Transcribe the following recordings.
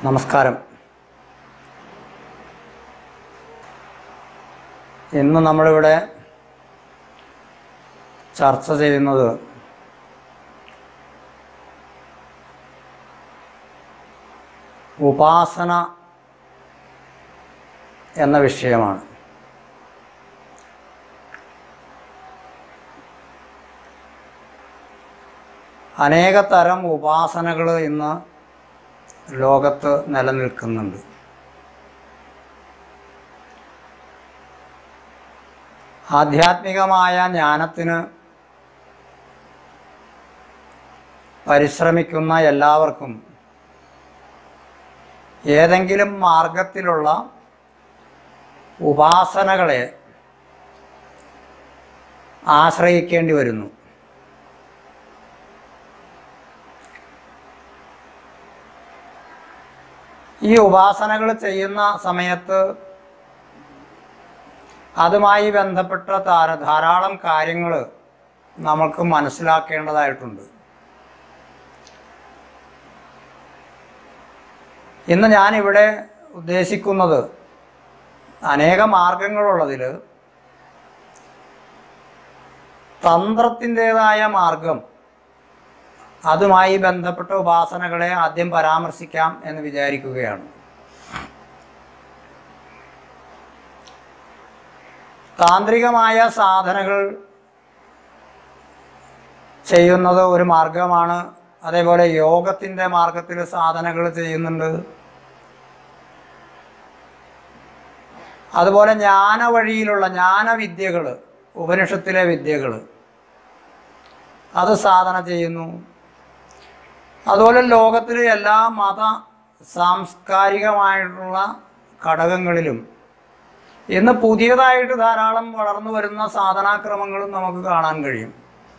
നമസ്കാരം ഇന്ന് നമ്മളിവിടെ ചർച്ച ചെയ്യുന്നത് ഉപാസന എന്ന വിഷയമാണ് അനേക തരം ഉപാസനകൾ ഇന്ന് ലോകത്ത് നിലനിൽക്കുന്നുണ്ട് ആധ്യാത്മികമായ ജ്ഞാനത്തിന് പരിശ്രമിക്കുന്ന എല്ലാവർക്കും ഏതെങ്കിലും മാർഗത്തിലുള്ള ഉപാസനകളെ ആശ്രയിക്കേണ്ടി വരുന്നു ഈ ഉപാസനകൾ ചെയ്യുന്ന സമയത്ത് അതുമായി ബന്ധപ്പെട്ട ധാര ധാരാളം കാര്യങ്ങൾ നമ്മൾക്ക് മനസ്സിലാക്കേണ്ടതായിട്ടുണ്ട് ഇന്ന് ഞാനിവിടെ ഉദ്ദേശിക്കുന്നത് അനേക മാർഗങ്ങളുള്ളതിൽ തന്ത്രത്തിൻ്റെതായ മാർഗം അതുമായി ബന്ധപ്പെട്ട ഉപാസനകളെ ആദ്യം പരാമർശിക്കാം എന്ന് വിചാരിക്കുകയാണ് താന്ത്രികമായ സാധനകൾ ചെയ്യുന്നത് ഒരു മാർഗമാണ് അതേപോലെ യോഗത്തിൻ്റെ മാർഗത്തിൽ സാധനകൾ ചെയ്യുന്നുണ്ട് അതുപോലെ ജ്ഞാന വഴിയിലുള്ള ജ്ഞാനവിദ്യകൾ ഉപനിഷത്തിലെ വിദ്യകൾ അത് സാധന ചെയ്യുന്നു അതുപോലെ ലോകത്തിലെ എല്ലാ മത സാംസ്കാരികമായിട്ടുള്ള ഘടകങ്ങളിലും ഇന്ന് പുതിയതായിട്ട് ധാരാളം വളർന്നു വരുന്ന സാധനാക്രമങ്ങളും നമുക്ക് കാണാൻ കഴിയും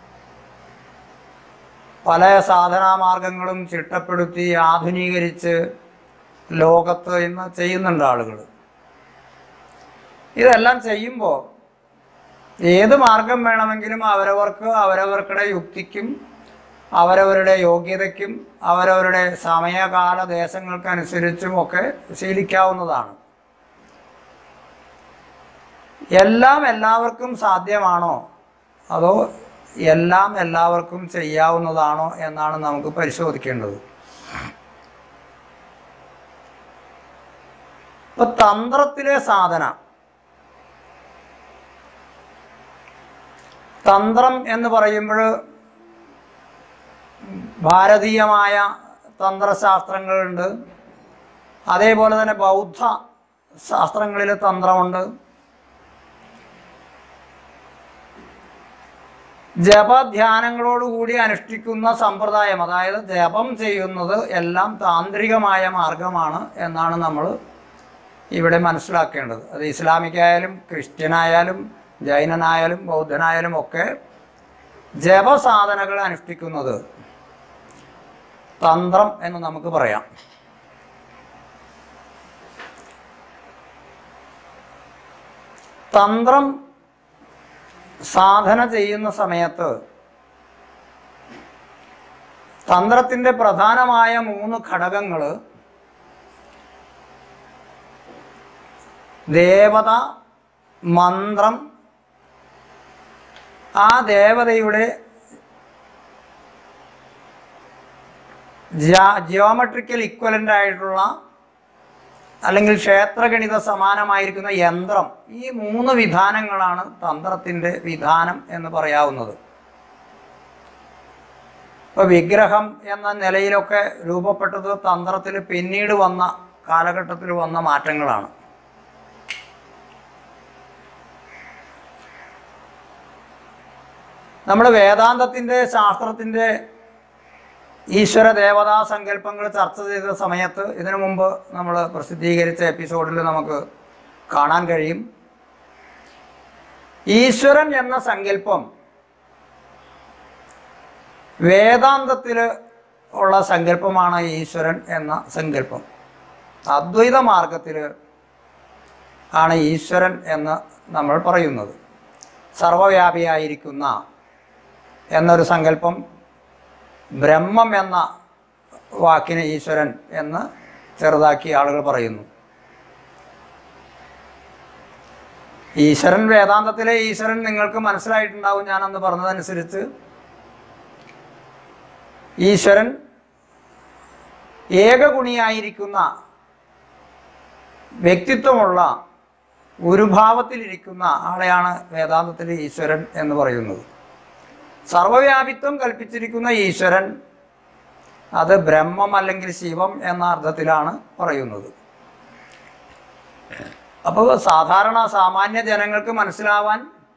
പല സാധനാമാർഗങ്ങളും ചിട്ടപ്പെടുത്തി ആധുനീകരിച്ച് ലോകത്ത് ഇന്ന് ചെയ്യുന്നുണ്ട് ആളുകൾ ഇതെല്ലാം ചെയ്യുമ്പോൾ ഏത് മാർഗം വേണമെങ്കിലും അവരവർക്ക് അവരവർക്കുടെ യുക്തിക്കും അവരവരുടെ യോഗ്യതയ്ക്കും അവരവരുടെ സമയകാല ദേശങ്ങൾക്കനുസരിച്ചും ഒക്കെ ശീലിക്കാവുന്നതാണ് എല്ലാം എല്ലാവർക്കും സാധ്യമാണോ അതോ എല്ലാം എല്ലാവർക്കും ചെയ്യാവുന്നതാണോ എന്നാണ് നമുക്ക് പരിശോധിക്കേണ്ടത് ഇപ്പൊ തന്ത്രത്തിലെ സാധന തന്ത്രം എന്ന് പറയുമ്പോൾ ഭാരതീയമായ തന്ത്രശാസ്ത്രങ്ങളുണ്ട് അതേപോലെ തന്നെ ബൗദ്ധ ശാസ്ത്രങ്ങളിൽ തന്ത്രമുണ്ട് ജപധ്യാനങ്ങളോടുകൂടി അനുഷ്ഠിക്കുന്ന സമ്പ്രദായം അതായത് ജപം ചെയ്യുന്നത് എല്ലാം താന്ത്രികമായ മാർഗമാണ് എന്നാണ് നമ്മൾ ഇവിടെ മനസ്സിലാക്കേണ്ടത് അത് ഇസ്ലാമിക്കായാലും ക്രിസ്ത്യനായാലും ജൈനനായാലും ബൗദ്ധനായാലും ഒക്കെ ജപസാധനകൾ അനുഷ്ഠിക്കുന്നത് തന്ത്രം എന്ന് നമുക്ക് പറയാം തന്ത്രം സാധന ചെയ്യുന്ന സമയത്ത് തന്ത്രത്തിൻ്റെ പ്രധാനമായ മൂന്ന് ഘടകങ്ങൾ ദേവത മന്ത്രം ആ ദേവതയുടെ ജിയോമെട്രിക്കൽ ഇക്വലൻ്റ് ആയിട്ടുള്ള അല്ലെങ്കിൽ ക്ഷേത്രഗണിത സമാനമായിരിക്കുന്ന യന്ത്രം ഈ മൂന്ന് വിധാനങ്ങളാണ് തന്ത്രത്തിൻ്റെ വിധാനം എന്ന് പറയാവുന്നത് ഇപ്പോൾ വിഗ്രഹം എന്ന നിലയിലൊക്കെ രൂപപ്പെട്ടത് തന്ത്രത്തിൽ പിന്നീട് വന്ന കാലഘട്ടത്തിൽ വന്ന മാറ്റങ്ങളാണ് നമ്മൾ വേദാന്തത്തിൻ്റെ ശാസ്ത്രത്തിൻ്റെ ഈശ്വര ദേവതാ സങ്കല്പങ്ങൾ ചർച്ച ചെയ്ത സമയത്ത് ഇതിനു മുമ്പ് നമ്മൾ പ്രസിദ്ധീകരിച്ച എപ്പിസോഡിൽ നമുക്ക് കാണാൻ കഴിയും ഈശ്വരൻ എന്ന സങ്കല്പം വേദാന്തത്തിൽ ഉള്ള സങ്കല്പമാണ് ഈശ്വരൻ എന്ന സങ്കല്പം അദ്വൈത മാർഗത്തിൽ ആണ് ഈശ്വരൻ എന്ന് നമ്മൾ പറയുന്നത് സർവവ്യാപിയായിരിക്കുന്ന എന്നൊരു സങ്കല്പം ബ്രഹ്മം എന്ന വാക്കിന് ഈശ്വരൻ എന്ന് ചെറുതാക്കി ആളുകൾ പറയുന്നു ഈശ്വരൻ വേദാന്തത്തിലെ ഈശ്വരൻ നിങ്ങൾക്ക് മനസ്സിലായിട്ടുണ്ടാവും ഞാൻ അന്ന് പറഞ്ഞതനുസരിച്ച് ഈശ്വരൻ ഏകഗുണിയായിരിക്കുന്ന വ്യക്തിത്വമുള്ള ഗുരുഭാവത്തിലിരിക്കുന്ന ആളെയാണ് വേദാന്തത്തിൽ ഈശ്വരൻ എന്ന് പറയുന്നത് സർവവ്യാപിത്വം കൽപ്പിച്ചിരിക്കുന്ന ഈശ്വരൻ അത് ബ്രഹ്മം അല്ലെങ്കിൽ ശിവം എന്ന അർത്ഥത്തിലാണ് പറയുന്നത് അപ്പോൾ സാധാരണ സാമാന്യ ജനങ്ങൾക്ക് മനസ്സിലാവാൻ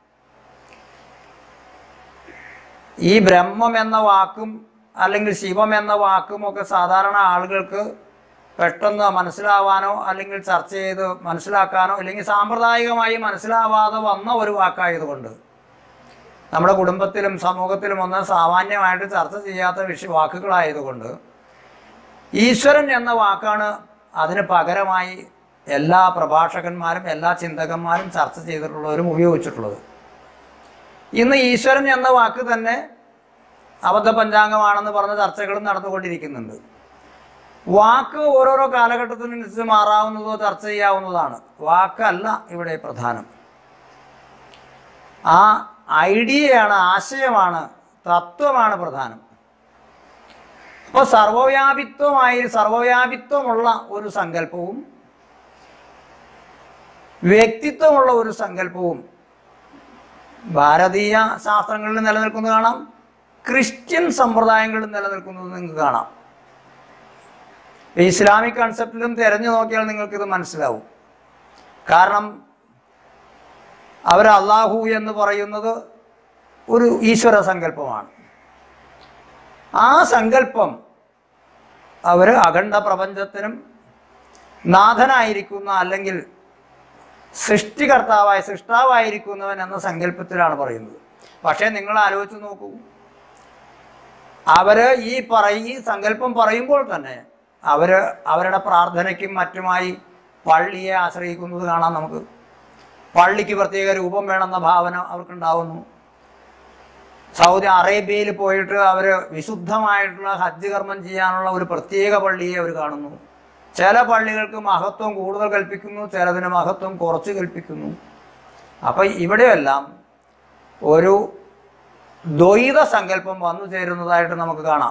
ഈ ബ്രഹ്മം എന്ന വാക്കും അല്ലെങ്കിൽ ശിവം എന്ന വാക്കും ഒക്കെ സാധാരണ ആളുകൾക്ക് പെട്ടെന്ന് മനസ്സിലാവാനോ അല്ലെങ്കിൽ ചർച്ച ചെയ്ത് മനസ്സിലാക്കാനോ അല്ലെങ്കിൽ സാമ്പ്രദായികമായി മനസ്സിലാവാതെ വന്ന ഒരു വാക്കായതുകൊണ്ട് നമ്മുടെ കുടുംബത്തിലും സമൂഹത്തിലും ഒന്നും സാമാന്യമായിട്ട് ചർച്ച ചെയ്യാത്ത വിഷയ വാക്കുകളായതുകൊണ്ട് ഈശ്വരൻ എന്ന വാക്കാണ് അതിന് പകരമായി എല്ലാ പ്രഭാഷകന്മാരും എല്ലാ ചിന്തകന്മാരും ചർച്ച ചെയ്തിട്ടുള്ളവരും ഉപയോഗിച്ചിട്ടുള്ളത് ഇന്ന് ഈശ്വരൻ എന്ന വാക്ക് തന്നെ അബദ്ധ പഞ്ചാംഗമാണെന്ന് പറഞ്ഞ ചർച്ചകളും നടന്നുകൊണ്ടിരിക്കുന്നുണ്ട് വാക്ക് ഓരോരോ കാലഘട്ടത്തിനനുസരിച്ച് മാറാവുന്നതോ ചർച്ച ചെയ്യാവുന്നതാണ് വാക്കല്ല ഇവിടെ പ്രധാനം ആ ഐഡിയയാണ് ആശയമാണ് തത്വമാണ് പ്രധാനം അപ്പോൾ സർവവ്യാപിത്വമായി സർവവ്യാപിത്വമുള്ള ഒരു സങ്കല്പവും വ്യക്തിത്വമുള്ള ഒരു സങ്കല്പവും ഭാരതീയ ശാസ്ത്രങ്ങളിൽ നിലനിൽക്കുന്നത് കാണാം ക്രിസ്ത്യൻ സമ്പ്രദായങ്ങളിൽ നിലനിൽക്കുന്നത് നിങ്ങൾക്ക് കാണാം ഇസ്ലാമിക് കൺസെപ്റ്റിലും തിരഞ്ഞു നോക്കിയാൽ നിങ്ങൾക്കിത് മനസ്സിലാവും കാരണം അവർ അള്ളാഹു എന്ന് പറയുന്നത് ഒരു ഈശ്വര സങ്കല്പമാണ് ആ സങ്കല്പം അവർ അഖണ്ഡ പ്രപഞ്ചത്തിനും നാഥനായിരിക്കുന്ന അല്ലെങ്കിൽ സൃഷ്ടികർത്താവായ സൃഷ്ടാവായിരിക്കുന്നവൻ എന്ന സങ്കല്പത്തിലാണ് പറയുന്നത് പക്ഷേ നിങ്ങൾ ആലോചിച്ച് നോക്കൂ അവര് ഈ പറയ ഈ സങ്കല്പം പറയുമ്പോൾ തന്നെ അവര് അവരുടെ പ്രാർത്ഥനയ്ക്കും മറ്റുമായി പള്ളിയെ ആശ്രയിക്കുന്നത് കാണാം നമുക്ക് പള്ളിക്ക് പ്രത്യേക രൂപം വേണമെന്ന ഭാവന അവർക്കുണ്ടാവുന്നു സൗദി അറേബ്യയിൽ പോയിട്ട് അവർ വിശുദ്ധമായിട്ടുള്ള ഹജ്ജ് കർമ്മം ചെയ്യാനുള്ള ഒരു പ്രത്യേക പള്ളിയെ അവർ കാണുന്നു ചില പള്ളികൾക്ക് മഹത്വം കൂടുതൽ കൽപ്പിക്കുന്നു ചിലതിന് മഹത്വം കുറച്ച് കൽപ്പിക്കുന്നു അപ്പം ഇവിടെയെല്ലാം ഒരു ദ്വൈത സങ്കല്പം വന്നു ചേരുന്നതായിട്ട് നമുക്ക് കാണാം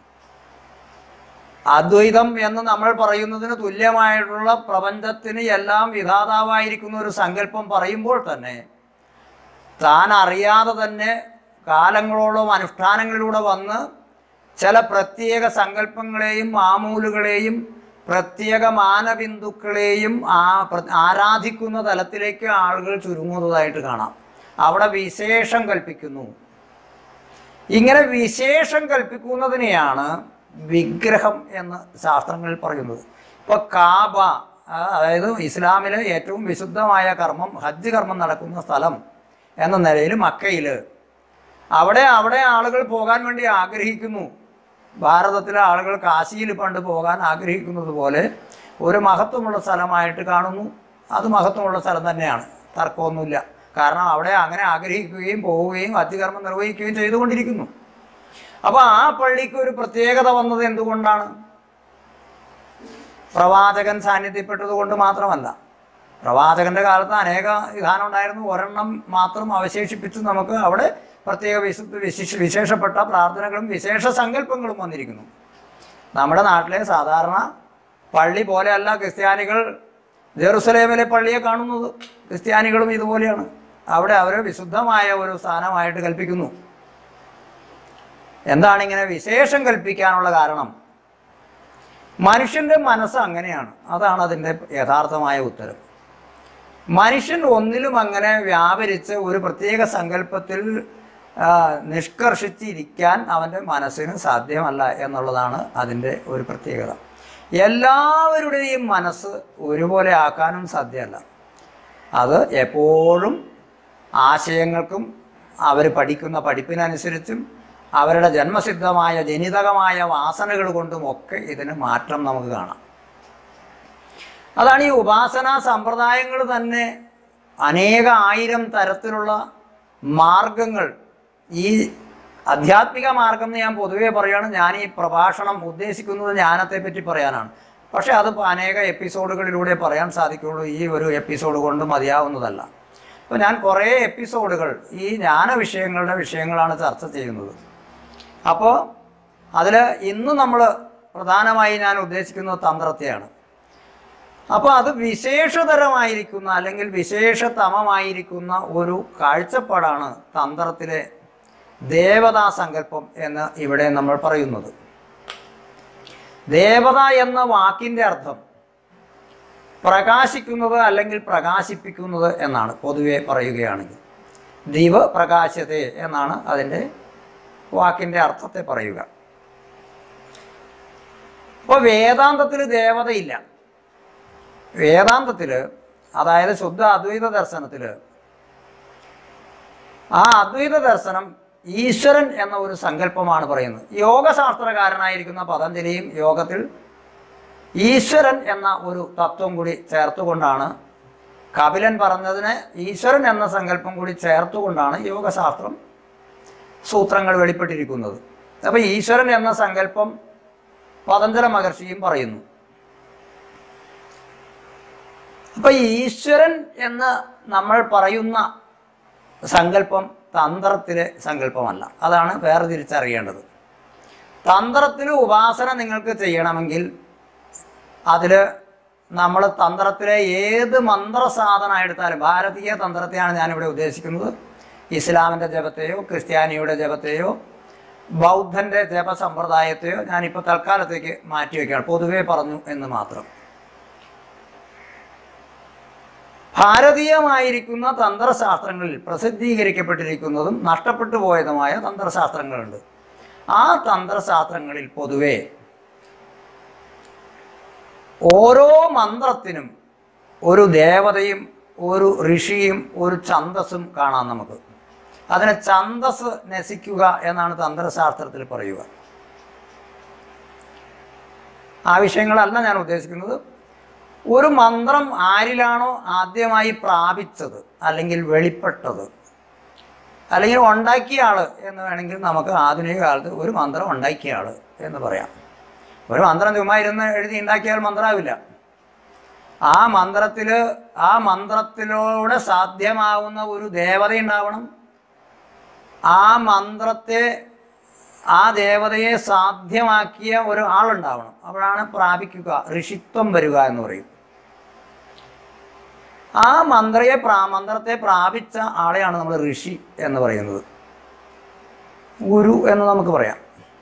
അദ്വൈതം എന്ന് നമ്മൾ പറയുന്നതിന് തുല്യമായിട്ടുള്ള പ്രപഞ്ചത്തിന് എല്ലാം വിധാതാവായിരിക്കുന്ന ഒരു സങ്കല്പം പറയുമ്പോൾ തന്നെ താൻ അറിയാതെ തന്നെ കാലങ്ങളോളം അനുഷ്ഠാനങ്ങളിലൂടെ വന്ന് ചില പ്രത്യേക സങ്കല്പങ്ങളെയും മാമൂലുകളെയും പ്രത്യേക മാനബിന്ദുക്കളെയും ആ പ്ര- ആരാധിക്കുന്ന തലത്തിലേക്ക് ആളുകൾ ചുരുങ്ങുന്നതായിട്ട് കാണാം അവിടെ വിശേഷം കൽപ്പിക്കുന്നു ഇങ്ങനെ വിശേഷം കൽപ്പിക്കുന്നതിനെയാണ് വിഗ്രഹം എന്ന് ശാസ്ത്രങ്ങളിൽ പറയുന്നത് ഇപ്പോൾ കാബ ആ, അതായത് ഇസ്ലാമിലെ ഏറ്റവും വിശുദ്ധമായ കർമ്മം ഹജ്ജ് കർമ്മം നടക്കുന്ന സ്ഥലം എന്ന നിലയിൽ മക്കയിൽ അവിടെ അവിടെ ആളുകൾ പോകാൻ വേണ്ടി ആഗ്രഹിക്കുന്നു ഭാരതത്തിലെ ആളുകൾ കാശിയിൽ പണ്ട് പോകാൻ ആഗ്രഹിക്കുന്നത് പോലെ ഒരു മഹത്വമുള്ള സ്ഥലമായിട്ട് കാണുന്നു അത് മഹത്വമുള്ള സ്ഥലം തന്നെയാണ് തർക്കമൊന്നുമില്ല കാരണം അവിടെ അങ്ങനെ ആഗ്രഹിക്കുകയും പോവുകയും ഹജ്ജ് കർമ്മം നിർവഹിക്കുകയും ചെയ്തുകൊണ്ടിരിക്കുന്നു അപ്പോൾ ആ പള്ളിക്ക് ഒരു പ്രത്യേകത വന്നത് എന്തുകൊണ്ടാണ് പ്രവാചകൻ സാന്നിധ്യപ്പെട്ടത് കൊണ്ട് മാത്രമല്ല പ്രവാചകന്റെ കാലത്ത് അനേക വിധാനം ഉണ്ടായിരുന്നു ഒരെണ്ണം മാത്രം അവശേഷിപ്പിച്ച് നമുക്ക് അവിടെ പ്രത്യേക വിശുദ്ധ വിശേഷ വിശേഷപ്പെട്ട പ്രാർത്ഥനകളും വിശേഷ സങ്കല്പങ്ങളും വന്നിരിക്കുന്നു നമ്മുടെ നാട്ടിലെ സാധാരണ പള്ളി പോലെയല്ല ക്രിസ്ത്യാനികൾ ജെറുസലേമിലെ പള്ളിയെ കാണുന്നത് ക്രിസ്ത്യാനികളും ഇതുപോലെയാണ് അവിടെ അവർ വിശുദ്ധമായ ഒരു സ്ഥാനമായിട്ട് കൽപ്പിക്കുന്നു എന്താണ് ഇങ്ങനെ വിശേഷം കൽപ്പിക്കാനുള്ള കാരണം മനുഷ്യന്റെ മനസ്സ് അങ്ങനെയാണ് അതാണ് അതിൻ്റെ യഥാർത്ഥമായ ഉത്തരം മനുഷ്യൻ ഒന്നിലും അങ്ങനെ വ്യാപരിച്ച് ഒരു പ്രത്യേക സങ്കല്പത്തിൽ ആ, നിഷ്കർഷിച്ചിരിക്കാൻ അവൻ്റെ മനസ്സിന് സാധ്യമല്ല എന്നുള്ളതാണ് അതിൻ്റെ ഒരു പ്രത്യേകത എല്ലാവരുടെയും മനസ്സ് ഒരുപോലെ ആക്കാനും സാധ്യമല്ല അത് എപ്പോഴും ആശയങ്ങൾക്കും അവർ പഠിക്കുന്ന പഠിപ്പിനനുസരിച്ചും അവരുടെ ജന്മസിദ്ധമായ ജനിതകമായ വാസനകൾ കൊണ്ടും ഒക്കെ ഇതിന് മാറ്റം നമുക്ക് കാണാം അതാണ് ഈ ഉപാസനാ സമ്പ്രദായങ്ങൾ തന്നെ അനേക ആയിരം തരത്തിലുള്ള മാർഗങ്ങൾ ഈ ആധ്യാത്മിക മാർഗം എന്ന് ഞാൻ പൊതുവേ പറയുകയാണ് ഞാൻ ഈ പ്രഭാഷണം ഉദ്ദേശിക്കുന്നത് ജ്ഞാനത്തെ പറ്റി പറയാനാണ് പക്ഷേ അത് അനേക എപ്പിസോഡുകളിലൂടെ പറയാൻ സാധിക്കുള്ളൂ ഈ ഒരു എപ്പിസോഡ് കൊണ്ട് മതിയാവുന്നതല്ല അപ്പോൾ ഞാൻ കുറേ എപ്പിസോഡുകൾ ഈ ജ്ഞാന വിഷയങ്ങളുടെ വിഷയങ്ങളാണ് ചർച്ച ചെയ്യുന്നത് അപ്പോൾ അതിൽ ഇന്ന് നമ്മൾ പ്രധാനമായി ഞാൻ ഉദ്ദേശിക്കുന്നത് തന്ത്രത്തെയാണ് അപ്പോൾ അത് വിശേഷതരമായിരിക്കുന്ന അല്ലെങ്കിൽ വിശേഷതമമായിരിക്കുന്ന ഒരു കാഴ്ചപ്പാടാണ് തന്ത്രത്തിലെ ദേവതാ സങ്കല്പം എന്ന് ഇവിടെ നമ്മൾ പറയുന്നത് ദേവത എന്ന വാക്കിൻ്റെ അർത്ഥം പ്രകാശിക്കുന്നത് അല്ലെങ്കിൽ പ്രകാശിപ്പിക്കുന്നത് എന്നാണ് പൊതുവെ പറയുകയാണെങ്കിൽ ദീപ പ്രകാശത്തെ എന്നാണ് അതിൻ്റെ വാക്കിൻ്റെ അർത്ഥത്തെ പറയുക അപ്പോൾ വേദാന്തത്തിൽ ദേവതയില്ല വേദാന്തത്തിൽ അതായത് ശുദ്ധ അദ്വൈത ദർശനത്തിൽ ആ അദ്വൈത ദർശനം ഈശ്വരൻ എന്ന ഒരു സങ്കല്പമാണ് പറയുന്നത് യോഗശാസ്ത്രകാരനായിരിക്കുന്ന പതഞ്ജലിയും യോഗത്തിൽ ഈശ്വരൻ എന്ന ഒരു തത്വം കൂടി ചേർത്തുകൊണ്ടാണ് കപിലൻ പറഞ്ഞതിന് ഈശ്വരൻ എന്ന സങ്കല്പം കൂടി ചേർത്തുകൊണ്ടാണ് യോഗശാസ്ത്രം സൂത്രങ്ങൾ വെളിപ്പെട്ടിരിക്കുന്നത് അപ്പോൾ ഈശ്വരൻ എന്ന സങ്കല്പം പതഞ്ജല മഹർഷിയും പറയുന്നു അപ്പൊ ഈശ്വരൻ എന്ന് നമ്മൾ പറയുന്ന സങ്കല്പം തന്ത്രത്തിലെ സങ്കല്പമല്ല അതാണ് വേറെ തിരിച്ചറിയേണ്ടത് തന്ത്രത്തിൽ ഉപാസന നിങ്ങൾക്ക് ചെയ്യണമെങ്കിൽ അതിൽ നമ്മൾ തന്ത്രത്തിലെ ഏത് മന്ത്രസാധന എടുത്താലും ഭാരതീയ തന്ത്രത്തെയാണ് ഞാനിവിടെ ഉദ്ദേശിക്കുന്നത് ഇസ്ലാമിൻ്റെ ജപത്തെയോ ക്രിസ്ത്യാനിയുടെ ജപത്തെയോ ബൗദ്ധൻ്റെ ജപ സമ്പ്രദായത്തെയോ ഞാനിപ്പോൾ തൽക്കാലത്തേക്ക് മാറ്റിവെക്കുകയാണ് പൊതുവേ പറഞ്ഞു എന്ന് മാത്രം ഭാരതീയമായിരിക്കുന്ന തന്ത്രശാസ്ത്രങ്ങളിൽ പ്രസിദ്ധീകരിക്കപ്പെട്ടിരിക്കുന്നതും നഷ്ടപ്പെട്ടു പോയതുമായ തന്ത്രശാസ്ത്രങ്ങളുണ്ട് ആ തന്ത്രശാസ്ത്രങ്ങളിൽ പൊതുവെ ഓരോ മന്ത്രത്തിനും ഒരു ദേവതയും ഒരു ഋഷിയും ഒരു ഛന്തസ്സും കാണാം നമുക്ക് അതിനെ ഛന്തസ് നസിക്കുക എന്നാണ് തന്ത്രശാസ്ത്രത്തിൽ പറയുക ആ വിഷയങ്ങളല്ല ഞാൻ ഉദ്ദേശിക്കുന്നത് ഒരു മന്ത്രം ആരിലാണോ ആദ്യമായി പ്രാപിച്ചത് അല്ലെങ്കിൽ വെളിപ്പെട്ടത് അല്ലെങ്കിൽ ഉണ്ടാക്കിയ ആൾ എന്ന് വേണമെങ്കിൽ നമുക്ക് ആധുനിക കാലത്ത് ഒരു മന്ത്രം ഉണ്ടാക്കിയ ആൾ എന്ന് പറയാം ഒരു മന്ത്രം ചുമ്മാ ഇരുന്ന് എഴുതി ഉണ്ടാക്കിയാൽ മന്ത്രമാവില്ല ആ മന്ത്രത്തിൽ ആ മന്ത്രത്തിലൂടെ സാധ്യമാവുന്ന ഒരു ദേവത ഉണ്ടാവണം ആ മന്ത്രത്തെ ആ ദേവതയെ സാധ്യമാക്കിയ ഒരു ആളുണ്ടാവണം അപ്പോഴാണ് പ്രാപിക്കുക ഋഷിത്വം വരിക എന്ന് പറയും ആ മന്ത്രയെ പ്രാ മന്ത്രത്തെ പ്രാപിച്ച ആളെയാണ് നമ്മൾ ഋഷി എന്ന് പറയുന്നത് ഗുരു എന്ന് നമുക്ക് പറയാം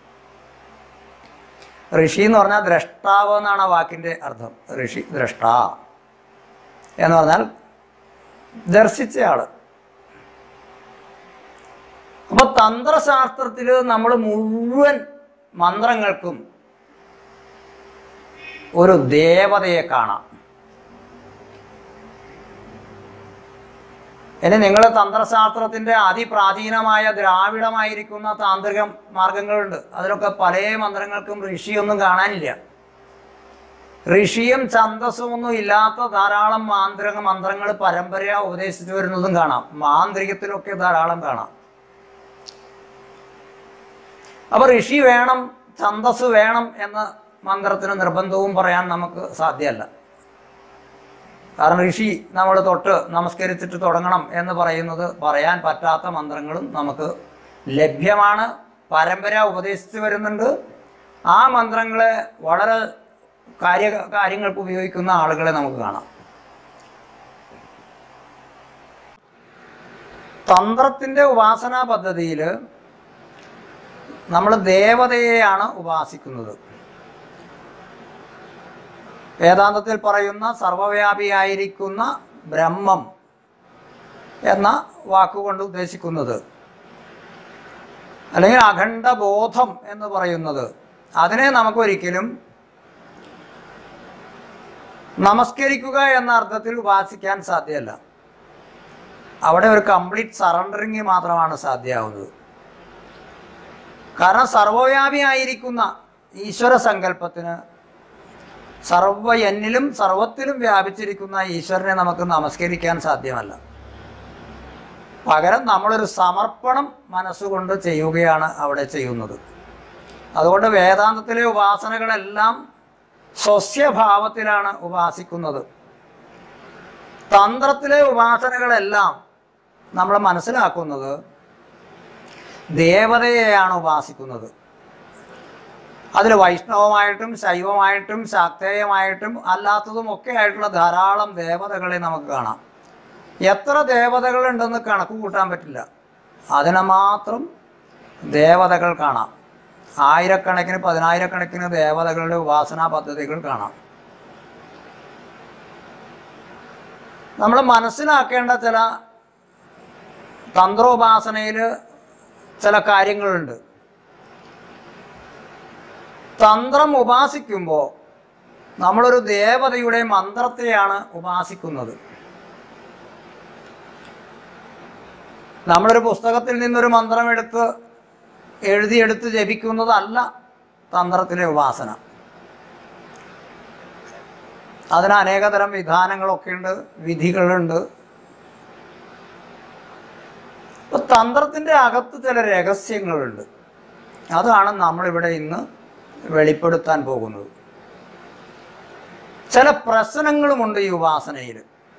ഋഷി എന്ന് പറഞ്ഞാൽ ദ്രഷ്ടാവ് എന്നാണ് ആ വാക്കിൻ്റെ അർത്ഥം ഋഷി ദ്രഷ്ട എന്ന് പറഞ്ഞാൽ ദർശിച്ചയാള് അപ്പൊ തന്ത്രശാസ്ത്രത്തിൽ നമ്മൾ മുഴുവൻ മന്ത്രങ്ങൾക്കും ഒരു ദേവതയെ കാണാം ഇനി നിങ്ങൾ തന്ത്രശാസ്ത്രത്തിന്റെ അതിപ്രാചീനമായ ദ്രാവിഡമായിരിക്കുന്ന താന്ത്രിക മാർഗങ്ങളുണ്ട് അതിലൊക്കെ പല മന്ത്രങ്ങൾക്കും ഋഷിയൊന്നും കാണാനില്ല ഋഷിയും ഛന്തസ്സും ഒന്നും ഇല്ലാത്ത ധാരാളം മാന്ത്രിക മന്ത്രങ്ങൾ പരമ്പര ഉപദേശിച്ചു വരുന്നതും കാണാം മാന്ത്രികത്തിലൊക്കെ ധാരാളം കാണാം അപ്പൊ ഋഷി വേണം ഛന്തസ് വേണം എന്ന് മന്ത്രത്തിന് നിർബന്ധവും പറയാൻ നമുക്ക് സാധ്യമല്ല കാരണം ഋഷി നമ്മൾ തൊട്ട് നമസ്കരിച്ചിട്ട് തുടങ്ങണം എന്ന് പറയുന്നത് പറയാൻ പറ്റാത്ത മന്ത്രങ്ങളും നമുക്ക് ലഭ്യമാണ് പരമ്പര ഉപദേശിച്ചു വരുന്നുണ്ട് ആ മന്ത്രങ്ങളെ വളരെ കാര്യ കാര്യങ്ങൾക്ക് ഉപയോഗിക്കുന്ന ആളുകളെ നമുക്ക് കാണാം തന്ത്രത്തിൻ്റെ ഉപാസനാ പദ്ധതിയിൽ നമ്മൾ ദേവതയെയാണ് ഉപാസിക്കുന്നത് വേദാന്തത്തിൽ പറയുന്ന സർവവ്യാപിയായിരിക്കുന്ന ബ്രഹ്മം എന്ന വാക്കുകൊണ്ട് ഉദ്ദേശിക്കുന്നത് അല്ലെങ്കിൽ അഖണ്ഡബോധം എന്ന് പറയുന്നത് അതിനെ നമുക്കൊരിക്കലും നമസ്കരിക്കുക എന്ന അർത്ഥത്തിൽ ഉപാസിക്കാൻ സാധ്യമല്ല അവിടെ ഒരു കംപ്ലീറ്റ് സറണ്ടറിങ് മാത്രമാണ് സാധ്യമാവുന്നത് കാരണം സർവവ്യാപിയായിരിക്കുന്ന ഈശ്വര സങ്കല്പത്തിന് സർവ എന്നിലും സർവത്തിലും വ്യാപിച്ചിരിക്കുന്ന ഈശ്വരനെ നമുക്ക് നമസ്കരിക്കാൻ സാധ്യമല്ല പകരം നമ്മളൊരു സമർപ്പണം മനസ്സുകൊണ്ട് ചെയ്യുകയാണ് അവിടെ ചെയ്യുന്നത് അതുകൊണ്ട് വേദാന്തത്തിലെ ഉപാസനകളെല്ലാം സ്വസ്യഭാവത്തിലാണ് ഉപാസിക്കുന്നത് തന്ത്രത്തിലെ ഉപാസനകളെല്ലാം നമ്മൾ മനസ്സിലാക്കുന്നത് ദേവതയെയാണ് ഉപാസിക്കുന്നത് അതിൽ വൈഷ്ണവമായിട്ടും ശൈവമായിട്ടും ശാക്തേയമായിട്ടും അല്ലാത്തതും ഒക്കെ ആയിട്ടുള്ള ധാരാളം ദേവതകളെ നമുക്ക് കാണാം എത്ര ദേവതകളുണ്ടെന്ന് കണക്ക് കൂട്ടാൻ പറ്റില്ല അതിനെ മാത്രം ദേവതകൾ കാണാം ആയിരക്കണക്കിന് പതിനായിരക്കണക്കിന് ദേവതകളുടെ ഉപാസനാ പദ്ധതികൾ കാണാം നമ്മൾ മനസ്സിലാക്കേണ്ട ചില തന്ത്രോപാസനയിൽ ചില കാര്യങ്ങളുണ്ട് തന്ത്രം ഉപാസിക്കുമ്പോൾ നമ്മളൊരു ദേവതയുടെ മന്ത്രത്തെയാണ് ഉപാസിക്കുന്നത് നമ്മളൊരു പുസ്തകത്തിൽ നിന്നൊരു മന്ത്രം എടുത്ത് എഴുതിയെടുത്ത് ജപിക്കുന്നതല്ല തന്ത്രത്തിലെ ഉപാസന അതിന് അനേകതരം വിധാനങ്ങളൊക്കെ ഉണ്ട് വിധികളുണ്ട് ഇപ്പൊ തന്ത്രത്തിൻ്റെ അകത്ത് ചില രഹസ്യങ്ങളുണ്ട് അതാണ് നമ്മളിവിടെ ഇന്ന് വെളിപ്പെടുത്താൻ പോകുന്നത് ചില പ്രശ്നങ്ങളുമുണ്ട് ഈ ഉപാസനയിൽ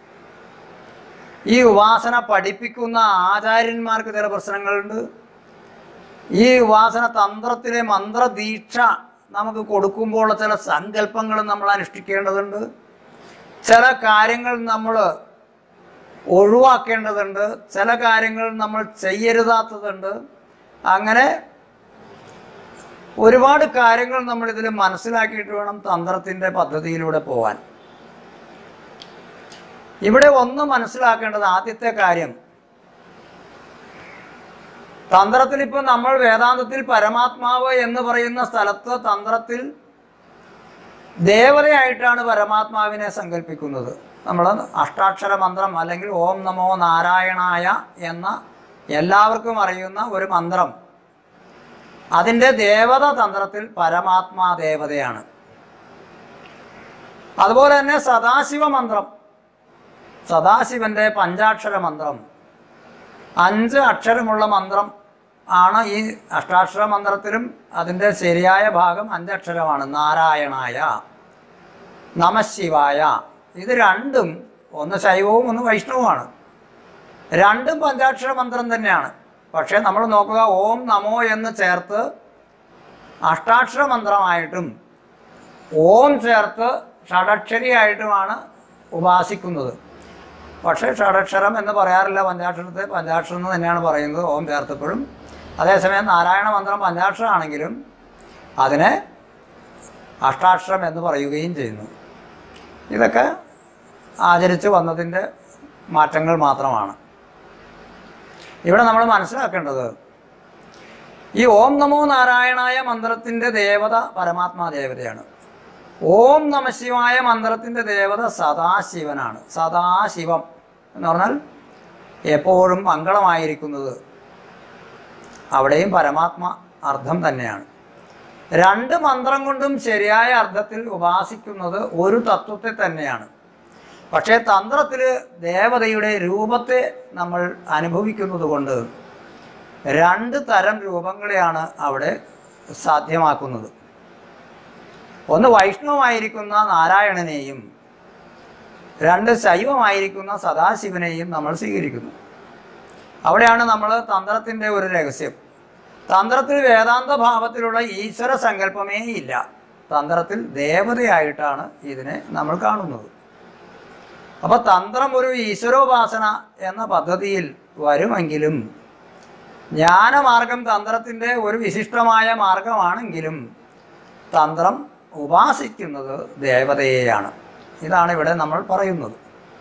ഈ ഉപാസന പഠിപ്പിക്കുന്ന ആചാര്യന്മാർക്ക് ചില പ്രശ്നങ്ങളുണ്ട് ഈ ഉപാസന തന്ത്രത്തിലെ മന്ത്രദീക്ഷ നമുക്ക് കൊടുക്കുമ്പോൾ ചില സങ്കല്പങ്ങൾ നമ്മൾ അനുഷ്ഠിക്കേണ്ടതുണ്ട് ചില കാര്യങ്ങൾ നമ്മൾ ഒഴിവാക്കേണ്ടതുണ്ട് ചില കാര്യങ്ങൾ നമ്മൾ ചെയ്യരുതാത്തതുണ്ട് അങ്ങനെ ഒരുപാട് കാര്യങ്ങൾ നമ്മൾ ഇതിൽ മനസ്സിലാക്കിയിട്ട് വേണം തന്ത്രത്തിൻ്റെ പദ്ധതിയിലൂടെ പോകാൻ ഇവിടെ ഒന്ന് മനസ്സിലാക്കേണ്ടത് ആദ്യത്തെ കാര്യം തന്ത്രത്തിൽ ഇപ്പൊ നമ്മൾ വേദാന്തത്തിൽ പരമാത്മാവ് എന്ന് പറയുന്ന സ്ഥലത്ത് തന്ത്രത്തിൽ ദേവതയായിട്ടാണ് പരമാത്മാവിനെ സങ്കല്പിക്കുന്നത് നമ്മൾ അഷ്ടാക്ഷര മന്ത്രം അല്ലെങ്കിൽ ഓം നമോ നാരായണായ എന്ന എല്ലാവർക്കും അറിയുന്ന ഒരു മന്ത്രം അതിൻ്റെ ദേവത തന്ത്രത്തിൽ പരമാത്മാ ദേവതയാണ് അതുപോലെ തന്നെ സദാശിവ മന്ത്രം സദാശിവന്റെ പഞ്ചാക്ഷര മന്ത്രം അഞ്ച് അക്ഷരമുള്ള മന്ത്രം ആണ് ഈ അഷ്ടാക്ഷര മന്ത്രത്തിലും അതിൻ്റെ ശരിയായ ഭാഗം അഞ്ചക്ഷരമാണ് നാരായണായ നമശിവായ ഇത് രണ്ടും ഒന്ന് ശൈവവും ഒന്ന് വൈഷ്ണവുമാണ് രണ്ടും പഞ്ചാക്ഷര മന്ത്രം തന്നെയാണ് പക്ഷേ നമ്മൾ നോക്കുക ഓം നമോ എന്ന് ചേർത്ത് അഷ്ടാക്ഷര മന്ത്രമായിട്ടും ഓം ചേർത്ത് ഷഡക്ഷരിയായിട്ടുമാണ് ഉപാസിക്കുന്നത് പക്ഷേ ഷഡക്ഷരം എന്ന് പറയാറില്ല പഞ്ചാക്ഷരത്തെ പഞ്ചാക്ഷരം എന്ന് തന്നെയാണ് പറയുന്നത് ഓം ചേർത്തപ്പോഴും അതേസമയം നാരായണ മന്ത്രം പഞ്ചാക്ഷരമാണെങ്കിലും അതിനെ അഷ്ടാക്ഷരം എന്ന് പറയുകയും ചെയ്യുന്നു ഇതൊക്കെ ആചരിച്ച് വന്നതിൻ്റെ മാറ്റങ്ങൾ മാത്രമാണ് ഇവിടെ നമ്മൾ മനസ്സിലാക്കേണ്ടത് ഈ ഓം നമോ നാരായണായ മന്ത്രത്തിൻ്റെ ദേവത പരമാത്മാ ദേവതയാണ് ഓം നമശിവായ മന്ത്രത്തിൻ്റെ ദേവത സദാശിവനാണ് സദാശിവം എന്ന് പറഞ്ഞാൽ എപ്പോഴും മംഗളമായിരിക്കുന്നത് അവിടെയും പരമാത്മ അർത്ഥം തന്നെയാണ് രണ്ട് മന്ത്രം കൊണ്ടും ശരിയായ അർത്ഥത്തിൽ ഉപാസിക്കുന്നത് ഒരു തത്വത്തെ തന്നെയാണ് പക്ഷേ തന്ത്രത്തിൽ ദേവതയുടെ രൂപത്തെ നമ്മൾ അനുഭവിക്കുന്നത് കൊണ്ട് രണ്ട് തരം രൂപങ്ങളെയാണ് അവിടെ സാധ്യമാക്കുന്നത് ഒന്ന് വൈഷ്ണവമായിരിക്കുന്ന നാരായണനെയും രണ്ട് ശൈവമായിരിക്കുന്ന സദാശിവനെയും നമ്മൾ സ്വീകരിക്കുന്നു അവിടെയാണ് നമ്മൾ തന്ത്രത്തിൻ്റെ ഒരു രഹസ്യം തന്ത്രത്തിൽ വേദാന്ത ഭാവത്തിലുള്ള ഈശ്വര സങ്കല്പമേ ഇല്ല തന്ത്രത്തിൽ ദേവതയായിട്ടാണ് ഇതിനെ നമ്മൾ കാണുന്നത് അപ്പോൾ തന്ത്രം ഒരു ഈശ്വരോപാസന എന്ന പദ്ധതിയിൽ വരുമെങ്കിലും ജ്ഞാനമാർഗം തന്ത്രത്തിൻ്റെ ഒരു വിശിഷ്ടമായ മാർഗമാണെങ്കിലും തന്ത്രം ഉപാസിക്കുന്നത് ദേവതയെയാണ് ഇതാണ് ഇവിടെ നമ്മൾ പറയുന്നത്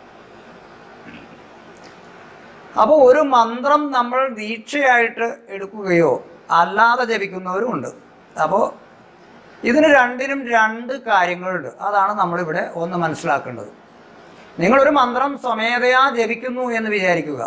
അപ്പോൾ ഒരു മന്ത്രം നമ്മൾ ദീക്ഷയായിട്ട് എടുക്കുകയോ അല്ലാതെ ജപിക്കുന്നവരുമുണ്ട് അപ്പോൾ ഇതിന് രണ്ടിനും രണ്ട് കാര്യങ്ങളുണ്ട് അതാണ് നമ്മളിവിടെ ഒന്ന് മനസ്സിലാക്കേണ്ടത് നിങ്ങളൊരു മന്ത്രം സ്വമേധയാ ജപിക്കുന്നു എന്ന് വിചാരിക്കുക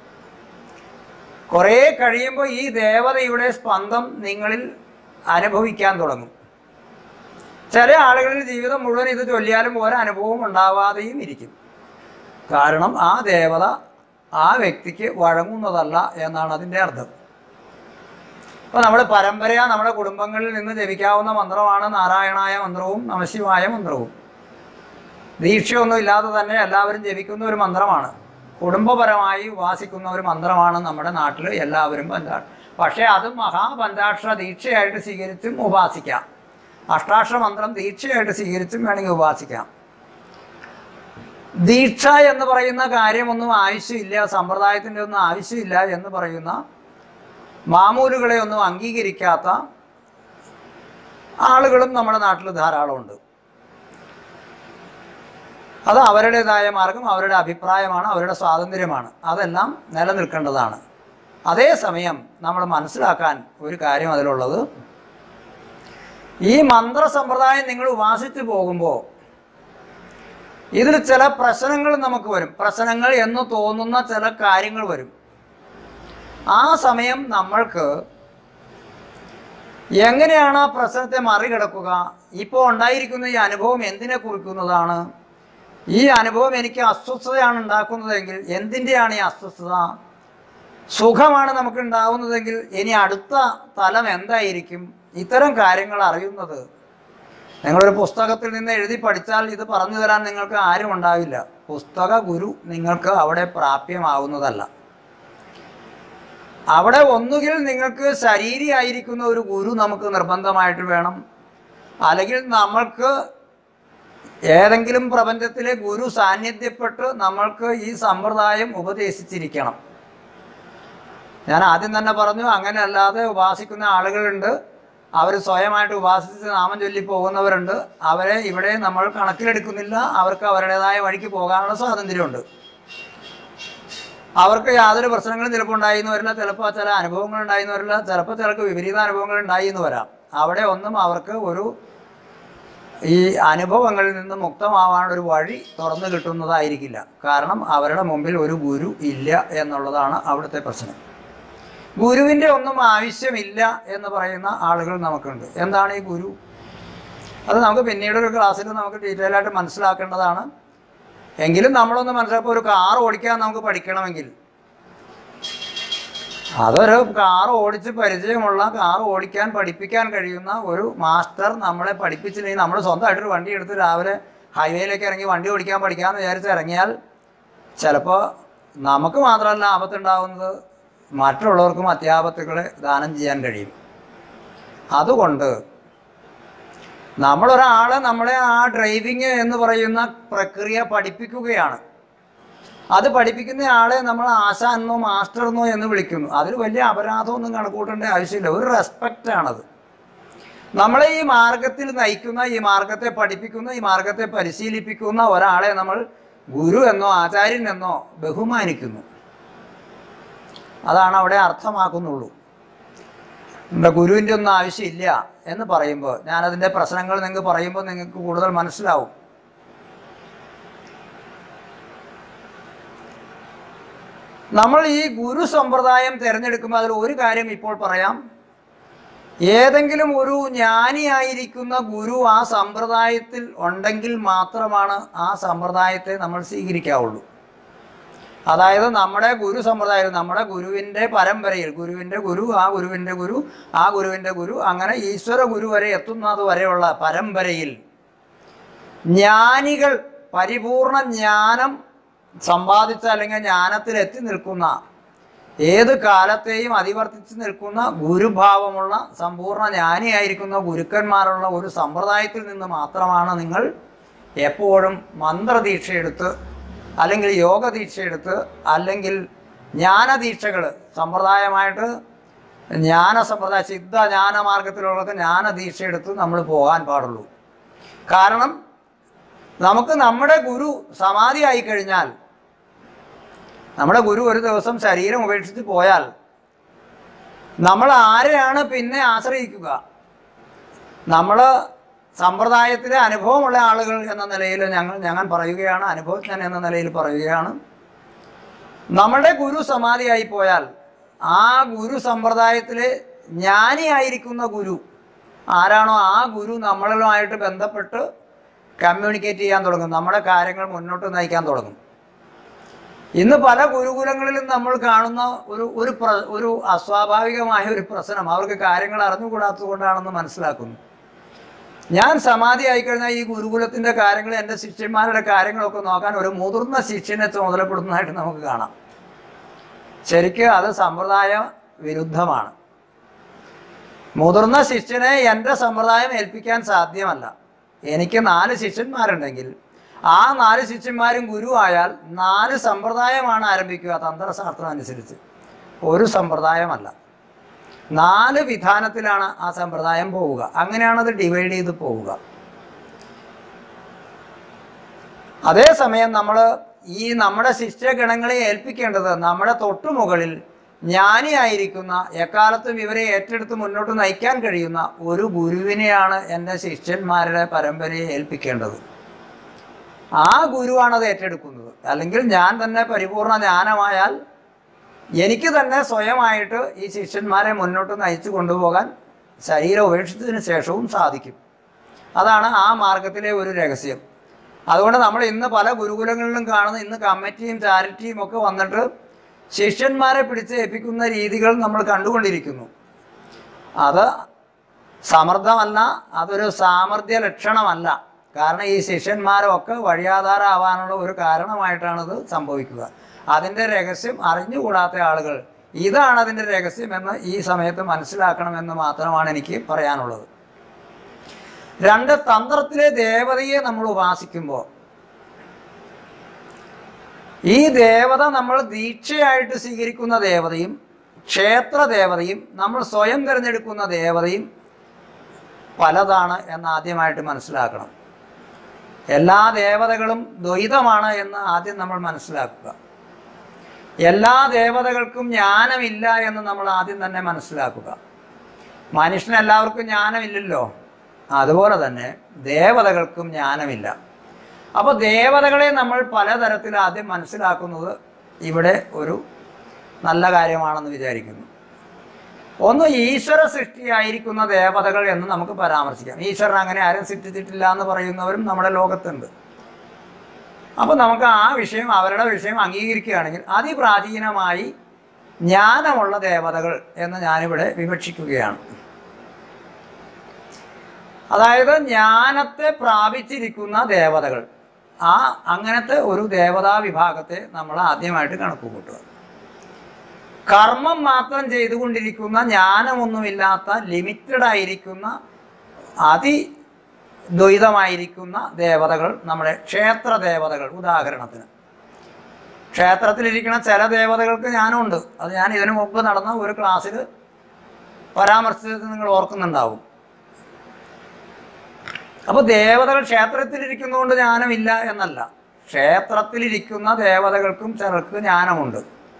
കുറേ കഴിയുമ്പോൾ ഈ ദേവതയുടെ സ്പന്ദം നിങ്ങളിൽ അനുഭവിക്കാൻ തുടങ്ങും ചില ആളുകളിൽ ജീവിതം മുഴുവൻ ഇത് ചൊല്ലിയാലും ഒരനുഭവം ഉണ്ടാവാതെയും ഇരിക്കും കാരണം ആ ദേവത ആ വ്യക്തിക്ക് വഴങ്ങുന്നതല്ല എന്നാണ് അതിൻ്റെ അർത്ഥം അപ്പോൾ നമ്മൾ പരമ്പരയ നമ്മുടെ കുടുംബങ്ങളിൽ നിന്ന് ജപിക്കാവുന്ന മന്ത്രമാണ് നാരായണായ മന്ത്രവും നമശിവായ മന്ത്രവും ദീക്ഷയൊന്നും ഇല്ലാതെ തന്നെ എല്ലാവരും ജപിക്കുന്ന ഒരു മന്ത്രമാണ് കുടുംബപരമായി ഉപാസിക്കുന്ന ഒരു മന്ത്രമാണ് നമ്മുടെ നാട്ടിൽ എല്ലാവരും പഞ്ചാ പക്ഷേ അത് മഹാപഞ്ചാക്ഷര ദീക്ഷയായിട്ട് സ്വീകരിച്ചും ഉപാസിക്കാം അഷ്ടാക്ഷര മന്ത്രം ദീക്ഷയായിട്ട് സ്വീകരിച്ചും വേണമെങ്കിൽ ഉപാസിക്കാം ദീക്ഷ എന്ന് പറയുന്ന കാര്യമൊന്നും ആവശ്യമില്ല സമ്പ്രദായത്തിൻ്റെ ഒന്നും ആവശ്യമില്ല എന്ന് പറയുന്ന മാമൂലുകളെ ഒന്നും അംഗീകരിക്കാത്ത ആളുകളും നമ്മുടെ നാട്ടിൽ ധാരാളമുണ്ട് അത് അവരുടേതായ മാർഗം അവരുടെ അഭിപ്രായമാണ് അവരുടെ സ്വാതന്ത്ര്യമാണ് അതെല്ലാം നിലനിൽക്കേണ്ടതാണ് അതേസമയം നമ്മൾ മനസ്സിലാക്കാൻ ഒരു കാര്യം അതിലുള്ളത് ഈ മന്ത്രസമ്പ്രദായം നിങ്ങൾ ഉപാസിച്ചു പോകുമ്പോൾ ഇതിൽ ചില പ്രശ്നങ്ങൾ നമുക്ക് വരും പ്രശ്നങ്ങൾ എന്ന് തോന്നുന്ന ചില കാര്യങ്ങൾ വരും ആ സമയം നമ്മൾക്ക് എങ്ങനെയാണ് ആ പ്രശ്നത്തെ മറികടക്കുക ഇപ്പോൾ ഉണ്ടായിരിക്കുന്ന ഈ അനുഭവം എന്തിനെ കുറിക്കുന്നതാണ് ഈ അനുഭവം എനിക്ക് അസ്വസ്ഥതയാണ് ഉണ്ടാക്കുന്നതെങ്കിൽ എന്തിൻ്റെയാണ് ഈ അസ്വസ്ഥത സുഖമാണ് നമുക്ക് ഉണ്ടാവുന്നതെങ്കിൽ ഇനി അടുത്ത തലം എന്തായിരിക്കും ഇത്തരം കാര്യങ്ങൾ അറിയുന്നത് നിങ്ങളൊരു പുസ്തകത്തിൽ നിന്ന് എഴുതി പഠിച്ചാൽ ഇത് പറഞ്ഞു തരാൻ നിങ്ങൾക്ക് ആരും ഉണ്ടാവില്ല പുസ്തക ഗുരു നിങ്ങൾക്ക് അവിടെ പ്രാപ്യമാവുന്നതല്ല അവിടെ ഒന്നുകിൽ നിങ്ങൾക്ക് ശരീരമായിരിക്കുന്ന ഒരു ഗുരു നമുക്ക് നിർബന്ധമായിട്ട് വേണം അല്ലെങ്കിൽ നമ്മൾക്ക് ഏതെങ്കിലും പ്രപഞ്ചത്തിലെ ഗുരു സാന്നിധ്യപ്പെട്ട് നമ്മൾക്ക് ഈ സമ്പ്രദായം ഉപദേശിച്ചിരിക്കണം ഞാൻ ആദ്യം തന്നെ പറഞ്ഞു അങ്ങനെ അല്ലാതെ ഉപാസിക്കുന്ന ആളുകളുണ്ട് അവർ സ്വയമായിട്ട് ഉപാസിച്ച് നാമം ചൊല്ലി പോകുന്നവരുണ്ട് അവരെ ഇവിടെ നമ്മൾ കണക്കിലെടുക്കുന്നില്ല അവർക്ക് അവരുടേതായ വഴിക്ക് പോകാനുള്ള സ്വാതന്ത്ര്യമുണ്ട് അവർക്ക് യാതൊരു പ്രശ്നങ്ങളും ചിലപ്പോൾ ഉണ്ടായിന്ന് വരില്ല ചിലപ്പോൾ ചില അനുഭവങ്ങൾ ഉണ്ടായിന്ന് വരില്ല ചിലപ്പോൾ ചിലർക്ക് വിപരീത അനുഭവങ്ങൾ ഉണ്ടായി എന്ന് വരാം അവിടെ ഒന്നും അവർക്ക് ഒരു ഈ അനുഭവങ്ങളിൽ നിന്ന് മുക്തമാവാനുള്ള ഒരു വഴി തുറന്നു കിട്ടുന്നതായിരിക്കില്ല കാരണം അവരുടെ മുമ്പിൽ ഒരു ഗുരു ഇല്ല എന്നുള്ളതാണ് അവിടുത്തെ പ്രശ്നം ഗുരുവിൻ്റെ ഒന്നും ആവശ്യമില്ല എന്ന് പറയുന്ന ആളുകൾ നമുക്കുണ്ട് എന്താണ് ഈ ഗുരു അത് നമുക്ക് പിന്നീട് ഒരു ക്ലാസ്സിൽ നമുക്ക് ഡീറ്റെയിൽ ആയിട്ട് മനസ്സിലാക്കേണ്ടതാണ് എങ്കിലും നമ്മളൊന്ന് മനസ്സിലാക്കുക ഒരു കാർ ഓടിക്കാൻ നമുക്ക് പഠിക്കണമെങ്കിൽ അതൊരു കാർ ഓടിച്ച് പരിചയമുള്ള കാർ ഓടിക്കാൻ പഠിപ്പിക്കാൻ കഴിയുന്ന ഒരു മാസ്റ്റർ നമ്മളെ പഠിപ്പിച്ചില്ലെങ്കിൽ നമ്മൾ സ്വന്തമായിട്ടൊരു വണ്ടി എടുത്ത് രാവിലെ ഹൈവേയിലേക്ക് ഇറങ്ങി വണ്ടി ഓടിക്കാൻ പഠിക്കാമെന്ന് വിചാരിച്ച് ഇറങ്ങിയാൽ ചിലപ്പോൾ നമുക്ക് മാത്രമല്ല ആപത്തുണ്ടാവുന്നത് മറ്റുള്ളവർക്കും അത്യാപത്തുകളെ ദാനം ചെയ്യാൻ കഴിയും അതുകൊണ്ട് നമ്മളൊരാളെ നമ്മളെ ആ ഡ്രൈവിങ് എന്ന് പറയുന്ന പ്രക്രിയ പഠിപ്പിക്കുകയാണ് അത് പഠിപ്പിക്കുന്ന ആളെ നമ്മൾ ആശാനെന്നോ മാസ്റ്ററെന്നോ എന്ന് വിളിക്കുന്നു അതിൽ വലിയ അപരാധമൊന്നും കണക്കൂട്ടേണ്ട ആവശ്യമില്ല ഒരു റെസ്പെക്റ്റ് ആണത് നമ്മളെ ഈ മാർഗത്തിൽ നയിക്കുന്ന ഈ മാർഗത്തെ പഠിപ്പിക്കുന്ന ഈ മാർഗത്തെ പരിശീലിപ്പിക്കുന്ന ഒരാളെ നമ്മൾ ഗുരു എന്നോ ആചാര്യൻ എന്നോ ബഹുമാനിക്കുന്നു അതാണ് അവിടെ അർത്ഥമാക്കുന്നുള്ളൂ നമ്മുടെ ഗുരുവിൻ്റെ ഒന്നും ആവശ്യമില്ല എന്ന് പറയുമ്പോൾ ഞാനതിൻ്റെ പ്രശ്നങ്ങൾ നിങ്ങൾക്ക് പറയുമ്പോൾ നിങ്ങൾക്ക് കൂടുതൽ മനസ്സിലാവും നമ്മൾ ഈ ഗുരു സമ്പ്രദായം തിരഞ്ഞെടുക്കുമ്പോൾ അതിൽ ഒരു കാര്യം ഇപ്പോൾ പറയാം ഏതെങ്കിലും ഒരു ജ്ഞാനിയായിരിക്കുന്ന ഗുരു ആ സമ്പ്രദായത്തിൽ ഉണ്ടെങ്കിൽ മാത്രമാണ് ആ സമ്പ്രദായത്തെ നമ്മൾ സ്വീകരിക്കാവുള്ളൂ അതായത് നമ്മുടെ ഗുരു സമ്പ്രദായം നമ്മുടെ ഗുരുവിൻ്റെ പരമ്പരയിൽ ഗുരുവിൻ്റെ ഗുരു ആ ഗുരുവിൻ്റെ ഗുരു ആ ഗുരുവിൻ്റെ ഗുരു അങ്ങനെ ഈശ്വര ഗുരു വരെ എത്തുന്നത് വരെയുള്ള പരമ്പരയിൽ ജ്ഞാനികൾ പരിപൂർണ ജ്ഞാനം സമ്പാദിച്ച അല്ലെങ്കിൽ ജ്ഞാനത്തിൽ എത്തി നിൽക്കുന്ന ഏത് കാലത്തെയും അതിവർത്തിച്ച് നിൽക്കുന്ന ഗുരുഭാവമുള്ള സമ്പൂർണ്ണ ജ്ഞാനിയായിരിക്കുന്ന ഗുരുക്കന്മാരുള്ള ഒരു സമ്പ്രദായത്തിൽ നിന്ന് മാത്രമാണ് നിങ്ങൾ എപ്പോഴും മന്ത്രദീക്ഷയെടുത്ത് അല്ലെങ്കിൽ യോഗദീക്ഷയെടുത്ത് അല്ലെങ്കിൽ ജ്ഞാനദീക്ഷകൾ സമ്പ്രദായമായിട്ട് ജ്ഞാന സമ്പ്രദായ സിദ്ധ ജ്ഞാനമാർഗത്തിലുള്ളതൊക്കെ ജ്ഞാനദീക്ഷയെടുത്ത് നമ്മൾ പോകാൻ പാടുള്ളൂ കാരണം നമുക്ക് നമ്മുടെ ഗുരു സമാധിയായി കഴിഞ്ഞാൽ നമ്മുടെ ഗുരു ഒരു ദിവസം ശരീരം ഉപേക്ഷിച്ച് പോയാൽ നമ്മൾ ആരെയാണ് പിന്നെ ആശ്രയിക്കുക നമ്മൾ സമ്പ്രദായത്തിലെ അനുഭവമുള്ള ആളുകൾ എന്ന നിലയിൽ ഞങ്ങൾ ഞങ്ങൾ പറയുകയാണ് അനുഭവജ്ഞൻ എന്ന നിലയിൽ പറയുകയാണ് നമ്മുടെ ഗുരു സമാധിയായി പോയാൽ ആ ഗുരു സമ്പ്രദായത്തിലെ ജ്ഞാനിയായിരിക്കുന്ന ഗുരു ആരാണോ ആ ഗുരു നമ്മളുമായിട്ട് ബന്ധപ്പെട്ട് കമ്മ്യൂണിക്കേറ്റ് ചെയ്യാൻ തുടങ്ങും നമ്മുടെ കാര്യങ്ങൾ മുന്നോട്ട് നയിക്കാൻ തുടങ്ങും ഇന്ന് പല ഗുരുകുലങ്ങളിലും നമ്മൾ കാണുന്ന ഒരു ഒരു പ്ര ഒരു അസ്വാഭാവികമായ ഒരു പ്രശ്നം അവർക്ക് കാര്യങ്ങൾ അറിഞ്ഞുകൂടാത്തത് കൊണ്ടാണെന്ന് മനസ്സിലാക്കുന്നു ഞാൻ സമാധി ആയിക്കഴിഞ്ഞാൽ ഈ ഗുരുകുലത്തിൻ്റെ കാര്യങ്ങൾ എൻ്റെ ശിഷ്യന്മാരുടെ കാര്യങ്ങളൊക്കെ നോക്കാൻ ഒരു മുതിർന്ന ശിഷ്യനെ ചുമതലപ്പെടുന്നതായിട്ട് നമുക്ക് കാണാം ശരിക്കും അത് സമ്പ്രദായ വിരുദ്ധമാണ് മുതിർന്ന ശിഷ്യനെ എൻ്റെ സമ്പ്രദായം ഏൽപ്പിക്കാൻ സാധ്യമല്ല എനിക്ക് നാല് ശിഷ്യന്മാരുണ്ടെങ്കിൽ ആ നാല് ശിഷ്യന്മാരും ഗുരുവായാൽ നാല് സമ്പ്രദായമാണ് ആരംഭിക്കുക തന്ത്രശാസ്ത്രം അനുസരിച്ച് ഒരു സമ്പ്രദായമല്ല നാല് വിധാനത്തിലാണ് ആ സമ്പ്രദായം പോവുക അങ്ങനെയാണ് അത് ഡിവൈഡ് ചെയ്ത് പോവുക അതേസമയം നമ്മൾ ഈ നമ്മുടെ ശിഷ്യഗണങ്ങളെ ഏൽപ്പിക്കേണ്ടത് നമ്മുടെ തൊട്ടുമുകളിൽ ജ്ഞാനിയായിരിക്കുന്ന എക്കാലത്തും ഇവരെ ഏറ്റെടുത്ത് മുന്നോട്ട് നയിക്കാൻ കഴിയുന്ന ഒരു ഗുരുവിനെയാണ് എൻ്റെ ശിഷ്യന്മാരുടെ പരമ്പരയെ ഏൽപ്പിക്കേണ്ടത് ആ ഗുരുവാണ് അത് ഏറ്റെടുക്കുന്നത് അല്ലെങ്കിൽ ഞാൻ തന്നെ പരിപൂർണ ജ്ഞാനമായാൽ എനിക്ക് തന്നെ സ്വയമായിട്ട് ഈ ശിഷ്യന്മാരെ മുന്നോട്ട് നയിച്ചു കൊണ്ടുപോകാൻ ശരീരം ഉപേക്ഷിച്ചതിന് ശേഷവും സാധിക്കും അതാണ് ആ മാർഗത്തിലെ ഒരു രഹസ്യം അതുകൊണ്ട് നമ്മൾ ഇന്ന് പല ഗുരുകുലങ്ങളിലും കാണുന്ന ഇന്ന് കമ്മിറ്റിയും ചാരിറ്റിയും ഒക്കെ വന്നിട്ട് ശിഷ്യന്മാരെ പിടിച്ച് ഏൽപ്പിക്കുന്ന രീതികൾ നമ്മൾ കണ്ടുകൊണ്ടിരിക്കുന്നു അത് സമർത്ഥമല്ല അതൊരു സാമർഥ്യ ലക്ഷണമല്ല കാരണം ഈ ശിഷ്യന്മാരൊക്കെ വഴിയാധാരമാവാനുള്ള ഒരു കാരണമായിട്ടാണിത് സംഭവിക്കുക അതിൻ്റെ രഹസ്യം അറിഞ്ഞുകൂടാത്ത ആളുകൾ ഇതാണ് അതിൻ്റെ രഹസ്യമെന്ന് ഈ സമയത്ത് മനസ്സിലാക്കണമെന്ന് മാത്രമാണ് എനിക്ക് പറയാനുള്ളത് രണ്ട് തന്ത്രത്തിലെ ദേവതയെ നമ്മൾ ഉപാസിക്കുമ്പോൾ ഈ ദേവത നമ്മൾ ദീക്ഷയായിട്ട് സ്വീകരിക്കുന്ന ദേവതയും ക്ഷേത്ര ദേവതയും നമ്മൾ സ്വയം തിരഞ്ഞെടുക്കുന്ന ദേവതയും പലതാണ് എന്ന് ആദ്യമായിട്ട് മനസ്സിലാക്കണം എല്ലാ ദേവതകളും ദ്വൈതമാണ് എന്ന് ആദ്യം നമ്മൾ മനസ്സിലാക്കുക എല്ലാ ദേവതകൾക്കും ജ്ഞാനമില്ല എന്ന് നമ്മൾ ആദ്യം തന്നെ മനസ്സിലാക്കുക മനുഷ്യന് എല്ലാവർക്കും ജ്ഞാനമില്ലല്ലോ അതുപോലെ തന്നെ ദേവതകൾക്കും ജ്ഞാനമില്ല അപ്പോൾ ദേവതകളെ നമ്മൾ പലതരത്തിൽ ആദ്യം മനസ്സിലാക്കുന്നത് ഇവിടെ ഒരു നല്ല കാര്യമാണെന്ന് വിചാരിക്കുന്നു ഒന്ന് ഈശ്വര സൃഷ്ടിയായിരിക്കുന്ന ദേവതകൾ എന്ന് നമുക്ക് പരാമർശിക്കാം ഈശ്വരൻ അങ്ങനെ ആരും സൃഷ്ടിച്ചിട്ടില്ല എന്ന് പറയുന്നവരും നമ്മുടെ ലോകത്തുണ്ട് അപ്പോൾ നമുക്ക് ആ വിഷയം അവരുടെ വിഷയം അംഗീകരിക്കുകയാണെങ്കിൽ അതിപ്രാചീനമായി ജ്ഞാനമുള്ള ദേവതകൾ എന്ന് ഞാനിവിടെ വിവക്ഷിക്കുകയാണ് അതായത് ജ്ഞാനത്തെ പ്രാപിച്ചിരിക്കുന്ന ദേവതകൾ ആ അങ്ങനത്തെ ഒരു ദേവതാ വിഭാഗത്തെ നമ്മൾ ആദ്യമായിട്ട് കണക്ക് കൂട്ടുക കർമ്മം മാത്രം ചെയ്തുകൊണ്ടിരിക്കുന്ന ജ്ഞാനമൊന്നുമില്ലാത്ത ലിമിറ്റഡ് ആയിരിക്കുന്ന അതി ദ്വൈതമായിരിക്കുന്ന ദേവതകൾ നമ്മുടെ ക്ഷേത്ര ദേവതകൾ ഉദാഹരണത്തിന് ക്ഷേത്രത്തിലിരിക്കുന്ന ചില ദേവതകൾക്ക് ജ്ഞാനമുണ്ട് അത് ഞാൻ ഇതിനു മുമ്പ് നടന്ന ഒരു ക്ലാസ്സിൽ പരാമർശിച്ചത് നിങ്ങൾ ഓർക്കുന്നുണ്ടാവും അപ്പോൾ ദേവതകൾ ക്ഷേത്രത്തിലിരിക്കുന്നതുകൊണ്ട് ജ്ഞാനമില്ല എന്നല്ല ക്ഷേത്രത്തിലിരിക്കുന്ന ദേവതകൾക്കും ചിലർക്ക് ജ്ഞാനമുണ്ട്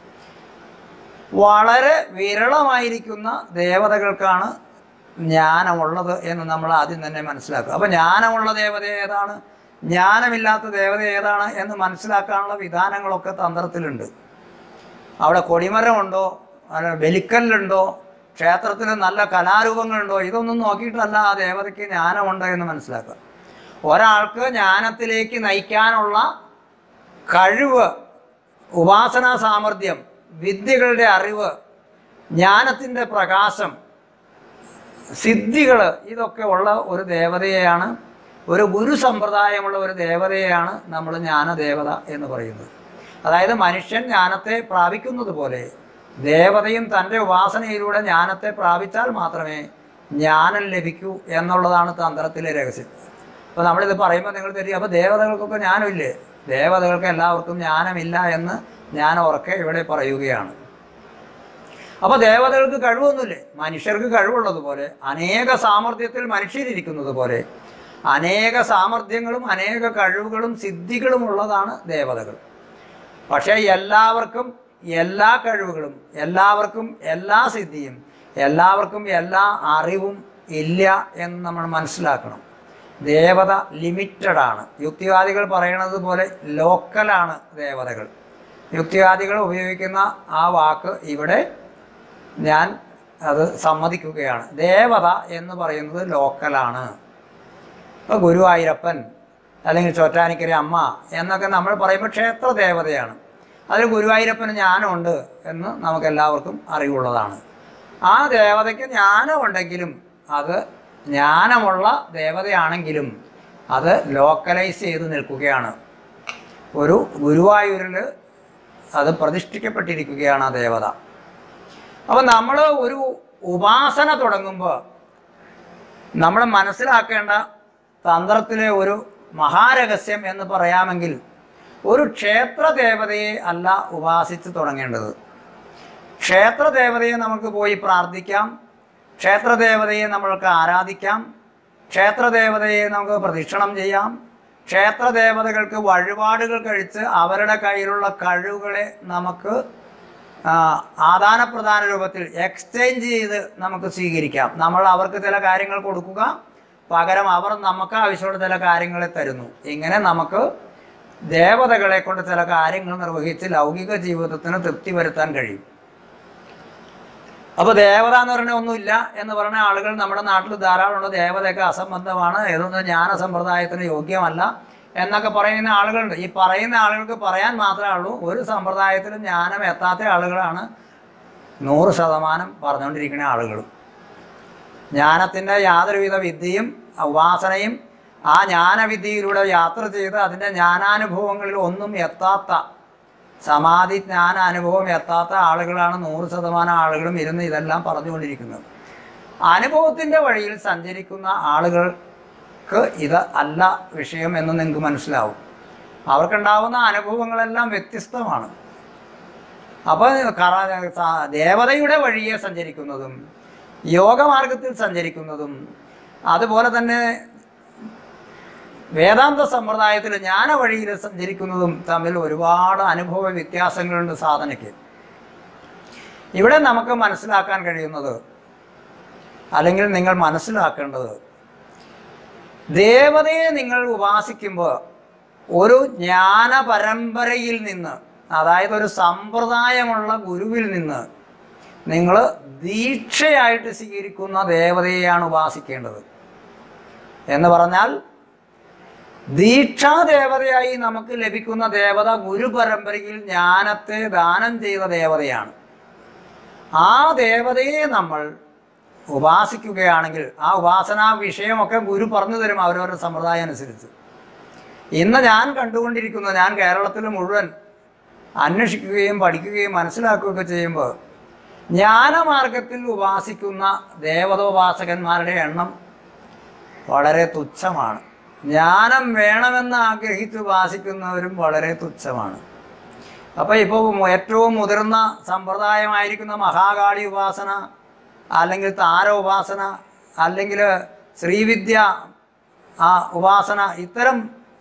വളരെ വിരളമായിരിക്കുന്ന ദേവതകൾക്കാണ് ജ്ഞാനമുള്ളത് എന്ന് നമ്മൾ ആദ്യം തന്നെ മനസ്സിലാക്കുക അപ്പോൾ ജ്ഞാനമുള്ള ദേവത ഏതാണ് ജ്ഞാനമില്ലാത്ത ദേവത ഏതാണ് എന്ന് മനസ്സിലാക്കാനുള്ള വിധാനങ്ങളൊക്കെ തന്ത്രത്തിലുണ്ട് അവിടെ കൊടിമരമുണ്ടോ അല്ല ബലിക്കല്ലുണ്ടോ ക്ഷേത്രത്തിൽ നല്ല കലാരൂപങ്ങളുണ്ടോ ഇതൊന്നും നോക്കിയിട്ടല്ല ആ ദേവതയ്ക്ക് ജ്ഞാനമുണ്ടോ എന്ന് മനസ്സിലാക്കുക ഒരാൾക്ക് ജ്ഞാനത്തിലേക്ക് നയിക്കാനുള്ള കഴിവ് ഉപാസനാ സാമർഥ്യം വിദ്യകളുടെ അറിവ് ജ്ഞാനത്തിൻ്റെ പ്രകാശം സിദ്ധികൾ ഇതൊക്കെ ഉള്ള ഒരു ദേവതയെയാണ് ഒരു ഗുരു സമ്പ്രദായമുള്ള ഒരു ദേവതയെയാണ് നമ്മൾ ജ്ഞാനദേവത എന്ന് പറയുന്നത് അതായത് മനുഷ്യൻ ജ്ഞാനത്തെ പ്രാപിക്കുന്നത് പോലെ ദേവതയും തൻ്റെ ഉപാസനയിലൂടെ ജ്ഞാനത്തെ പ്രാപിച്ചാൽ മാത്രമേ ജ്ഞാനം ലഭിക്കൂ എന്നുള്ളതാണ് തന്ത്രത്തിലെ രഹസ്യം അപ്പോൾ നമ്മളിത് പറയുമ്പോൾ നിങ്ങൾ തരും അപ്പോൾ ദേവതകൾക്കൊക്കെ ജ്ഞാനമില്ലേ ദേവതകൾക്ക് എല്ലാവർക്കും ജ്ഞാനമില്ല എന്ന് ഞാൻ ഉറക്കെ ഇവിടെ പറയുകയാണ് അപ്പോൾ ദേവതകൾക്ക് കഴിവൊന്നുമില്ലേ മനുഷ്യർക്ക് കഴിവുള്ളതുപോലെ അനേക സാമർഥ്യത്തിൽ മനുഷ്യരിരിക്കുന്നത് പോലെ അനേക സാമർഥ്യങ്ങളും അനേക കഴിവുകളും സിദ്ധികളും ഉള്ളതാണ് ദേവതകൾ പക്ഷേ എല്ലാവർക്കും എല്ലാ കഴിവുകളും എല്ലാവർക്കും എല്ലാ സിദ്ധിയും എല്ലാവർക്കും എല്ലാ അറിവും ഇല്ല എന്ന് നമ്മൾ മനസ്സിലാക്കണം ദേവത ലിമിറ്റഡ് ആണ് യുക്തിവാദികൾ പറയണത് പോലെ ലോക്കലാണ് ദേവതകൾ യുക്തിവാദികൾ ഉപയോഗിക്കുന്ന ആ വാക്ക് ഇവിടെ ഞാൻ അത് സമ്മതിക്കുകയാണ് ദേവത എന്ന് പറയുന്നത് ലോക്കലാണ് ഇപ്പോൾ ഗുരുവായൂരപ്പൻ അല്ലെങ്കിൽ ചോറ്റാനിക്കര അമ്മ എന്നൊക്കെ നമ്മൾ പറയുമ്പോൾ ക്ഷേത്ര ദേവതയാണ് അതിൽ ഗുരുവായൂരപ്പന് ജ്ഞാനമുണ്ട് എന്ന് നമുക്കെല്ലാവർക്കും അറിവുള്ളതാണ് ആ ദേവതയ്ക്ക് ജ്ഞാനമുണ്ടെങ്കിലും അത് ജ്ഞാനമുള്ള ദേവതയാണെങ്കിലും അത് ലോക്കലൈസ് ചെയ്ത് നിൽക്കുകയാണ് ഒരു ഗുരുവായൂരിൽ അത് പ്രതിഷ്ഠിക്കപ്പെട്ടിരിക്കുകയാണ് ആ ദേവത അപ്പം നമ്മൾ ഒരു ഉപാസന തുടങ്ങുമ്പോൾ നമ്മൾ മനസ്സിലാക്കേണ്ട തന്ത്രത്തിലെ ഒരു മഹാരഹസ്യം എന്ന് പറയാമെങ്കിൽ ഒരു ക്ഷേത്ര ദേവതയെ അല്ല ഉപാസിച്ച് തുടങ്ങേണ്ടത് ക്ഷേത്ര ദേവതയെ നമുക്ക് പോയി പ്രാർത്ഥിക്കാം ക്ഷേത്ര ദേവതയെ നമ്മൾക്ക് ആരാധിക്കാം ക്ഷേത്ര ദേവതയെ നമുക്ക് പ്രദക്ഷിണം ചെയ്യാം ക്ഷേത്ര ദേവതകൾക്ക് വഴിപാടുകൾ കഴിച്ച് അവരുടെ കയ്യിലുള്ള കഴിവുകളെ നമുക്ക് ആ, ആദാനപ്രദാന രൂപത്തിൽ എക്സ്ചേഞ്ച് ചെയ്ത് നമുക്ക് സ്വീകരിക്കാം നമ്മൾ അവർക്ക് ചില കാര്യങ്ങൾ കൊടുക്കുക പകരം അവർ നമുക്ക് ആവശ്യമുള്ള ചില കാര്യങ്ങളെ തരുന്നു ഇങ്ങനെ നമുക്ക് ദേവതകളെ കൊണ്ട് ചില കാര്യങ്ങൾ നിർവഹിച്ച് ലൗകിക ജീവിതത്തിന് തൃപ്തി വരുത്താൻ കഴിയും അപ്പോൾ ദേവത എന്ന് പറഞ്ഞ ഒന്നുമില്ല എന്ന് പറഞ്ഞ ആളുകൾ നമ്മുടെ നാട്ടിൽ ധാരാളമുണ്ട് ദേവതയൊക്കെ അസംബന്ധമാണ് ഏതൊന്നും ജ്ഞാന സമ്പ്രദായത്തിന് യോഗ്യമല്ല എന്നൊക്കെ പറയുന്ന ആളുകളുണ്ട് ഈ പറയുന്ന ആളുകൾക്ക് പറയാൻ മാത്രമേ ഉള്ളൂ ഒരു സമ്പ്രദായത്തിലും ജ്ഞാനം എത്താത്ത ആളുകളാണ് നൂറ് ശതമാനം പറഞ്ഞുകൊണ്ടിരിക്കുന്ന ആളുകളും ജ്ഞാനത്തിൻ്റെ യാതൊരുവിധ വിദ്യയും ഉപാസനയും ആ ജ്ഞാനവിദ്യയിലൂടെ യാത്ര ചെയ്ത് അതിൻ്റെ ജ്ഞാനാനുഭവങ്ങളിൽ ഒന്നും എത്താത്ത സമാധി ജ്ഞാന അനുഭവം എത്താത്ത ആളുകളാണ് നൂറ് ശതമാനം ആളുകളും ഇരുന്ന് ഇതെല്ലാം പറഞ്ഞുകൊണ്ടിരിക്കുന്നത് അനുഭവത്തിൻ്റെ വഴിയിൽ സഞ്ചരിക്കുന്ന ആളുകൾക്ക് ഇത് അല്ല വിഷയം എന്ന് നിങ്ങൾക്ക് മനസ്സിലാവും അവർക്കുണ്ടാവുന്ന അനുഭവങ്ങളെല്ലാം വ്യത്യസ്തമാണ് അപ്പോൾ കറ- സ- ദേവതയുടെ വഴിയെ സഞ്ചരിക്കുന്നതും യോഗമാർഗത്തിൽ സഞ്ചരിക്കുന്നതും അതുപോലെ തന്നെ വേദാന്ത സമ്പ്രദായത്തിൽ ജ്ഞാന വഴിയിൽ സഞ്ചരിക്കുന്നതും തമ്മിൽ ഒരുപാട് അനുഭവ വ്യത്യാസങ്ങളുണ്ട് സാധനയ്ക്ക് ഇവിടെ നമുക്ക് മനസ്സിലാക്കാൻ കഴിയുന്നത് അല്ലെങ്കിൽ നിങ്ങൾ മനസ്സിലാക്കേണ്ടത് ദേവതയെ നിങ്ങൾ ഉപാസിക്കുമ്പോൾ ഒരു ജ്ഞാന പരമ്പരയിൽ നിന്ന് അതായത് ഒരു സമ്പ്രദായമുള്ള ഗുരുവിൽ നിന്ന് നിങ്ങൾ ദീക്ഷയായിട്ട് സ്വീകരിക്കുന്ന ദേവതയെയാണ് ഉപാസിക്കേണ്ടത് എന്ന് പറഞ്ഞാൽ ദീക്ഷാദേവതയായി നമുക്ക് ലഭിക്കുന്ന ദേവത ഗുരു പരമ്പരയിൽ ജ്ഞാനത്തെ ദാനം ചെയ്ത ദേവതയാണ് ആ ദേവതയെ നമ്മൾ ഉപാസിക്കുകയാണെങ്കിൽ ആ ഉപാസനാ വിഷയമൊക്കെ ഗുരു പറഞ്ഞു തരും അവരവരുടെ സമ്പ്രദായം അനുസരിച്ച് ഇന്ന് ഞാൻ കണ്ടുകൊണ്ടിരിക്കുന്ന ഞാൻ കേരളത്തിൽ മുഴുവൻ അന്വേഷിക്കുകയും പഠിക്കുകയും മനസ്സിലാക്കുകയൊക്കെ ചെയ്യുമ്പോൾ ജ്ഞാനമാർഗത്തിൽ ഉപാസിക്കുന്ന ദേവതോപാസകന്മാരുടെ എണ്ണം വളരെ തുച്ഛമാണ് ജ്ഞാനം വേണമെന്ന് ആഗ്രഹിച്ച് ഉപാസിക്കുന്നവരും വളരെ തുച്ഛമാണ് അപ്പോൾ ഇപ്പോൾ ഏറ്റവും മുതിർന്ന സമ്പ്രദായമായിരിക്കുന്ന മഹാകാളി ഉപാസന അല്ലെങ്കിൽ താര ഉപാസന അല്ലെങ്കിൽ ശ്രീവിദ്യ ആ ഉപാസന ഇത്തരം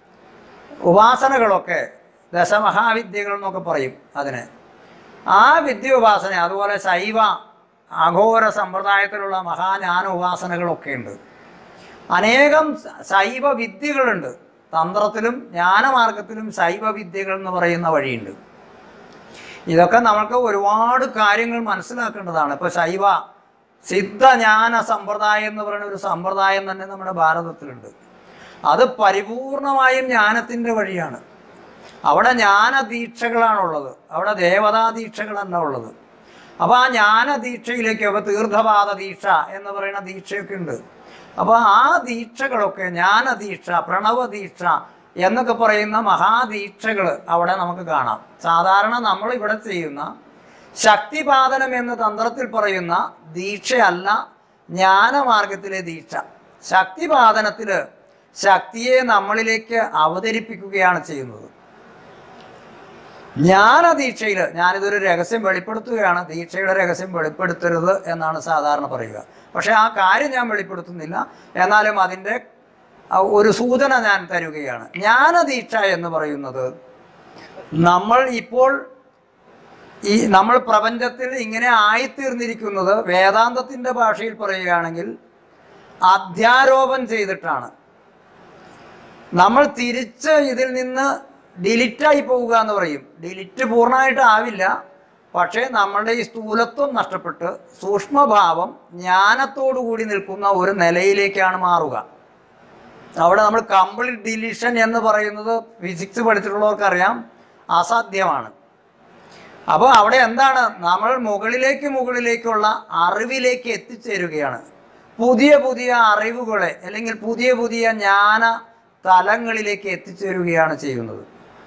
ഉപാസനകളൊക്കെ ദശമഹാവിദ്യകൾ എന്നൊക്കെ പറയും അതിന് ആ വിദ്യ ഉപാസന അതുപോലെ ശൈവ അഘോര സമ്പ്രദായത്തിലുള്ള മഹാജ്ഞാന ഉപാസനകളൊക്കെ ഉണ്ട് അനേകം സ- ശൈവ വിദ്യകളുണ്ട് തന്ത്രത്തിലും ജ്ഞാനമാർഗത്തിലും ശൈവ വിദ്യകൾ എന്ന് പറയുന്ന വഴിയുണ്ട് ഇതൊക്കെ നമുക്ക് ഒരുപാട് കാര്യങ്ങൾ മനസ്സിലാക്കേണ്ടതാണ് ഇപ്പോൾ ശൈവ സിദ്ധജ്ഞാന സമ്പ്രദായം എന്ന് പറയുന്ന ഒരു സമ്പ്രദായം തന്നെ നമ്മുടെ ഭാരതത്തിലുണ്ട് അത് പരിപൂർണമായും ജ്ഞാനത്തിൻ്റെ വഴിയാണ് അവിടെ ജ്ഞാനദീക്ഷകളാണുള്ളത് അവിടെ ദേവതാ ദീക്ഷകളല്ല ഉള്ളത് അപ്പോൾ ആ ജ്ഞാനദീക്ഷയിലേക്ക് അപ്പോൾ തീർത്ഥപാദ ദീക്ഷ എന്ന് പറയുന്ന ദീക്ഷയൊക്കെ ഉണ്ട് അപ്പോൾ ആ ദീക്ഷകളൊക്കെ ജ്ഞാനദീക്ഷ പ്രണവദീക്ഷ എന്നൊക്കെ പറയുന്ന മഹാദീക്ഷകൾ അവിടെ നമുക്ക് കാണാം സാധാരണ നമ്മൾ ഇവിടെ ചെയ്യുന്ന ശക്തിപാതനം എന്ന് തന്ത്രത്തിൽ പറയുന്ന ദീക്ഷയല്ല ജ്ഞാനമാർഗത്തിലെ ദീക്ഷ ശക്തിപാതനത്തിൽ ശക്തിയെ നമ്മളിലേക്ക് അവതരിപ്പിക്കുകയാണ് ചെയ്യുന്നത് ജ്ഞാനദീക്ഷയിൽ ഞാനിതൊരു രഹസ്യം വെളിപ്പെടുത്തുകയാണ് ദീക്ഷയുടെ രഹസ്യം വെളിപ്പെടുത്തരുത് എന്നാണ് സാധാരണ പറയുക പക്ഷേ ആ കാര്യം ഞാൻ വെളിപ്പെടുത്തുന്നില്ല എന്നാലും അതിൻ്റെ ആ ഒരു സൂചന ഞാൻ തരുകയാണ് ജ്ഞാനദീക്ഷ എന്ന് പറയുന്നത് നമ്മൾ ഇപ്പോൾ ഈ നമ്മൾ പ്രപഞ്ചത്തിൽ ഇങ്ങനെ ആയിത്തീർന്നിരിക്കുന്നത് വേദാന്തത്തിൻ്റെ ഭാഷയിൽ പറയുകയാണെങ്കിൽ അധ്യാരോപം ചെയ്തിട്ടാണ് നമ്മൾ തിരിച്ച് ഇതിൽ നിന്ന് ഡിലിറ്റായി പോവുക എന്ന് പറയും ഡിലിറ്റ് പൂർണ്ണമായിട്ട് ആവില്ല പക്ഷേ നമ്മളുടെ ഈ സ്ഥൂലത്വം നഷ്ടപ്പെട്ട് സൂക്ഷ്മഭാവം ജ്ഞാനത്തോടു കൂടി നിൽക്കുന്ന ഒരു നിലയിലേക്കാണ് മാറുക അവിടെ നമ്മൾ കംപ്ലീറ്റ് ഡിലീഷൻ എന്ന് പറയുന്നത് ഫിസിക്സ് പഠിച്ചിട്ടുള്ളവർക്കറിയാം അസാധ്യമാണ് അപ്പോൾ അവിടെ എന്താണ് നമ്മൾ മുകളിലേക്ക് മുകളിലേക്കുള്ള അറിവിലേക്ക് എത്തിച്ചേരുകയാണ് പുതിയ പുതിയ അറിവുകളെ അല്ലെങ്കിൽ പുതിയ പുതിയ ജ്ഞാന തലങ്ങളിലേക്ക് എത്തിച്ചേരുകയാണ് ചെയ്യുന്നത്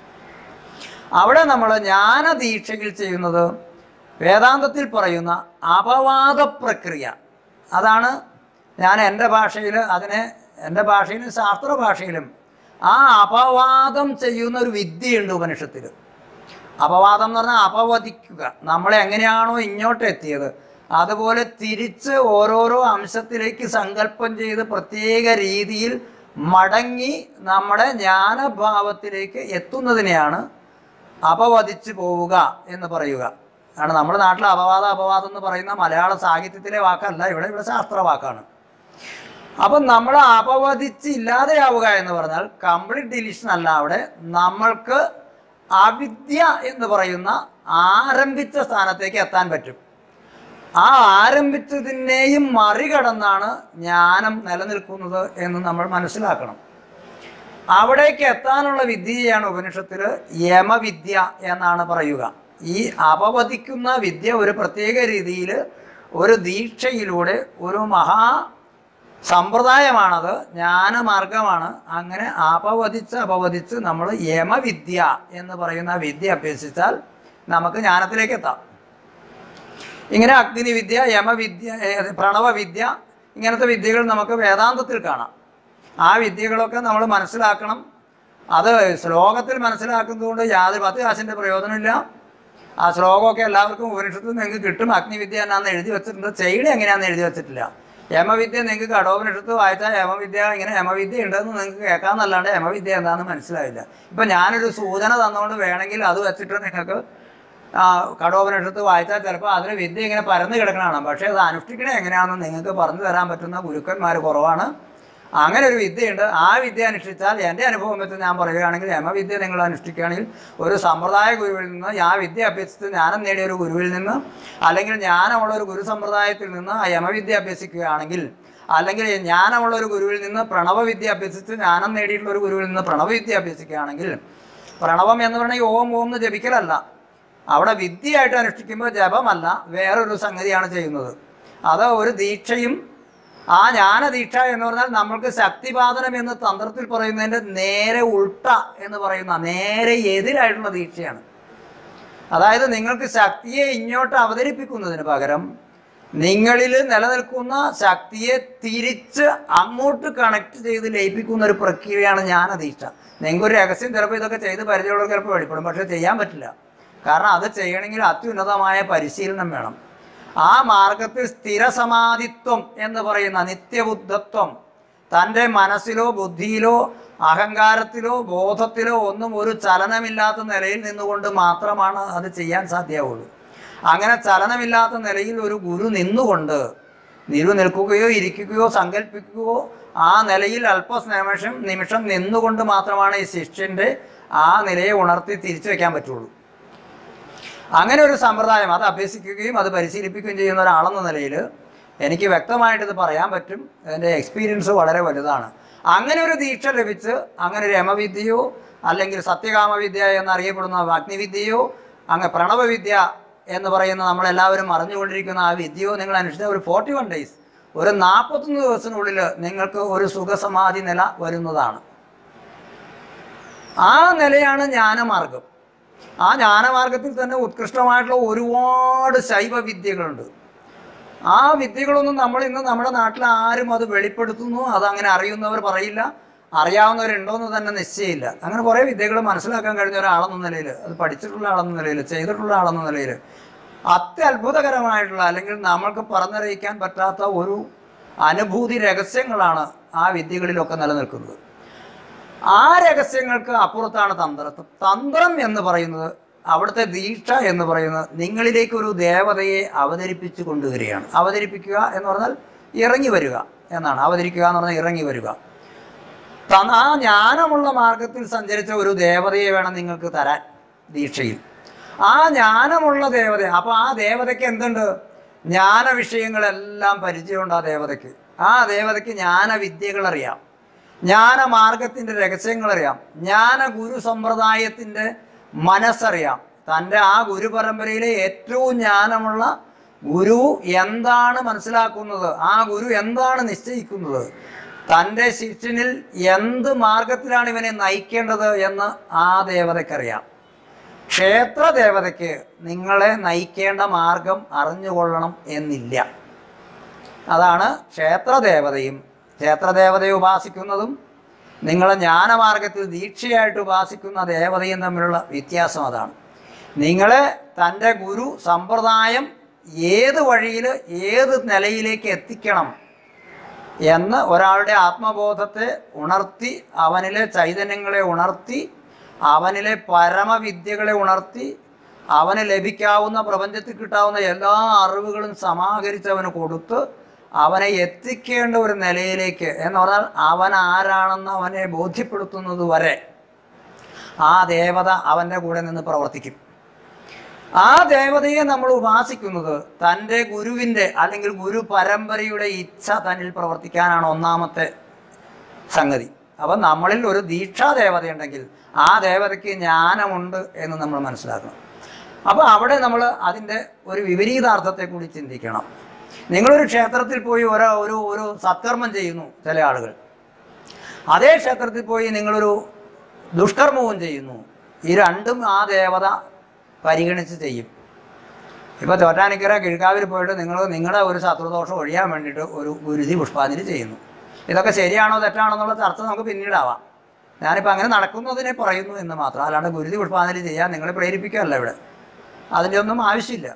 അവിടെ നമ്മൾ ജ്ഞാന ദീക്ഷയിൽ ചെയ്യുന്നത് വേദാന്തത്തിൽ പറയുന്ന അപവാദ പ്രക്രിയ അതാണ് ഞാൻ എൻ്റെ ഭാഷയിൽ അതിനെ എൻ്റെ ഭാഷയിലും ശാസ്ത്ര ഭാഷയിലും ആ അപവാദം ചെയ്യുന്ന ഒരു വിദ്യയുണ്ട് ഉപനിഷത്തിൽ അപവാദം എന്ന് പറഞ്ഞാൽ അപവദിക്കുക നമ്മളെ എങ്ങനെയാണോ ഇങ്ങോട്ട് എത്തിയത് അതുപോലെ തിരിച്ച് ഓരോരോ അംശത്തിലേക്ക് സങ്കല്പം ചെയ്ത് പ്രത്യേക രീതിയിൽ മടങ്ങി നമ്മുടെ ജ്ഞാനഭാവത്തിലേക്ക് എത്തുന്നതിനെയാണ് അപവദിച്ചു പോവുക എന്ന് പറയുക ആണ് നമ്മുടെ നാട്ടിൽ അപവാദം അപവാദം എന്ന് പറയുന്ന മലയാള സാഹിത്യത്തിലെ വാക്കല്ല ഇവിടെ ഇവിടെ ശാസ്ത്ര വാക്കാണ് അപ്പം നമ്മൾ അപവദിച്ച് ഇല്ലാതെയാവുക എന്ന് പറഞ്ഞാൽ കംപ്ലീറ്റ് ഡിലീഷൻ അല്ല അവിടെ നമ്മൾക്ക് അവിദ്യ എന്ന് പറയുന്ന ആരംഭിച്ച സ്ഥാനത്തേക്ക് എത്താൻ പറ്റും ആ ആരംഭിച്ചതിനെയും മറികടന്നാണ് ജ്ഞാനം നിലനിൽക്കുന്നത് എന്ന് നമ്മൾ മനസ്സിലാക്കണം അവിടേക്ക് എത്താനുള്ള വിദ്യയാണ് ഉപനിഷത്തിൽ യമവിദ്യ എന്നാണ് പറയുക ഈ അപവദിക്കുന്ന വിദ്യ ഒരു പ്രത്യേക രീതിയിൽ ഒരു ദീക്ഷയിലൂടെ ഒരു മഹാ സമ്പ്രദായമാണത് ജ്ഞാനമാർഗമാണ് അങ്ങനെ അപവദിച്ച് അപവദിച്ച് നമ്മൾ യമവിദ്യ എന്ന് പറയുന്ന വിദ്യ അഭ്യസിച്ചാൽ നമുക്ക് ജ്ഞാനത്തിലേക്ക് എത്താം ഇങ്ങനെ അഗ്നിവിദ്യ യമവിദ്യ ഏ, പ്രണവവിദ്യ ഇങ്ങനത്തെ വിദ്യകൾ നമുക്ക് വേദാന്തത്തിൽ കാണാം ആ വിദ്യകളൊക്കെ നമ്മൾ മനസ്സിലാക്കണം അത് ശ്ലോകത്തിൽ മനസ്സിലാക്കുന്നതുകൊണ്ട് യാതൊരു പത്ത് കാശിൻ്റെ പ്രയോജനമില്ല ആ ശ്ലോകമൊക്കെ എല്ലാവർക്കും ഉപനിഷത്തിൽ നിങ്ങൾക്ക് കിട്ടും അഗ്നിവിദ്യ എന്നാന്ന് എഴുതി വെച്ചിട്ടുണ്ട് ചെയ്യണി എങ്ങനെയാണെന്ന് എഴുതി വെച്ചിട്ടില്ല യമവിദ്യ നിങ്ങൾക്ക് കടോപനിഷത്ത് വായിച്ചാൽ യമവിദ്യ ഇങ്ങനെ യമവിദ്യ ഉണ്ടെന്ന് നിങ്ങൾക്ക് കേൾക്കാമെന്നല്ലാണ്ട് യമവിദ്യ എന്താണെന്ന് മനസ്സിലാവില്ല ഇപ്പം ഞാനൊരു സൂചന തന്നുകൊണ്ട് വേണമെങ്കിൽ അത് വെച്ചിട്ട് നിങ്ങൾക്ക് ആ, കടോപനിഷത്ത് വായിച്ചാൽ ചിലപ്പോൾ അതിന് വിദ്യ ഇങ്ങനെ പരന്നു കിടക്കണതാണ് പക്ഷേ അത് അനുഷ്ഠിക്കണേ എങ്ങനെയാണെന്ന് നിങ്ങൾക്ക് പറഞ്ഞു തരാൻ പറ്റുന്ന ഗുരുക്കന്മാർ കുറവാണ് അങ്ങനെ ഒരു വിദ്യയുണ്ട് ആ വിദ്യ അനുഷ്ഠിച്ചാൽ എൻ്റെ അനുഭവം വെച്ച് ഞാൻ പറയുകയാണെങ്കിൽ യമവിദ്യ നിങ്ങൾ അനുഷ്ഠിക്കുകയാണെങ്കിൽ ഒരു സമ്പ്രദായ ഗുരുവിൽ നിന്ന് ആ വിദ്യ അഭ്യസിച്ച് ജ്ഞാനം നേടിയ ഒരു ഗുരുവിൽ നിന്ന് അല്ലെങ്കിൽ ജ്ഞാനമുള്ള ഒരു ഗുരു സമ്പ്രദായത്തിൽ നിന്ന് ആ യമവിദ്യ അഭ്യസിക്കുകയാണെങ്കിൽ അല്ലെങ്കിൽ ജ്ഞാനമുള്ള ഒരു ഗുരുവിൽ നിന്ന് പ്രണവവിദ്യ അഭ്യസിച്ച് ജ്ഞാനം നേടിയിട്ടുള്ള ഒരു ഗുരുവിൽ നിന്ന് പ്രണവവിദ്യ അഭ്യസിക്കുകയാണെങ്കിൽ പ്രണവം എന്ന് പറഞ്ഞാൽ ഈ ഓം ഓം എന്ന് ജപിക്കലല്ല അവിടെ വിദ്യയായിട്ട് അനുഷ്ഠിക്കുമ്പോൾ ജപമല്ല വേറൊരു സംഗതിയാണ് ചെയ്യുന്നത് അത് ഒരു ദീക്ഷയും ആ ജ്ഞാനദീക്ഷ എന്ന് പറഞ്ഞാൽ നമ്മൾക്ക് ശക്തിപാതനം എന്ന് തന്ത്രത്തിൽ പറയുന്നതിൻ്റെ നേരെ ഉൾട്ട എന്ന് പറയുന്ന നേരെ എതിരായിട്ടുള്ള ദീക്ഷയാണ് അതായത് നിങ്ങൾക്ക് ശക്തിയെ ഇങ്ങോട്ട് അവതരിപ്പിക്കുന്നതിന് പകരം നിങ്ങളിൽ നിലനിൽക്കുന്ന ശക്തിയെ തിരിച്ച് അങ്ങോട്ട് കണക്ട് ചെയ്ത് ലയിപ്പിക്കുന്ന ഒരു പ്രക്രിയയാണ് ജ്ഞാനദീക്ഷ നിങ്ങൾക്ക് ഒരു രഹസ്യം ചിലപ്പോൾ ഇതൊക്കെ ചെയ്ത് പരിചയമുള്ളവർ ചിലപ്പോൾ വെളിപ്പെടും പക്ഷേ ചെയ്യാൻ പറ്റില്ല കാരണം അത് ചെയ്യണമെങ്കിൽ അത്യുന്നതമായ പരിശീലനം വേണം ആ മാർഗത്തിൽ സ്ഥിരസമാധിത്വം എന്ന് പറയുന്ന നിത്യബുദ്ധത്വം തൻ്റെ മനസ്സിലോ ബുദ്ധിയിലോ അഹങ്കാരത്തിലോ ബോധത്തിലോ ഒന്നും ഒരു ചലനമില്ലാത്ത നിലയിൽ നിന്നുകൊണ്ട് മാത്രമാണ് അത് ചെയ്യാൻ സാധ്യമാവുള്ളൂ അങ്ങനെ ചലനമില്ലാത്ത നിലയിൽ ഒരു ഗുരു നിന്നുകൊണ്ട് നിരു നിൽക്കുകയോ ഇരിക്കുകയോ സങ്കല്പിക്കുകയോ ആ നിലയിൽ അല്പനിമിഷം നിമിഷം നിന്നുകൊണ്ട് മാത്രമാണ് ഈ ശിഷ്യൻ്റെ ആ നിലയെ ഉണർത്തി തിരിച്ചു വയ്ക്കാൻ പറ്റുള്ളൂ അങ്ങനെ ഒരു സമ്പ്രദായം അത് അഭ്യസിക്കുകയും അത് പരിശീലിപ്പിക്കുകയും ചെയ്യുന്ന ഒരാളെന്ന നിലയിൽ എനിക്ക് വ്യക്തമായിട്ട് ഇത് പറയാൻ പറ്റും എൻ്റെ എക്സ്പീരിയൻസ് വളരെ വലുതാണ് അങ്ങനെ ഒരു ദീക്ഷ ലഭിച്ച് അങ്ങനെ ഒരു യമവിദ്യയോ അല്ലെങ്കിൽ സത്യകാമവിദ്യ എന്നറിയപ്പെടുന്ന അഗ്നിവിദ്യയോ അങ്ങ് പ്രണവവിദ്യ എന്ന് പറയുന്ന നമ്മളെല്ലാവരും അറിഞ്ഞുകൊണ്ടിരിക്കുന്ന ആ വിദ്യയോ നിങ്ങൾ അനുഷ്ഠിച്ച ഒരു ഫോർട്ടി വൺ ഡേയ്സ് ഒരു നാൽപ്പത്തൊന്ന് ദിവസത്തിനുള്ളിൽ നിങ്ങൾക്ക് ഒരു സുഖസമാധി നില വരുന്നതാണ് ആ നിലയാണ് ജ്ഞാനമാർഗം ആ ജ്ഞാനമാർഗത്തിൽ തന്നെ ഉത്കൃഷ്ടമായിട്ടുള്ള ഒരുപാട് ശൈവ വിദ്യകളുണ്ട് ആ വിദ്യകളൊന്നും നമ്മൾ ഇന്ന് നമ്മുടെ നാട്ടിൽ ആരും അത് വെളിപ്പെടുത്തുന്നു അതങ്ങനെ അറിയുന്നവർ പറയില്ല അറിയാവുന്നവരുണ്ടോയെന്ന് തന്നെ നിശ്ചയമില്ല അങ്ങനെ കുറേ വിദ്യകൾ മനസ്സിലാക്കാൻ കഴിഞ്ഞ ഒരാളെന്ന നിലയിൽ അത് പഠിച്ചിട്ടുള്ള ആളെന്ന നിലയിൽ ചെയ്തിട്ടുള്ള ആളെന്ന നിലയിൽ അത്യത്ഭുതകരമായിട്ടുള്ള അല്ലെങ്കിൽ നമ്മൾക്ക് പറഞ്ഞറിയിക്കാൻ പറ്റാത്ത ഒരു അനുഭൂതി രഹസ്യങ്ങളാണ് ആ വിദ്യകളിലൊക്കെ നിലനിൽക്കുന്നത് ആ രഹസ്യങ്ങൾക്ക് അപ്പുറത്താണ് തന്ത്രം തന്ത്രം എന്ന് പറയുന്നത് അവിടുത്തെ ദീക്ഷ എന്ന് പറയുന്നത് നിങ്ങളിലേക്ക് ഒരു ദേവതയെ അവതരിപ്പിച്ചു കൊണ്ടുവരികയാണ് അവതരിപ്പിക്കുക എന്ന് പറഞ്ഞാൽ ഇറങ്ങി വരിക എന്നാണ് അവതരിക്കുക എന്ന് പറഞ്ഞാൽ ഇറങ്ങി വരിക തന്ന ആ ജ്ഞാനമുള്ള മാർഗത്തിൽ സഞ്ചരിച്ച ഒരു ദേവതയെ വേണം നിങ്ങൾക്ക് തരാൻ ദീക്ഷയിൽ ആ ജ്ഞാനമുള്ള ദേവത അപ്പോൾ ആ ദേവതയ്ക്ക് എന്തുണ്ട് ജ്ഞാന വിഷയങ്ങളെല്ലാം പരിചയമുണ്ട് ആ ദേവതയ്ക്ക് ആ ദേവതയ്ക്ക് ജ്ഞാനവിദ്യകൾ അറിയാം ജ്ഞാനമാർഗത്തിൻ്റെ രഹസ്യങ്ങൾ അറിയാം ജ്ഞാന ഗുരു സമ്പ്രദായത്തിൻ്റെ മനസ്സറിയാം തൻ്റെ ആ ഗുരു പരമ്പരയിലെ ഏറ്റവും ജ്ഞാനമുള്ള ഗുരു എന്താണ് മനസ്സിലാക്കുന്നത് ആ ഗുരു എന്താണ് നിശ്ചയിക്കുന്നത് തൻ്റെ ശിഷ്യനിൽ എന്ത് മാർഗത്തിലാണ് ഇവനെ നയിക്കേണ്ടത് എന്ന് ആ ദേവതയ്ക്കറിയാം ക്ഷേത്ര ദേവതയ്ക്ക് നിങ്ങളെ നയിക്കേണ്ട മാർഗം അറിഞ്ഞുകൊള്ളണം എന്നില്ല അതാണ് ക്ഷേത്രദേവതയും ക്ഷേത്രദേവതയെ ഉപാസിക്കുന്നതും നിങ്ങളെ ജ്ഞാനമാർഗത്തിൽ ദീക്ഷയായിട്ട് ഉപാസിക്കുന്ന ദേവതയും തമ്മിലുള്ള വ്യത്യാസം അതാണ് നിങ്ങളെ തൻ്റെ ഗുരു സമ്പ്രദായം ഏത് വഴിയിൽ ഏത് നിലയിലേക്ക് എത്തിക്കണം എന്ന് ഒരാളുടെ ആത്മബോധത്തെ ഉണർത്തി അവനിലെ ചൈതന്യങ്ങളെ ഉണർത്തി അവനിലെ പരമവിദ്യകളെ ഉണർത്തി അവന് ലഭിക്കാവുന്ന പ്രപഞ്ചത്തിൽ കിട്ടാവുന്ന എല്ലാ അറിവുകളും സമാഹരിച്ച് അവന് കൊടുത്ത് അവനെ എത്തിക്കേണ്ട ഒരു നിലയിലേക്ക് എന്ന് പറഞ്ഞാൽ അവൻ ആരാണെന്ന് അവനെ ബോധ്യപ്പെടുത്തുന്നത് വരെ ആ ദേവത അവൻ്റെ കൂടെ നിന്ന് പ്രവർത്തിക്കും ആ ദേവതയെ നമ്മൾ ഉപാസിക്കുന്നത് തൻ്റെ ഗുരുവിൻ്റെ അല്ലെങ്കിൽ ഗുരു പരമ്പരയുടെ ഇച്ഛ തന്നിൽ പ്രവർത്തിക്കാനാണ് ഒന്നാമത്തെ സംഗതി അപ്പം നമ്മളിൽ ഒരു ദീക്ഷാ ദേവതയുണ്ടെങ്കിൽ ആ ദേവതയ്ക്ക് ജ്ഞാനമുണ്ട് എന്ന് നമ്മൾ മനസ്സിലാക്കണം അപ്പോൾ അവിടെ നമ്മൾ അതിൻ്റെ ഒരു വിപരീതാർത്ഥത്തെ കൂടി ചിന്തിക്കണം നിങ്ങളൊരു ക്ഷേത്രത്തിൽ പോയി ഓരോ ഒരു ഒരു സത്കർമ്മം ചെയ്യുന്നു ചില ആളുകൾ അതേ ക്ഷേത്രത്തിൽ പോയി നിങ്ങളൊരു ദുഷ്കർമ്മവും ചെയ്യുന്നു ഈ രണ്ടും ആ ദേവത പരിഗണിച്ച് ചെയ്യും ഇപ്പോൾ തോറ്റാനിക്കര കിഴക്കാവിൽ പോയിട്ട് നിങ്ങൾ നിങ്ങളുടെ ഒരു ശത്രുദോഷം ഒഴിയാൻ വേണ്ടിയിട്ട് ഒരു ഗുരുതി പുഷ്പാഞ്ജലി ചെയ്യുന്നു ഇതൊക്കെ ശരിയാണോ തെറ്റാണോ എന്നുള്ള ചർച്ച നമുക്ക് പിന്നീടാവാം ഞാനിപ്പോൾ അങ്ങനെ നടക്കുന്നതിനെ പറയുന്നു എന്ന് മാത്രം അല്ലാണ്ട് ഗുരുതി പുഷ്പാഞ്ജലി ചെയ്യാൻ നിങ്ങളെ പ്രേരിപ്പിക്കുകയല്ല ഇവിടെ അതിൻ്റെ ഒന്നും ആവശ്യമില്ല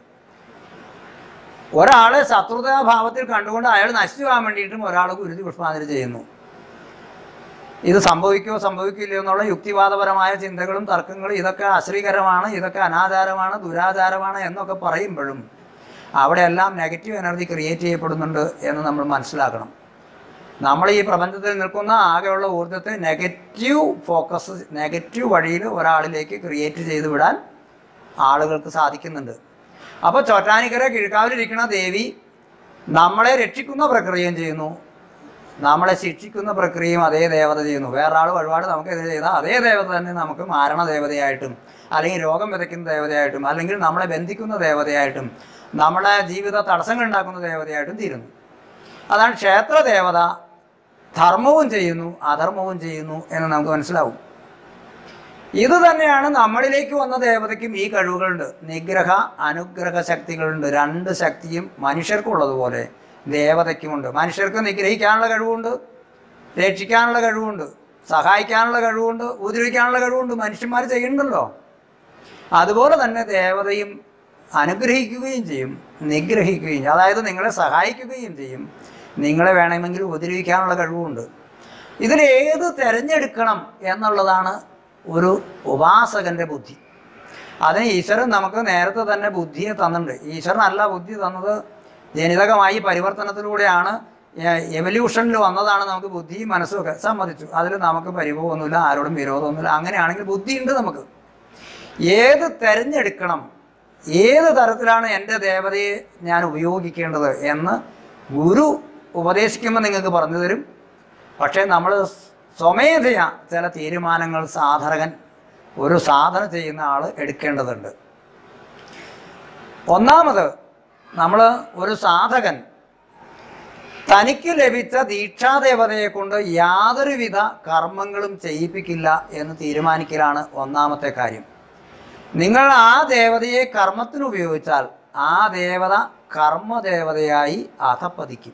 ഒരാളെ ശത്രുതാഭാവത്തിൽ കണ്ടുകൊണ്ട് അയാൾ നശിച്ചു പോകാൻ വേണ്ടിയിട്ടും ഒരാൾ ഗുരുതി പുഷ്പാഞ്ജലി ചെയ്യുന്നു ഇത് സംഭവിക്കുമോ സംഭവിക്കില്ലയോ എന്നുള്ള യുക്തിവാദപരമായ ചിന്തകളും തർക്കങ്ങളും ഇതൊക്കെ അശ്രീകരമാണ് ഇതൊക്കെ അനാചാരമാണ് ദുരാചാരമാണ് എന്നൊക്കെ പറയുമ്പോഴും അവിടെയെല്ലാം നെഗറ്റീവ് എനർജി ക്രിയേറ്റ് ചെയ്യപ്പെടുന്നുണ്ട് എന്ന് നമ്മൾ മനസ്സിലാക്കണം നമ്മൾ ഈ പ്രപഞ്ചത്തിൽ നിൽക്കുന്ന ആകെയുള്ള ഊർജ്ജത്തെ നെഗറ്റീവ് ഫോക്കസ് നെഗറ്റീവ് വഴിയിൽ ഒരാളിലേക്ക് ക്രിയേറ്റ് ചെയ്ത് വിടാൻ ആളുകൾക്ക് സാധിക്കുന്നുണ്ട് അപ്പോൾ ചോറ്റാനിക്കര കിഴക്കാവിലിരിക്കുന്ന ദേവി നമ്മളെ രക്ഷിക്കുന്ന പ്രക്രിയയും ചെയ്യുന്നു നമ്മളെ ശിക്ഷിക്കുന്ന പ്രക്രിയയും അതേ ദേവത ചെയ്യുന്നു വേറെ ആൾ വഴിപാട് നമുക്കെതിരെ ചെയ്താൽ അതേ ദേവത തന്നെ നമുക്ക് മാരണ ദേവതയായിട്ടും അല്ലെങ്കിൽ രോഗം വിതയ്ക്കുന്ന ദേവതയായിട്ടും അല്ലെങ്കിൽ നമ്മളെ ബന്ധിക്കുന്ന ദേവതയായിട്ടും നമ്മളെ ജീവിത തടസ്സങ്ങൾ ഉണ്ടാക്കുന്ന ദേവതയായിട്ടും തീരുന്നു അതാണ് ക്ഷേത്ര ദേവത ധർമ്മവും ചെയ്യുന്നു അധർമ്മവും ചെയ്യുന്നു എന്ന് നമുക്ക് മനസ്സിലാവും ഇത് തന്നെയാണ് നമ്മളിലേക്ക് വന്ന ദേവതയ്ക്കും ഈ കഴിവുകളുണ്ട് നിഗ്രഹ അനുഗ്രഹ ശക്തികളുണ്ട് രണ്ട് ശക്തിയും മനുഷ്യർക്കുള്ളതുപോലെ ദേവതയ്ക്കുമുണ്ട് മനുഷ്യർക്ക് നിഗ്രഹിക്കാനുള്ള കഴിവുണ്ട് രക്ഷിക്കാനുള്ള കഴിവുണ്ട് സഹായിക്കാനുള്ള കഴിവുണ്ട് ഉപദ്രവിക്കാനുള്ള കഴിവുണ്ട് മനുഷ്യന്മാർ ചെയ്യുന്നുണ്ടല്ലോ അതുപോലെ തന്നെ ദേവതയും അനുഗ്രഹിക്കുകയും ചെയ്യും നിഗ്രഹിക്കുകയും ചെയ്യും അതായത് നിങ്ങളെ സഹായിക്കുകയും ചെയ്യും നിങ്ങളെ വേണമെങ്കിൽ ഉപദ്രവിക്കാനുള്ള കഴിവുമുണ്ട് ഇതിലേത് തിരഞ്ഞെടുക്കണം എന്നുള്ളതാണ് ഒരു ഉപാസകന്റെ ബുദ്ധി അതിന് ഈശ്വരൻ നമുക്ക് നേരത്തെ തന്നെ ബുദ്ധിയെ തന്നിട്ടുണ്ട് ഈശ്വരനല്ല ബുദ്ധി തന്നത് ജനിതകമായി പരിവർത്തനത്തിലൂടെയാണ് എവല്യൂഷനിൽ വന്നതാണ് നമുക്ക് ബുദ്ധിയും മനസ്സും ഒക്കെ സമ്മതിച്ചു അതിൽ നമുക്ക് പരിഭവമൊന്നുമില്ല ആരോടും വിരോധമൊന്നുമില്ല അങ്ങനെയാണെങ്കിൽ ബുദ്ധിയുണ്ട് നമുക്ക് ഏത് തിരഞ്ഞെടുക്കണം ഏത് തരത്തിലാണ് എൻ്റെ ദേവതയെ ഞാൻ ഉപയോഗിക്കേണ്ടത് എന്ന് ഗുരു ഉപദേശിക്കുമ്പോൾ നിങ്ങൾക്ക് പറഞ്ഞു തരും പക്ഷേ നമ്മൾ സ്വമേധയാ ചില തീരുമാനങ്ങൾ സാധകൻ ഒരു സാധന ചെയ്യുന്ന ആൾ എടുക്കേണ്ടതുണ്ട് ഒന്നാമത് നമ്മൾ ഒരു സാധകൻ തനിക്ക് ലഭിച്ച ദീക്ഷാദേവതയെ കൊണ്ട് യാതൊരുവിധ കർമ്മങ്ങളും ചെയ്യിപ്പിക്കില്ല എന്ന് തീരുമാനിക്കലാണ് ഒന്നാമത്തെ കാര്യം നിങ്ങൾ ആ ദേവതയെ കർമ്മത്തിന് ഉപയോഗിച്ചാൽ ആ ദേവത കർമ്മദേവതയായി അധപ്പതിക്കും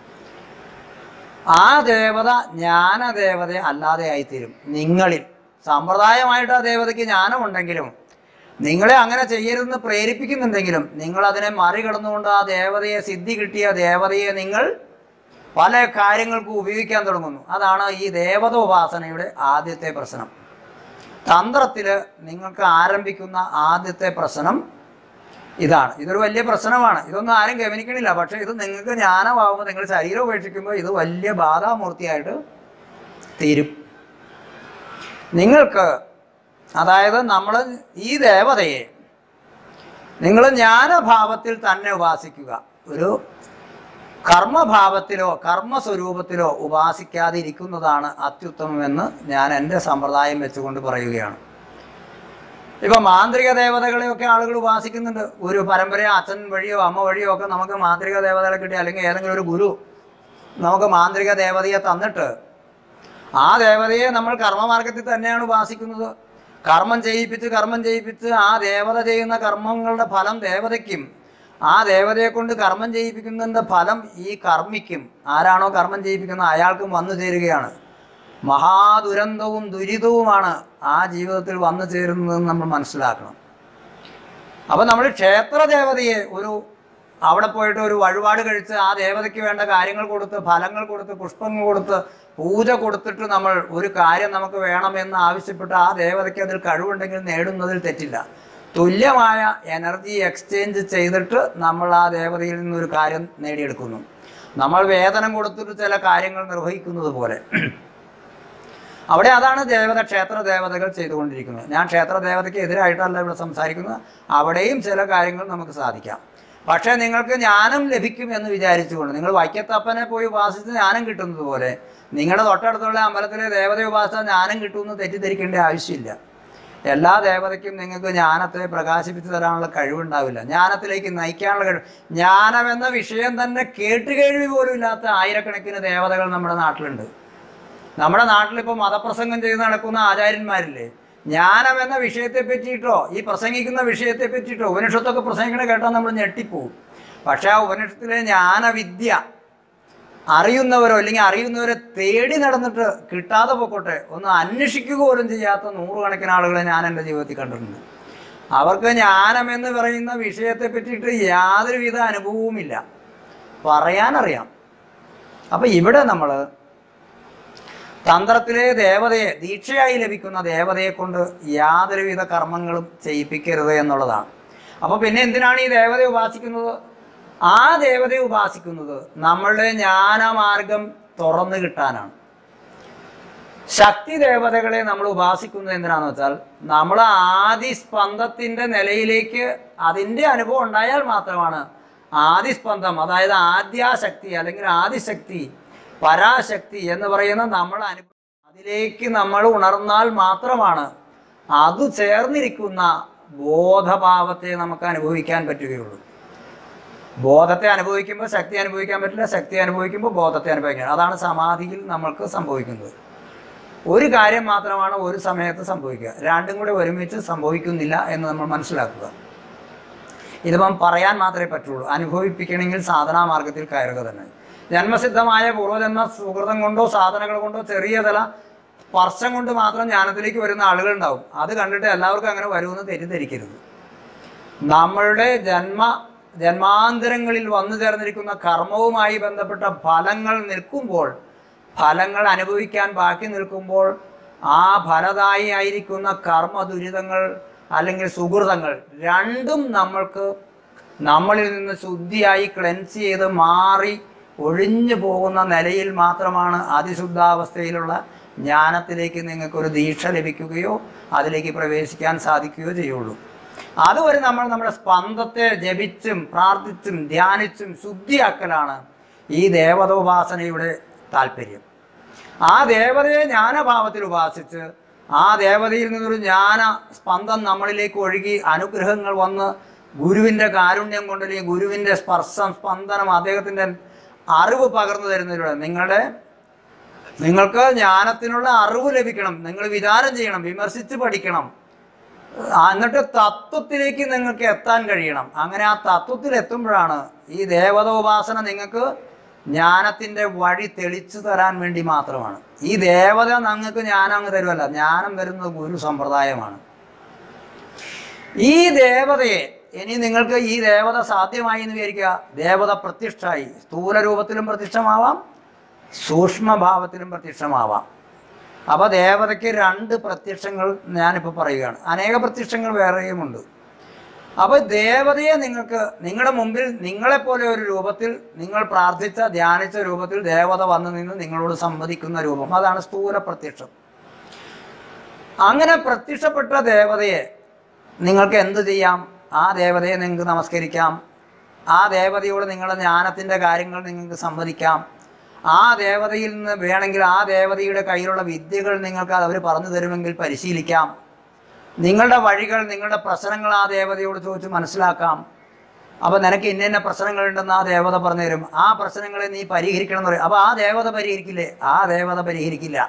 ആ ദേവത ജ്ഞാനദേവത അല്ലാതെ ആയിത്തീരും നിങ്ങളിൽ സമ്പ്രദായമായിട്ട് ആ ദേവതയ്ക്ക് ജ്ഞാനമുണ്ടെങ്കിലും നിങ്ങളെ അങ്ങനെ ചെയ്യരുതെന്ന് പ്രേരിപ്പിക്കുന്നുണ്ടെങ്കിലും നിങ്ങൾ അതിനെ മറികടന്നുകൊണ്ട് ആ ദേവതയെ സിദ്ധി കിട്ടിയ ദേവതയെ നിങ്ങൾ പല കാര്യങ്ങൾക്കും ഉപയോഗിക്കാൻ തുടങ്ങുന്നു അതാണ് ഈ ദേവത ഉപാസനയുടെ ആദ്യത്തെ പ്രശ്നം തന്ത്രത്തിൽ നിങ്ങൾക്ക് ആരംഭിക്കുന്ന ആദ്യത്തെ പ്രശ്നം ഇതാണ് ഇതൊരു വലിയ പ്രശ്നമാണ് ഇതൊന്നും ആരും ഗവനിക്കണില്ല പക്ഷേ ഇത് നിങ്ങൾക്ക് ജ്ഞാനമാകുമ്പോൾ നിങ്ങൾ ശരീരം ഉപേക്ഷിക്കുമ്പോൾ ഇത് വലിയ ബാധാമൂർത്തിയായിട്ട് തീരും നിങ്ങൾക്ക് അതായത് നമ്മൾ ഈ ദേവതയെ നിങ്ങൾ ജ്ഞാനഭാവത്തിൽ തന്നെ ഉപാസിക്കുക ഒരു കർമ്മഭാവത്തിലോ കർമ്മസ്വരൂപത്തിലോ ഉപാസിക്കാതിരിക്കുന്നതാണ് അത്യുത്തമമെന്ന് ഞാൻ എൻ്റെ സമ്പ്രദായം വെച്ചുകൊണ്ട് പറയുകയാണ് ഇപ്പൊ മാന്ത്രിക ദേവതകളെയൊക്കെ ആളുകൾ ഉപാസിക്കുന്നുണ്ട് ഒരു പരമ്പരയോ അച്ഛൻ വഴിയോ അമ്മ വഴിയോ ഒക്കെ നമുക്ക് മാന്ത്രിക ദേവതകളെ കിട്ടി അല്ലെങ്കിൽ ഏതെങ്കിലും ഒരു ഗുരു നമുക്ക് മാന്ത്രിക ദേവതയെ തന്നിട്ട് ആ ദേവതയെ നമ്മൾ കർമ്മമാർഗത്തിൽ തന്നെയാണ് ഉപാസിക്കുന്നത് കർമ്മം ചെയ്യിപ്പിച്ച് കർമ്മം ചെയ്യിപ്പിച്ച് ആ ദേവത ചെയ്യുന്ന കർമ്മങ്ങളുടെ ഫലം ദേവതയ്ക്കും ആ ദേവതയെ കൊണ്ട് കർമ്മം ചെയ്യിപ്പിക്കുന്നതിൻ്റെ ഫലം ഈ കർമ്മിക്കും ആരാണോ കർമ്മം ചെയ്യിപ്പിക്കുന്നത് അയാൾക്കും വന്നു ചേരുകയാണ് മഹാദുരന്തവും ദുരിതവുമാണ് ആ ജീവിതത്തിൽ വന്നു ചേരുന്നതെന്ന് നമ്മൾ മനസ്സിലാക്കണം അപ്പം നമ്മൾ ക്ഷേത്ര ദേവതയെ ഒരു അവിടെ പോയിട്ട് ഒരു വഴിപാട് കഴിച്ച് ആ ദേവതയ്ക്ക് വേണ്ട കാര്യങ്ങൾ കൊടുത്ത് ഫലങ്ങൾ കൊടുത്ത് പുഷ്പങ്ങൾ കൊടുത്ത് പൂജ കൊടുത്തിട്ട് നമ്മൾ ഒരു കാര്യം നമുക്ക് വേണമെന്ന് ആവശ്യപ്പെട്ട് ആ ദേവതയ്ക്ക് അതിൽ കഴിവുണ്ടെങ്കിൽ നേടുന്നതിൽ തെറ്റില്ല തുല്യമായ എനർജി എക്സ്ചേഞ്ച് ചെയ്തിട്ട് നമ്മൾ ആ ദേവതയിൽ നിന്നൊരു കാര്യം നേടിയെടുക്കുന്നു നമ്മൾ വേതനം കൊടുത്തിട്ട് ചില കാര്യങ്ങൾ നിർവഹിക്കുന്നത് പോലെ അവിടെ അതാണ് ദേവത ക്ഷേത്ര ദേവതകൾ ചെയ്തുകൊണ്ടിരിക്കുന്നത് ഞാൻ ക്ഷേത്ര ദേവതയ്ക്ക് എതിരായിട്ടല്ല ഇവിടെ സംസാരിക്കുന്നത് അവിടെയും ചില കാര്യങ്ങൾ നമുക്ക് സാധിക്കാം പക്ഷേ നിങ്ങൾക്ക് ജ്ഞാനം ലഭിക്കും എന്ന് വിചാരിച്ചുകൊണ്ട് നിങ്ങൾ വൈക്കത്തപ്പനെ പോയി ഉപാസിച്ച് ജ്ഞാനം കിട്ടുന്നത് പോലെ നിങ്ങളുടെ തൊട്ടടുത്തുള്ള അമ്പലത്തിലെ ദേവതയെ ഉപാസിച്ചാൽ ജ്ഞാനം കിട്ടുമെന്ന് തെറ്റിദ്ധരിക്കേണ്ട ആവശ്യമില്ല എല്ലാ ദേവതയ്ക്കും നിങ്ങൾക്ക് ജ്ഞാനത്തെ പ്രകാശിപ്പിച്ചു തരാനുള്ള കഴിവുണ്ടാവില്ല ജ്ഞാനത്തിലേക്ക് നയിക്കാനുള്ള കഴിവ് ജ്ഞാനം എന്ന വിഷയം തന്നെ കേട്ടുകേഴ്വി പോലും ഇല്ലാത്ത ആയിരക്കണക്കിന് ദേവതകൾ നമ്മുടെ നാട്ടിലുണ്ട് നമ്മുടെ നാട്ടിലിപ്പോൾ മതപ്രസംഗം ചെയ്ത് നടക്കുന്ന ആചാര്യന്മാരില്ലേ ജ്ഞാനം എന്ന വിഷയത്തെ പറ്റിയിട്ടോ ഈ പ്രസംഗിക്കുന്ന വിഷയത്തെ പറ്റിയിട്ടോ ഉപനിഷത്തൊക്കെ പ്രസംഗിക്കണ കേട്ടാൽ നമ്മൾ ഞെട്ടിപ്പോവും പക്ഷേ ആ ഉപനിഷത്തിലെ ജ്ഞാനവിദ്യ അറിയുന്നവരോ അല്ലെങ്കിൽ അറിയുന്നവരെ തേടി നടന്നിട്ട് കിട്ടാതെ പോയിക്കോട്ടെ ഒന്ന് അന്വേഷിക്കുക പോലും ചെയ്യാത്ത നൂറുകണക്കിന് ആളുകളെ ഞാൻ എൻ്റെ ജീവിതത്തിൽ കണ്ടിട്ടുണ്ട് അവർക്ക് ജ്ഞാനം എന്ന് പറയുന്ന വിഷയത്തെ പറ്റിയിട്ട് യാതൊരുവിധ അനുഭവവുമില്ല പറയാനറിയാം അപ്പം ഇവിടെ നമ്മൾ തന്ത്രത്തിലെ ദേവതയെ ദീക്ഷയായി ലഭിക്കുന്ന ദേവതയെ കൊണ്ട് യാതൊരുവിധ കർമ്മങ്ങളും ചെയ്യിപ്പിക്കരുത് എന്നുള്ളതാണ് അപ്പോൾ പിന്നെ എന്തിനാണ് ഈ ദേവതയെ ഉപാസിക്കുന്നത് ആ ദേവതയെ ഉപാസിക്കുന്നത് നമ്മളുടെ ജ്ഞാനമാർഗം തുറന്നു കിട്ടാനാണ് ശക്തി ദേവതകളെ നമ്മൾ ഉപാസിക്കുന്നത് എന്തിനാന്ന് വെച്ചാൽ നമ്മൾ ആദിസ്പന്ദത്തിൻ്റെ നിലയിലേക്ക് അതിൻ്റെ അനുഭവം ഉണ്ടായാൽ മാത്രമാണ് ആദിസ്പന്ദം അതായത് ആദ്യാശക്തി അല്ലെങ്കിൽ ആദിശക്തി പരാശക്തി എന്ന് പറയുന്ന നമ്മൾ അനുഭവം അതിലേക്ക് നമ്മൾ ഉണർന്നാൽ മാത്രമാണ് അത് ചേർന്നിരിക്കുന്ന ബോധഭാവത്തെ നമുക്ക് അനുഭവിക്കാൻ പറ്റുകയുള്ളൂ ബോധത്തെ അനുഭവിക്കുമ്പോൾ ശക്തി അനുഭവിക്കാൻ പറ്റില്ല ശക്തി അനുഭവിക്കുമ്പോൾ ബോധത്തെ അനുഭവിക്കാൻ അതാണ് സമാധിയിൽ നമ്മൾക്ക് സംഭവിക്കുന്നത് ഒരു കാര്യം മാത്രമാണ് ഒരു സമയത്ത് സംഭവിക്കുക രണ്ടും കൂടെ ഒരുമിച്ച് സംഭവിക്കുന്നില്ല എന്ന് നമ്മൾ മനസ്സിലാക്കുക ഇതിപ്പം പറയാൻ മാത്രമേ പറ്റുള്ളൂ അനുഭവിപ്പിക്കണമെങ്കിൽ സാധനാ മാർഗത്തിൽ കയറുക തന്നെ ജന്മസിദ്ധമായ പൂർവ്വജന്മ സുഹൃതം കൊണ്ടോ സാധനങ്ങൾ കൊണ്ടോ ചെറിയ തല സ്പർശം കൊണ്ട് മാത്രം ജ്ഞാനത്തിലേക്ക് വരുന്ന ആളുകളുണ്ടാവും അത് കണ്ടിട്ട് എല്ലാവർക്കും അങ്ങനെ വരുമെന്ന് തെറ്റിദ്ധരിക്കരുത് നമ്മളുടെ ജന്മ ജന്മാന്തരങ്ങളിൽ വന്നു ചേർന്നിരിക്കുന്ന കർമ്മവുമായി ബന്ധപ്പെട്ട ഫലങ്ങൾ നിൽക്കുമ്പോൾ ഫലങ്ങൾ അനുഭവിക്കാൻ ബാക്കി നിൽക്കുമ്പോൾ ആ ഫലദായി ആയിരിക്കുന്ന കർമ്മ ദുരിതങ്ങൾ അല്ലെങ്കിൽ സുഹൃതങ്ങൾ രണ്ടും നമ്മൾക്ക് നമ്മളിൽ നിന്ന് ശുദ്ധിയായി ക്ലെൻസ് ചെയ്ത് മാറി ഒഴിഞ്ഞു പോകുന്ന നിലയിൽ മാത്രമാണ് അതിശുദ്ധാവസ്ഥയിലുള്ള ജ്ഞാനത്തിലേക്ക് നിങ്ങൾക്കൊരു ദീക്ഷ ലഭിക്കുകയോ അതിലേക്ക് പ്രവേശിക്കാൻ സാധിക്കുകയോ ചെയ്യുള്ളൂ അതുവരെ നമ്മൾ നമ്മുടെ സ്പന്ദത്തെ ജപിച്ചും പ്രാർത്ഥിച്ചും ധ്യാനിച്ചും ശുദ്ധിയാക്കലാണ് ഈ ദേവതോപാസനയുടെ താല്പര്യം ആ ദേവതയെ ജ്ഞാനഭാവത്തിൽ ഉപാസിച്ച് ആ ദേവതയിൽ നിന്നൊരു ജ്ഞാന സ്പന്ദം നമ്മളിലേക്ക് ഒഴുകി അനുഗ്രഹങ്ങൾ വന്ന് ഗുരുവിൻ്റെ കാരുണ്യം കൊണ്ട് അല്ലെങ്കിൽ ഗുരുവിൻ്റെ സ്പർശം സ്പന്ദനം അദ്ദേഹത്തിൻ്റെ അറിവ് പകർന്നു തരുന്നതിലൂടെ നിങ്ങളുടെ നിങ്ങൾക്ക് ജ്ഞാനത്തിനുള്ള അറിവ് ലഭിക്കണം നിങ്ങൾ വിചാരം ചെയ്യണം വിമർശിച്ച് പഠിക്കണം ആ, എന്നിട്ട് തത്വത്തിലേക്ക് നിങ്ങൾക്ക് എത്താൻ കഴിയണം അങ്ങനെ ആ തത്വത്തിൽ എത്തുമ്പോഴാണ് ഈ ദേവതോപാസന നിങ്ങൾക്ക് ജ്ഞാനത്തിൻ്റെ വഴി തെളിച്ചു തരാൻ വേണ്ടി മാത്രമാണ് ഈ ദേവത നിങ്ങൾക്ക് ജ്ഞാനം അങ്ങ് തരുമല്ല ജ്ഞാനം വരുന്നത് ഗുരു സമ്പ്രദായമാണ് ഈ ദേവതയെ ഇനി നിങ്ങൾക്ക് ഈ ദേവത സാധ്യമായി എന്ന് വിചാരിക്കുക ദേവത പ്രത്യക്ഷമായി സ്ഥൂല രൂപത്തിലും പ്രത്യക്ഷമാവാം സൂക്ഷ്മഭാവത്തിലും പ്രത്യക്ഷമാവാം അപ്പോൾ ദേവതയ്ക്ക് രണ്ട് പ്രത്യക്ഷങ്ങൾ ഞാനിപ്പോൾ പറയുകയാണ് അനേക പ്രത്യക്ഷങ്ങൾ വേറെയുമുണ്ട് അപ്പോൾ ദേവതയെ നിങ്ങൾക്ക് നിങ്ങളുടെ മുമ്പിൽ നിങ്ങളെപ്പോലെ ഒരു രൂപത്തിൽ നിങ്ങൾ പ്രാർത്ഥിച്ച ധ്യാനിച്ച രൂപത്തിൽ ദേവത വന്നു നിന്ന് നിങ്ങളോട് സംവദിക്കുന്ന രൂപം അതാണ് സ്ഥൂല പ്രത്യക്ഷം അങ്ങനെ പ്രത്യക്ഷപ്പെട്ട ദേവതയെ നിങ്ങൾക്ക് എന്ത് ചെയ്യാം ആ ദേവതയെ നിങ്ങൾക്ക് നമസ്കരിക്കാം ആ ദേവതയോട് നിങ്ങളുടെ ജ്ഞാനത്തിൻ്റെ കാര്യങ്ങൾ നിങ്ങൾക്ക് സംവദിക്കാം ആ ദേവതയിൽ നിന്ന് വേണമെങ്കിൽ ആ ദേവതയുടെ കയ്യിലുള്ള വിദ്യകൾ നിങ്ങൾക്ക് അവർ പറഞ്ഞു തരുമെങ്കിൽ പരിശീലിക്കാം നിങ്ങളുടെ വഴികൾ നിങ്ങളുടെ പ്രശ്നങ്ങൾ ആ ദേവതയോട് ചോദിച്ച് മനസ്സിലാക്കാം അപ്പോൾ നിനക്ക് ഇന്ന ഇന്ന പ്രശ്നങ്ങളുണ്ടെന്ന് ആ ദേവത പറഞ്ഞു തരും ആ പ്രശ്നങ്ങളെ നീ പരിഹരിക്കണം എന്ന് പറയും അപ്പോൾ ആ ദേവത പരിഹരിക്കില്ലേ ആ ദേവത പരിഹരിക്കില്ല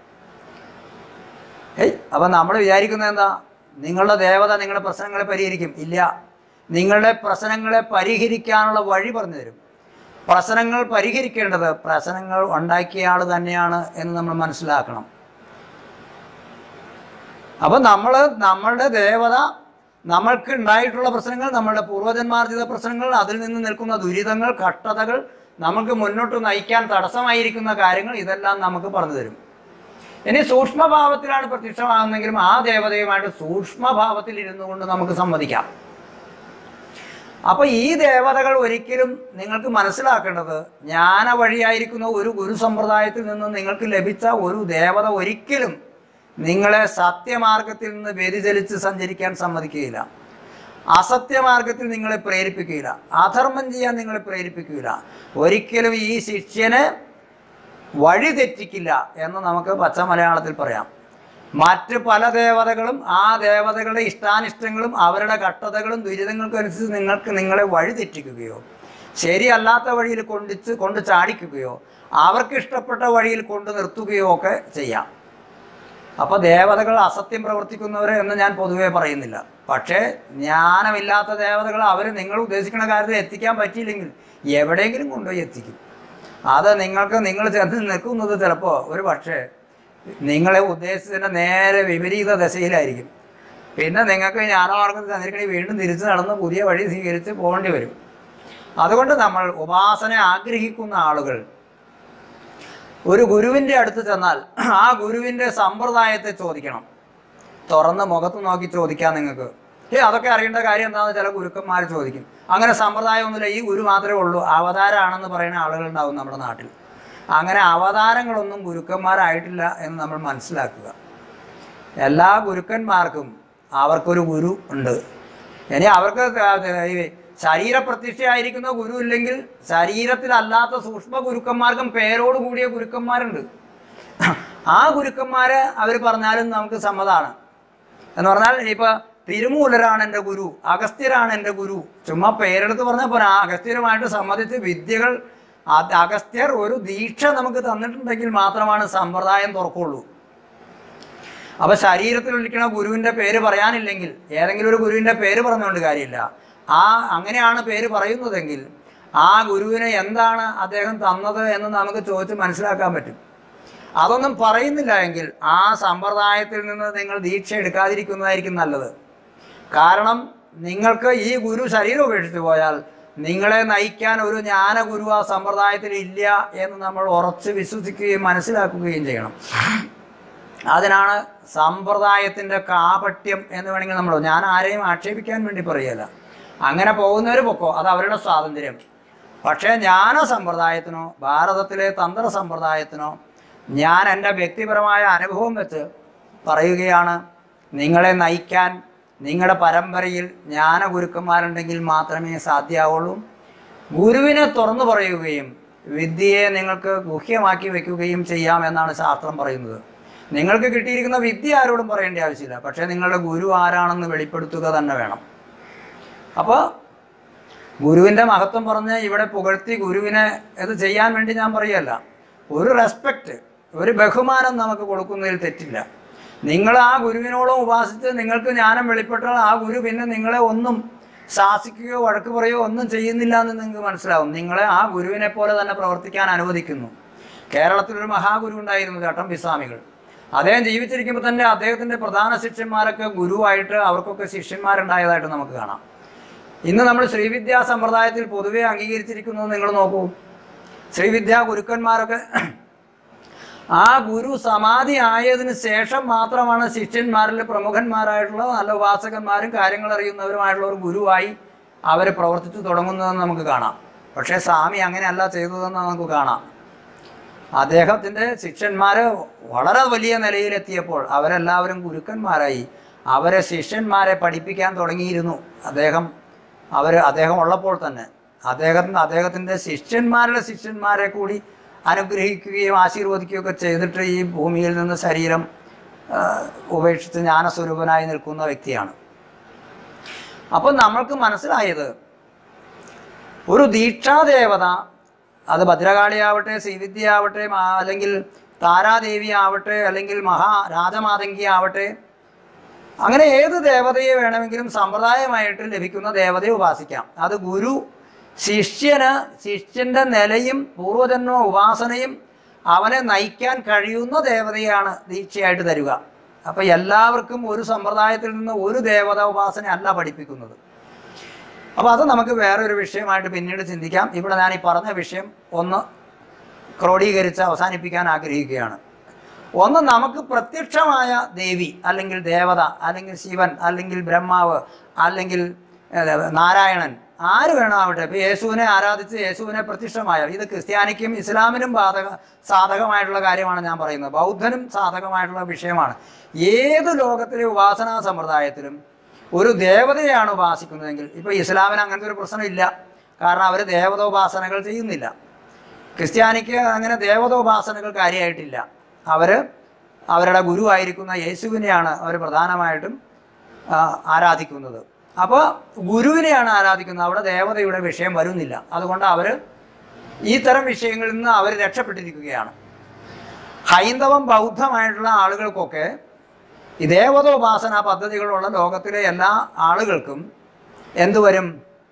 ഏയ് അപ്പം നമ്മൾ വിചാരിക്കുന്നത് എന്താ നിങ്ങളുടെ ദേവത നിങ്ങളുടെ പ്രശ്നങ്ങളെ പരിഹരിക്കും ഇല്ല നിങ്ങളുടെ പ്രശ്നങ്ങളെ പരിഹരിക്കാനുള്ള വഴി പറഞ്ഞു തരും പ്രശ്നങ്ങൾ പരിഹരിക്കേണ്ടത് പ്രശ്നങ്ങൾ ഉണ്ടാക്കിയ ആൾ തന്നെയാണ് എന്ന് നമ്മൾ മനസ്സിലാക്കണം അപ്പം നമ്മൾ നമ്മളുടെ ദേവത നമ്മൾക്ക് ഉണ്ടായിട്ടുള്ള പ്രശ്നങ്ങൾ നമ്മളുടെ പൂർവ്വജന്മാർജിത പ്രശ്നങ്ങൾ അതിൽ നിന്ന് നിൽക്കുന്ന ദുരിതങ്ങൾ കഷ്ടതകൾ നമുക്ക് മുന്നോട്ട് നയിക്കാൻ തടസ്സമായിരിക്കുന്ന കാര്യങ്ങൾ ഇതെല്ലാം നമുക്ക് പറഞ്ഞു തരും ഇനി സൂക്ഷ്മഭാവത്തിലാണ് പ്രത്യക്ഷമാകുന്നെങ്കിലും ആ ദേവതയുമായിട്ട് സൂക്ഷ്മഭാവത്തിൽ ഇരുന്നു കൊണ്ട് നമുക്ക് സംവദിക്കാം അപ്പൊ ഈ ദേവതകൾ ഒരിക്കലും നിങ്ങൾക്ക് മനസ്സിലാക്കേണ്ടത് ജ്ഞാന വഴിയായിരിക്കുന്ന ഒരു ഗുരു സമ്പ്രദായത്തിൽ നിന്ന് നിങ്ങൾക്ക് ലഭിച്ച ഒരു ദേവത ഒരിക്കലും നിങ്ങളെ സത്യമാർഗത്തിൽ നിന്ന് വ്യതിചലിച്ച് സഞ്ചരിക്കാൻ സമ്മതിക്കുകയില്ല അസത്യമാർഗത്തിൽ നിങ്ങളെ പ്രേരിപ്പിക്കുകയില്ല അധർമ്മം ചെയ്യാൻ നിങ്ങളെ പ്രേരിപ്പിക്കുകയില്ല ഒരിക്കലും ഈ ശിഷ്യന് വഴി തെറ്റിക്കില്ല എന്ന് നമുക്ക് പച്ച മലയാളത്തിൽ പറയാം മറ്റ് പല ദേവതകളും ആ ദേവതകളുടെ ഇഷ്ടാനിഷ്ടങ്ങളും അവരുടെ കട്ടതകളും ദുരിതങ്ങൾക്കും അനുസരിച്ച് നിങ്ങൾക്ക് നിങ്ങളെ വഴി തെറ്റിക്കുകയോ ശരിയല്ലാത്ത വഴിയിൽ കൊണ്ടിച്ച് കൊണ്ട് ചാടിക്കുകയോ അവർക്ക് ഇഷ്ടപ്പെട്ട വഴിയിൽ കൊണ്ട് നിർത്തുകയോ ഒക്കെ ചെയ്യാം അപ്പോൾ ദേവതകൾ അസത്യം പ്രവർത്തിക്കുന്നവരെ എന്ന് ഞാൻ പൊതുവേ പറയുന്നില്ല പക്ഷേ ജ്ഞാനമില്ലാത്ത ദേവതകൾ അവർ നിങ്ങൾ ഉദ്ദേശിക്കുന്ന കാര്യത്തിൽ എത്തിക്കാൻ പറ്റിയില്ലെങ്കിൽ എവിടെയെങ്കിലും കൊണ്ടുപോയി എത്തിക്കും അത് നിങ്ങൾക്ക് നിങ്ങൾ ചെന്ന് നിൽക്കുന്നത് ചിലപ്പോൾ ഒരു പക്ഷേ നിങ്ങളെ ഉദ്ദേശിച്ചതിൻ്റെ നേരെ വിപരീത ദശയിലായിരിക്കും പിന്നെ നിങ്ങൾക്ക് ജ്ഞാനമാർഗത്തിൽ തന്നിരിക്കണേ വീണ്ടും തിരിച്ചു നടന്ന് പുതിയ വഴി സ്വീകരിച്ച് പോകേണ്ടി വരും അതുകൊണ്ട് നമ്മൾ ഉപാസന ആഗ്രഹിക്കുന്ന ആളുകൾ ഒരു ഗുരുവിൻ്റെ അടുത്ത് ചെന്നാൽ ആ ഗുരുവിൻ്റെ സമ്പ്രദായത്തെ ചോദിക്കണം തുറന്ന് മുഖത്ത് നോക്കി ചോദിക്കാം നിങ്ങൾക്ക് ഏ അതൊക്കെ അറിയേണ്ട കാര്യം എന്താണെന്ന് ചില ഗുരുക്കന്മാർ ചോദിക്കും അങ്ങനെ സമ്പ്രദായമൊന്നുമില്ല ഈ ഗുരു മാത്രമേ ഉള്ളൂ അവതാരമാണെന്ന് പറയുന്ന ആളുകളുണ്ടാവും നമ്മുടെ നാട്ടിൽ അങ്ങനെ അവതാരങ്ങളൊന്നും ഗുരുക്കന്മാരായിട്ടില്ല എന്ന് നമ്മൾ മനസ്സിലാക്കുക എല്ലാ ഗുരുക്കന്മാർക്കും അവർക്കൊരു ഗുരു ഉണ്ട് ഇനി അവർക്ക് ഈ ശരീരപ്രത്യക്ഷയായിരിക്കുന്ന ഗുരു ഇല്ലെങ്കിൽ ശരീരത്തിലല്ലാത്ത സൂക്ഷ്മ ഗുരുക്കന്മാർക്കും പേരോട് കൂടിയ ഗുരുക്കന്മാരുണ്ട് ആ ഗുരുക്കന്മാരെ അവർ പറഞ്ഞാലും നമുക്ക് സമ്മതമാണ് എന്ന് പറഞ്ഞാൽ ഇപ്പൊ തിരുമൂലരാണ് എൻ്റെ ഗുരു അഗസ്ത്യരാണ് എൻ്റെ ഗുരു ചുമ്മാ പേരെടുത്ത് പറഞ്ഞാൽ പോരാ ആ അഗസ്ത്യരുമായിട്ട് സംബന്ധിച്ച് വിദ്യകൾ അത് അഗസ്ത്യർ ഒരു ദീക്ഷ നമുക്ക് തന്നിട്ടുണ്ടെങ്കിൽ മാത്രമാണ് സമ്പ്രദായം തുറക്കുള്ളൂ അപ്പൊ ശരീരത്തിലിരിക്കുന്ന ഗുരുവിന്റെ പേര് പറയാനില്ലെങ്കിൽ ഏതെങ്കിലും ഒരു ഗുരുവിന്റെ പേര് പറഞ്ഞുകൊണ്ട് കാര്യമില്ല ആ അങ്ങനെയാണ് പേര് പറയുന്നതെങ്കിൽ ആ ഗുരുവിനെ എന്താണ് അദ്ദേഹം തന്നത് എന്ന് നമുക്ക് ചോദിച്ച് മനസ്സിലാക്കാൻ പറ്റും അതൊന്നും പറയുന്നില്ല എങ്കിൽ ആ സമ്പ്രദായത്തിൽ നിന്ന് നിങ്ങൾ ദീക്ഷ എടുക്കാതിരിക്കുന്നതായിരിക്കും നല്ലത് കാരണം നിങ്ങൾക്ക് ഈ ഗുരു ശരീരം ഉപേക്ഷിച്ച് പോയാൽ നിങ്ങളെ നയിക്കാൻ ഒരു ജ്ഞാന ഗുരു ആ സമ്പ്രദായത്തിൽ ഇല്ല എന്ന് നമ്മൾ ഉറച്ച് വിശ്വസിക്കുകയും മനസ്സിലാക്കുകയും ചെയ്യണം അതിനാണ് സമ്പ്രദായത്തിൻ്റെ കാപട്യം എന്ന് വേണമെങ്കിൽ നമ്മൾ ഞാൻ ആരെയും ആക്ഷേപിക്കാൻ വേണ്ടി പറയുകയല്ല അങ്ങനെ പോകുന്നവർ പൊക്കോ അത് അവരുടെ സ്വാതന്ത്ര്യം പക്ഷേ ജ്ഞാന സമ്പ്രദായത്തിനോ ഭാരതത്തിലെ തന്ത്ര സമ്പ്രദായത്തിനോ ഞാൻ എൻ്റെ വ്യക്തിപരമായ അനുഭവം വെച്ച് പറയുകയാണ് നിങ്ങളെ നയിക്കാൻ നിങ്ങളുടെ പരമ്പരയിൽ ജ്ഞാന ഗുരുക്കന്മാരുണ്ടെങ്കിൽ മാത്രമേ സാധ്യമാവുള്ളൂ ഗുരുവിനെ തുറന്നു പറയുകയും വിദ്യയെ നിങ്ങൾക്ക് ഗുഹ്യമാക്കി വെക്കുകയും ചെയ്യാം എന്നാണ് ശാസ്ത്രം പറയുന്നത് നിങ്ങൾക്ക് കിട്ടിയിരിക്കുന്ന വിദ്യ ആരോടും പറയേണ്ട ആവശ്യമില്ല പക്ഷേ നിങ്ങളുടെ ഗുരു ആരാണെന്ന് വെളിപ്പെടുത്തുക തന്നെ വേണം അപ്പോൾ ഗുരുവിൻ്റെ മഹത്വം പറഞ്ഞ് ഇവിടെ പുകഴ്ത്തി ഗുരുവിനെ ഇത് ചെയ്യാൻ വേണ്ടി ഞാൻ പറയുകയല്ല ഒരു റെസ്പെക്റ്റ് ഒരു ബഹുമാനം നമുക്ക് കൊടുക്കുന്നതിൽ തെറ്റില്ല നിങ്ങൾ ആ ഗുരുവിനോളം ഉപാസിച്ച് നിങ്ങൾക്ക് ജ്ഞാനം വെളിപ്പെട്ടാൽ ആ ഗുരു പിന്നെ നിങ്ങളെ ഒന്നും ശാസിക്കുകയോ വഴക്ക് പറയുകയോ ഒന്നും ചെയ്യുന്നില്ല എന്ന് നിങ്ങൾക്ക് മനസ്സിലാവും നിങ്ങളെ ആ ഗുരുവിനെ പോലെ തന്നെ പ്രവർത്തിക്കാൻ അനുവദിക്കുന്നു കേരളത്തിലൊരു മഹാഗുരു ഉണ്ടായിരുന്നു ചട്ടം പിസ്വാമികൾ അദ്ദേഹം ജീവിച്ചിരിക്കുമ്പോൾ തന്നെ അദ്ദേഹത്തിൻ്റെ പ്രധാന ശിഷ്യന്മാരൊക്കെ ഗുരുവായിട്ട് അവർക്കൊക്കെ ശിഷ്യന്മാരുണ്ടായതായിട്ട് നമുക്ക് കാണാം ഇന്ന് നമ്മൾ ശ്രീവിദ്യാ സമ്പ്രദായത്തിൽ പൊതുവെ അംഗീകരിച്ചിരിക്കുന്നത് നിങ്ങൾ നോക്കൂ ശ്രീവിദ്യാ ഗുരുക്കന്മാരൊക്കെ ആ ഗുരു സമാധി ആയതിനു ശേഷം മാത്രമാണ് ശിഷ്യന്മാരിൽ പ്രമുഖന്മാരായിട്ടുള്ള നല്ല ഉപാസകന്മാരും കാര്യങ്ങൾ അറിയുന്നവരുമായിട്ടുള്ള ഒരു ഗുരുവായി അവർ പ്രവർത്തിച്ചു തുടങ്ങുന്നതെന്ന് നമുക്ക് കാണാം പക്ഷേ സ്വാമി അങ്ങനെയല്ല ചെയ്തതെന്ന് നമുക്ക് കാണാം അദ്ദേഹത്തിൻ്റെ ശിഷ്യന്മാർ വളരെ വലിയ നിലയിലെത്തിയപ്പോൾ അവരെല്ലാവരും ഗുരുക്കന്മാരായി അവരെ ശിഷ്യന്മാരെ പഠിപ്പിക്കാൻ തുടങ്ങിയിരുന്നു അദ്ദേഹം അവർ അദ്ദേഹം ഉള്ളപ്പോൾ തന്നെ അദ്ദേഹത്തിന് അദ്ദേഹത്തിൻ്റെ ശിഷ്യന്മാരുടെ ശിഷ്യന്മാരെ കൂടി അനുഗ്രഹിക്കുകയും ആശീർവദിക്കുകയും ഒക്കെ ചെയ്തിട്ട് ഈ ഭൂമിയിൽ നിന്ന് ശരീരം ആ, ഉപേക്ഷിച്ച് ജ്ഞാനസ്വരൂപനായി നിൽക്കുന്ന വ്യക്തിയാണ് അപ്പം നമ്മൾക്ക് മനസ്സിലായത് ഒരു ദീക്ഷാദേവത അത് ഭദ്രകാളിയാവട്ടെ ശ്രീവിദ്യയാവട്ടെ മാ- അല്ലെങ്കിൽ താരാദേവി ആവട്ടെ അല്ലെങ്കിൽ മഹാ രാജമാതങ്കി ആവട്ടെ അങ്ങനെ ഏത് ദേവതയെ വേണമെങ്കിലും സമ്പ്രദായമായിട്ട് ലഭിക്കുന്ന ദേവതയെ ഉപാസിക്കാം അത് ഗുരു ശിഷ്യന് ശിഷ്യന്റെ നിലയും പൂർവജന്മ ഉപാസനയും അവനെ നയിക്കാൻ കഴിയുന്ന ദേവതയാണ് ദീക്ഷയായിട്ട് തരിക അപ്പം എല്ലാവർക്കും ഒരു സമ്പ്രദായത്തിൽ നിന്ന് ഒരു ദേവത ഉപാസന അല്ല പഠിപ്പിക്കുന്നത് അപ്പോൾ അത് നമുക്ക് വേറൊരു വിഷയമായിട്ട് പിന്നീട് ചിന്തിക്കാം ഇവിടെ ഞാൻ ഈ പറഞ്ഞ വിഷയം ഒന്ന് ക്രോഡീകരിച്ച് അവസാനിപ്പിക്കാൻ ആഗ്രഹിക്കുകയാണ് ഒന്ന് നമുക്ക് പ്രത്യക്ഷമായ ദേവി അല്ലെങ്കിൽ ദേവത അല്ലെങ്കിൽ ശിവൻ അല്ലെങ്കിൽ ബ്രഹ്മാവ് അല്ലെങ്കിൽ ഏഹ്, നാരായണൻ ആര് വേണമാവട്ടെ ഇപ്പോൾ യേശുവിനെ ആരാധിച്ച് യേശുവിനെ പ്രത്യക്ഷമായ ഇത് ക്രിസ്ത്യാനിക്കും ഇസ്ലാമിനും ബാധക സാധകമായിട്ടുള്ള കാര്യമാണ് ഞാൻ പറയുന്നത് ബൗദ്ധനും സാധകമായിട്ടുള്ള വിഷയമാണ് ഏത് ലോകത്തിലെ ഉപാസനാ സമ്പ്രദായത്തിലും ഒരു ദേവതയാണ് ഉപാസിക്കുന്നതെങ്കിൽ ഇപ്പോൾ ഇസ്ലാമിന് അങ്ങനത്തെ ഒരു പ്രശ്നമില്ല കാരണം അവർ ദേവതോപാസനകൾ ചെയ്യുന്നില്ല ക്രിസ്ത്യാനിക്ക് അങ്ങനെ ദേവതോപാസനകൾ കാര്യമായിട്ടില്ല അവർ അവരുടെ ഗുരുവായിരിക്കുന്ന യേശുവിനെയാണ് അവർ പ്രധാനമായിട്ടും ആ, ആരാധിക്കുന്നത് അപ്പോൾ ഗുരുവിനെയാണ് ആരാധിക്കുന്നത് അവിടെ ദേവതയുടെ വിഷയം വരുന്നില്ല അതുകൊണ്ട് അവർ ഈ തരം വിഷയങ്ങളിൽ നിന്ന് അവർ രക്ഷപ്പെട്ടിരിക്കുകയാണ് ഹൈന്ദവം ബൗദ്ധമായിട്ടുള്ള ആളുകൾക്കൊക്കെ ഈ ദേവതോപാസന പദ്ധതികളുള്ള ലോകത്തിലെ എല്ലാ ആളുകൾക്കും എന്തുവരും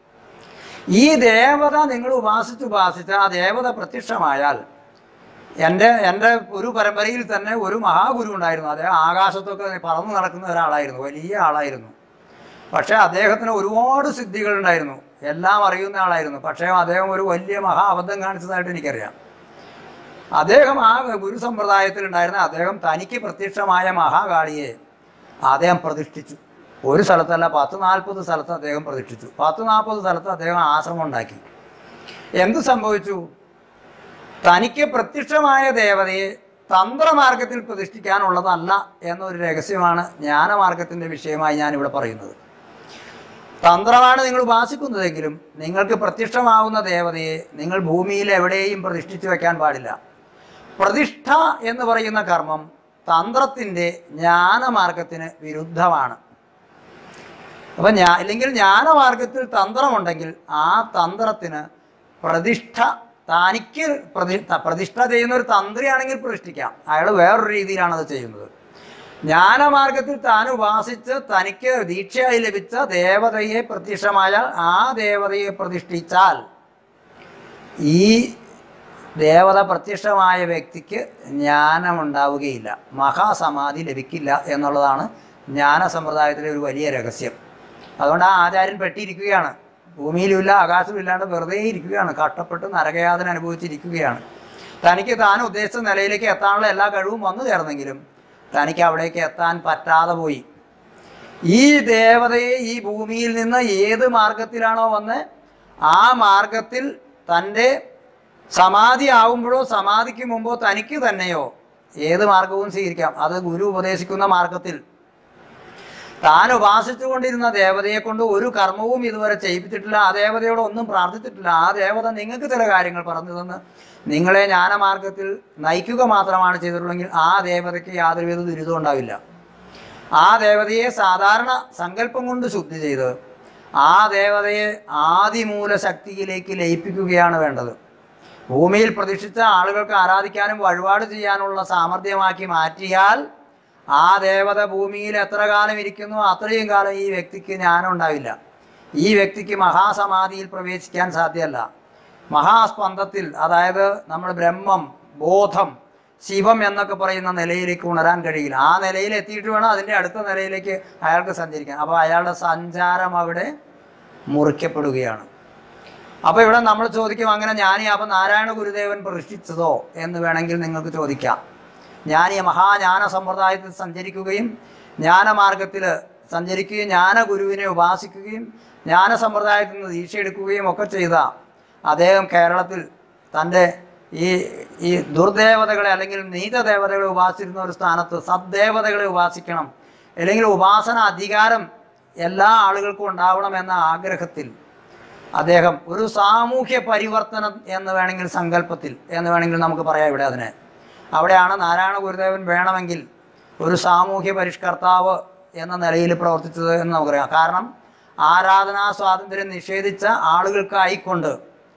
ഈ ദേവത നിങ്ങൾ ഉപാസിച്ച് ഉപാസിച്ച് ആ ദേവത പ്രത്യക്ഷമായാൽ എൻ്റെ എൻ്റെ ഒരു പരമ്പരയിൽ തന്നെ ഒരു മഹാഗുരു ഉണ്ടായിരുന്നു അദ്ദേഹം ആകാശത്തൊക്കെ പറന്നു നടക്കുന്ന ഒരാളായിരുന്നു വലിയ ആളായിരുന്നു പക്ഷേ അദ്ദേഹത്തിന് ഒരുപാട് സിദ്ധികൾ ഉണ്ടായിരുന്നു എല്ലാം അറിയുന്ന ആളായിരുന്നു പക്ഷേ അദ്ദേഹം ഒരു വലിയ മഹാ അബദ്ധം കാണിച്ചതായിട്ട് എനിക്കറിയാം അദ്ദേഹം ആ ഗുരു സമ്പ്രദായത്തിൽ ഉണ്ടായിരുന്ന അദ്ദേഹം തനിക്ക് പ്രത്യക്ഷമായ മഹാകാളിയെ അദ്ദേഹം പ്രതിഷ്ഠിച്ചു ഒരു സ്ഥലത്തല്ല പത്ത് നാൽപ്പത് സ്ഥലത്ത് അദ്ദേഹം പ്രതിഷ്ഠിച്ചു പത്ത് നാൽപ്പത് സ്ഥലത്ത് അദ്ദേഹം ആശ്രമം ഉണ്ടാക്കി എന്ത് സംഭവിച്ചു തനിക്ക് പ്രത്യക്ഷമായ ദേവതയെ തന്ത്രമാർഗത്തിൽ പ്രതിഷ്ഠിക്കാനുള്ളതല്ല എന്നൊരു രഹസ്യമാണ് ജ്ഞാനമാർഗത്തിൻ്റെ വിഷയമായി ഞാനിവിടെ പറയുന്നത് തന്ത്രമാണ് നിങ്ങൾ ഉപാസിക്കുന്നതെങ്കിലും നിങ്ങൾക്ക് പ്രത്യക്ഷമാവുന്ന ദേവതയെ നിങ്ങൾ ഭൂമിയിൽ എവിടെയും പ്രതിഷ്ഠിച്ചു വെക്കാൻ പാടില്ല പ്രതിഷ്ഠ എന്ന് പറയുന്ന കർമ്മം തന്ത്രത്തിൻ്റെ ജ്ഞാനമാർഗത്തിന് വിരുദ്ധമാണ് അപ്പം ഞാ ഇല്ലെങ്കിൽ ജ്ഞാനമാർഗത്തിൽ തന്ത്രമുണ്ടെങ്കിൽ ആ തന്ത്രത്തിന് പ്രതിഷ്ഠ തനിക്ക് പ്രതി ത- പ്രതിഷ്ഠ ചെയ്യുന്ന ഒരു തന്ത്രിയാണെങ്കിൽ പ്രതിഷ്ഠിക്കാം അയാൾ വേറൊരു രീതിയിലാണ് അത് ചെയ്യുന്നത് ജ്ഞാനമാർഗത്തിൽ താൻ ഉപാസിച്ച് തനിക്ക് ദീക്ഷയായി ലഭിച്ച ദേവതയെ പ്രത്യക്ഷമായാൽ ആ ദേവതയെ പ്രതിഷ്ഠിച്ചാൽ ഈ ദേവത പ്രത്യക്ഷമായ വ്യക്തിക്ക് ജ്ഞാനമുണ്ടാവുകയില്ല മഹാസമാധി ലഭിക്കില്ല എന്നുള്ളതാണ് ജ്ഞാന സമ്പ്രദായത്തിലെ ഒരു വലിയ രഹസ്യം അതുകൊണ്ട് ആ ആചാര്യൻ പെട്ടിരിക്കുകയാണ് ഭൂമിയിലുമില്ല ആകാശവും ഇല്ലാണ്ട് വെറുതെ ഇരിക്കുകയാണ് കഷ്ടപ്പെട്ട് നരകയാതന അനുഭവിച്ചിരിക്കുകയാണ് തനിക്ക് താൻ ഉദ്ദേശിച്ച നിലയിലേക്ക് എത്താനുള്ള എല്ലാ കഴിവും വന്നു ചേർന്നെങ്കിലും തനിക്ക് അവിടേക്ക് എത്താൻ പറ്റാതെ പോയി ഈ ദേവതയെ ഈ ഭൂമിയിൽ നിന്ന് ഏത് മാർഗത്തിലാണോ വന്ന് ആ മാർഗത്തിൽ തൻ്റെ സമാധി ആവുമ്പോഴോ സമാധിക്ക് മുമ്പോ തനിക്ക് തന്നെയോ ഏത് മാർഗവും സ്വീകരിക്കാം അത് ഗുരു ഉപദേശിക്കുന്ന മാർഗത്തിൽ താൻ ഉപാസിച്ചു കൊണ്ടിരുന്ന ദേവതയെ കൊണ്ട് ഒരു കർമ്മവും ഇതുവരെ ചെയ്യിപ്പിച്ചിട്ടില്ല ആ ദേവതയോട് ഒന്നും പ്രാർത്ഥിച്ചിട്ടില്ല ആ ദേവത നിങ്ങൾക്ക് ചില കാര്യങ്ങൾ പറഞ്ഞു തന്ന് നിങ്ങളെ ജ്ഞാനമാർഗത്തിൽ നയിക്കുക മാത്രമാണ് ചെയ്തിട്ടുള്ളെങ്കിൽ ആ ദേവതയ്ക്ക് യാതൊരുവിധ ദുരിതവും ഉണ്ടാവില്ല ആ ദേവതയെ സാധാരണ സങ്കല്പം കൊണ്ട് ശുദ്ധി ചെയ്ത് ആ ദേവതയെ ആദിമൂല ശക്തിയിലേക്ക് ലയിപ്പിക്കുകയാണ് വേണ്ടത് ഭൂമിയിൽ പ്രതിഷ്ഠിച്ച ആളുകൾക്ക് ആരാധിക്കാനും വഴിപാട് ചെയ്യാനുള്ള സാമർഥ്യമാക്കി മാറ്റിയാൽ ആ ദേവത ഭൂമിയിൽ എത്ര കാലം ഇരിക്കുന്നു അത്രയും കാലം ഈ വ്യക്തിക്ക് ജ്ഞാനം ഉണ്ടാവില്ല ഈ വ്യക്തിക്ക് മഹാസമാധിയിൽ പ്രവേശിക്കാൻ സാധ്യമല്ല മഹാസ്പന്ദത്തിൽ അതായത് നമ്മൾ ബ്രഹ്മം ബോധം ശിവം എന്നൊക്കെ പറയുന്ന നിലയിലേക്ക് ഉണരാൻ കഴിയില്ല ആ നിലയിൽ എത്തിയിട്ട് വേണം അതിൻ്റെ അടുത്ത നിലയിലേക്ക് അയാൾക്ക് സഞ്ചരിക്കാൻ അപ്പോൾ അയാളുടെ സഞ്ചാരം അവിടെ മുറിക്കപ്പെടുകയാണ് അപ്പോൾ ഇവിടെ നമ്മൾ ചോദിക്കും അങ്ങനെ ജ്ഞാനി അപ്പം നാരായണ ഗുരുദേവൻ പ്രതിഷ്ഠിച്ചതോ എന്ന് വേണമെങ്കിൽ നിങ്ങൾക്ക് ചോദിക്കാം ജ്ഞാനി മഹാജ്ഞാന സമ്പ്രദായത്തിൽ സഞ്ചരിക്കുകയും ജ്ഞാനമാർഗത്തിൽ സഞ്ചരിക്കുകയും ജ്ഞാന ഗുരുവിനെ ഉപാസിക്കുകയും ജ്ഞാന സമ്പ്രദായത്തിൽ നിന്ന് ദീക്ഷ എടുക്കുകയും ഒക്കെ ചെയ്ത അദ്ദേഹം കേരളത്തിൽ തൻ്റെ ഈ ഈ ദുർദേവതകളെ അല്ലെങ്കിൽ നീതദേവതകളെ ഉപാസിച്ചിരുന്ന ഒരു സ്ഥാനത്ത് സദ്ദേവതകളെ ഉപാസിക്കണം അല്ലെങ്കിൽ ഉപാസന അധികാരം എല്ലാ ആളുകൾക്കും ഉണ്ടാവണം എന്ന ആഗ്രഹത്തിൽ അദ്ദേഹം ഒരു സാമൂഹ്യ പരിവർത്തനം എന്ന് വേണമെങ്കിൽ സങ്കല്പത്തിൽ എന്ന് വേണമെങ്കിൽ നമുക്ക് പറയാം ഇവിടെ അതിനെ അവിടെയാണ് നാരായണ ഗുരുദേവൻ വേണമെങ്കിൽ ഒരു സാമൂഹ്യ പരിഷ്കർത്താവ് എന്ന നിലയിൽ പ്രവർത്തിച്ചത് എന്ന് നമുക്കറിയാം കാരണം ആരാധനാ സ്വാതന്ത്ര്യം നിഷേധിച്ച ആളുകൾക്കായിക്കൊണ്ട്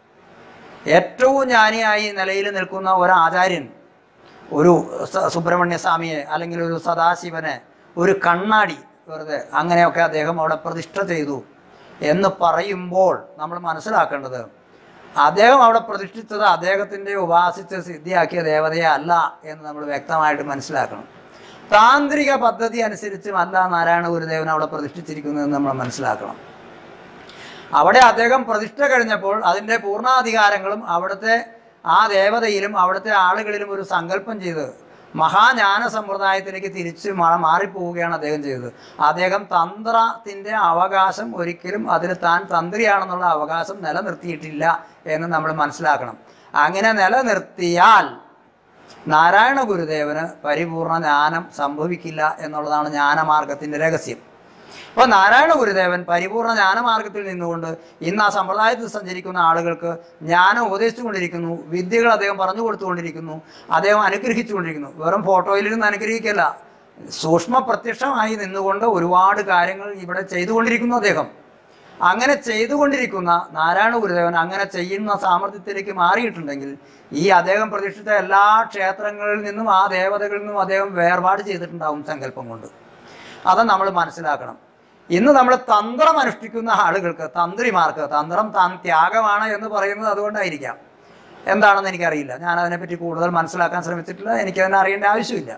ഏറ്റവും ജ്ഞാനിയായി നിലയിൽ നിൽക്കുന്ന ഒരു ആചാര്യൻ ഒരു സ- സുബ്രഹ്മണ്യ സ്വാമിയെ അല്ലെങ്കിൽ ഒരു സദാശിവനെ ഒരു കണ്ണാടി വെറുതെ അങ്ങനെയൊക്കെ അദ്ദേഹം അവിടെ പ്രതിഷ്ഠ ചെയ്തു എന്ന് പറയുമ്പോൾ നമ്മൾ മനസ്സിലാക്കേണ്ടത് അദ്ദേഹം അവിടെ പ്രതിഷ്ഠിച്ചത് അദ്ദേഹത്തിൻ്റെ ഉപാസിച്ച് സിദ്ധിയാക്കിയ ദേവതയെ അല്ല എന്ന് നമ്മൾ വ്യക്തമായിട്ട് മനസ്സിലാക്കണം താന്ത്രിക പദ്ധതി അനുസരിച്ചുമല്ല നാരായണ ഗുരുദേവൻ അവിടെ പ്രതിഷ്ഠിച്ചിരിക്കുന്നതെന്ന് നമ്മൾ മനസ്സിലാക്കണം അവിടെ അദ്ദേഹം പ്രതിഷ്ഠ കഴിഞ്ഞപ്പോൾ അതിൻ്റെ പൂർണ്ണാധികാരങ്ങളും അവിടുത്തെ ആ ദേവതയിലും അവിടുത്തെ ആളുകളിലും ഒരു സങ്കല്പം ചെയ്ത് മഹാജ്ഞാന സമ്പ്രദായത്തിലേക്ക് തിരിച്ച് മാ- മാറിപ്പോവുകയാണ് അദ്ദേഹം ചെയ്തത് അദ്ദേഹം തന്ത്രത്തിൻ്റെ അവകാശം ഒരിക്കലും അതിൽ താൻ തന്ത്രിയാണെന്നുള്ള അവകാശം നിലനിർത്തിയിട്ടില്ല എന്ന് നമ്മൾ മനസ്സിലാക്കണം അങ്ങനെ നിലനിർത്തിയാൽ നാരായണ ഗുരുദേവന് പരിപൂർണ ജ്ഞാനം സംഭവിക്കില്ല എന്നുള്ളതാണ് ജ്ഞാനമാർഗത്തിൻ്റെ രഹസ്യം അപ്പോൾ നാരായണ ഗുരുദേവൻ പരിപൂർണ ജ്ഞാനമാർഗത്തിൽ നിന്നുകൊണ്ട് ഇന്ന് ആ സമ്പ്രദായത്തിൽ സഞ്ചരിക്കുന്ന ആളുകൾക്ക് ജ്ഞാനം ഉപദേശിച്ചുകൊണ്ടിരിക്കുന്നു വിദ്യകൾ അദ്ദേഹം പറഞ്ഞു കൊടുത്തുകൊണ്ടിരിക്കുന്നു അദ്ദേഹം അനുഗ്രഹിച്ചുകൊണ്ടിരിക്കുന്നു വെറും ഫോട്ടോയിൽ നിന്ന് അനുഗ്രഹിക്കല്ല സൂക്ഷ്മ പ്രത്യക്ഷമായി നിന്നുകൊണ്ട് ഒരുപാട് കാര്യങ്ങൾ ഇവിടെ ചെയ്തുകൊണ്ടിരിക്കുന്നു അദ്ദേഹം അങ്ങനെ ചെയ്തുകൊണ്ടിരിക്കുന്ന നാരായണ ഗുരുദേവൻ അങ്ങനെ ചെയ്യുന്ന സാമർഥ്യത്തിലേക്ക് മാറിയിട്ടുണ്ടെങ്കിൽ ഈ അദ്ദേഹം പ്രതിഷ്ഠിച്ച എല്ലാ ക്ഷേത്രങ്ങളിൽ നിന്നും ആ ദേവതകളിൽ നിന്നും അദ്ദേഹം വേർപാട് ചെയ്തിട്ടുണ്ടാവും സങ്കല്പം കൊണ്ട് അത് നമ്മൾ മനസ്സിലാക്കണം ഇന്ന് നമ്മൾ തന്ത്രം അനുഷ്ഠിക്കുന്ന ആളുകൾക്ക് തന്ത്രിമാർക്ക് തന്ത്രം താൻ ത്യാഗമാണ് എന്ന് പറയുന്നത് അതുകൊണ്ടായിരിക്കാം എന്താണെന്ന് എനിക്കറിയില്ല ഞാൻ അതിനെപ്പറ്റി കൂടുതൽ മനസ്സിലാക്കാൻ ശ്രമിച്ചിട്ടില്ല എനിക്കതിനെ അറിയേണ്ട ആവശ്യമില്ല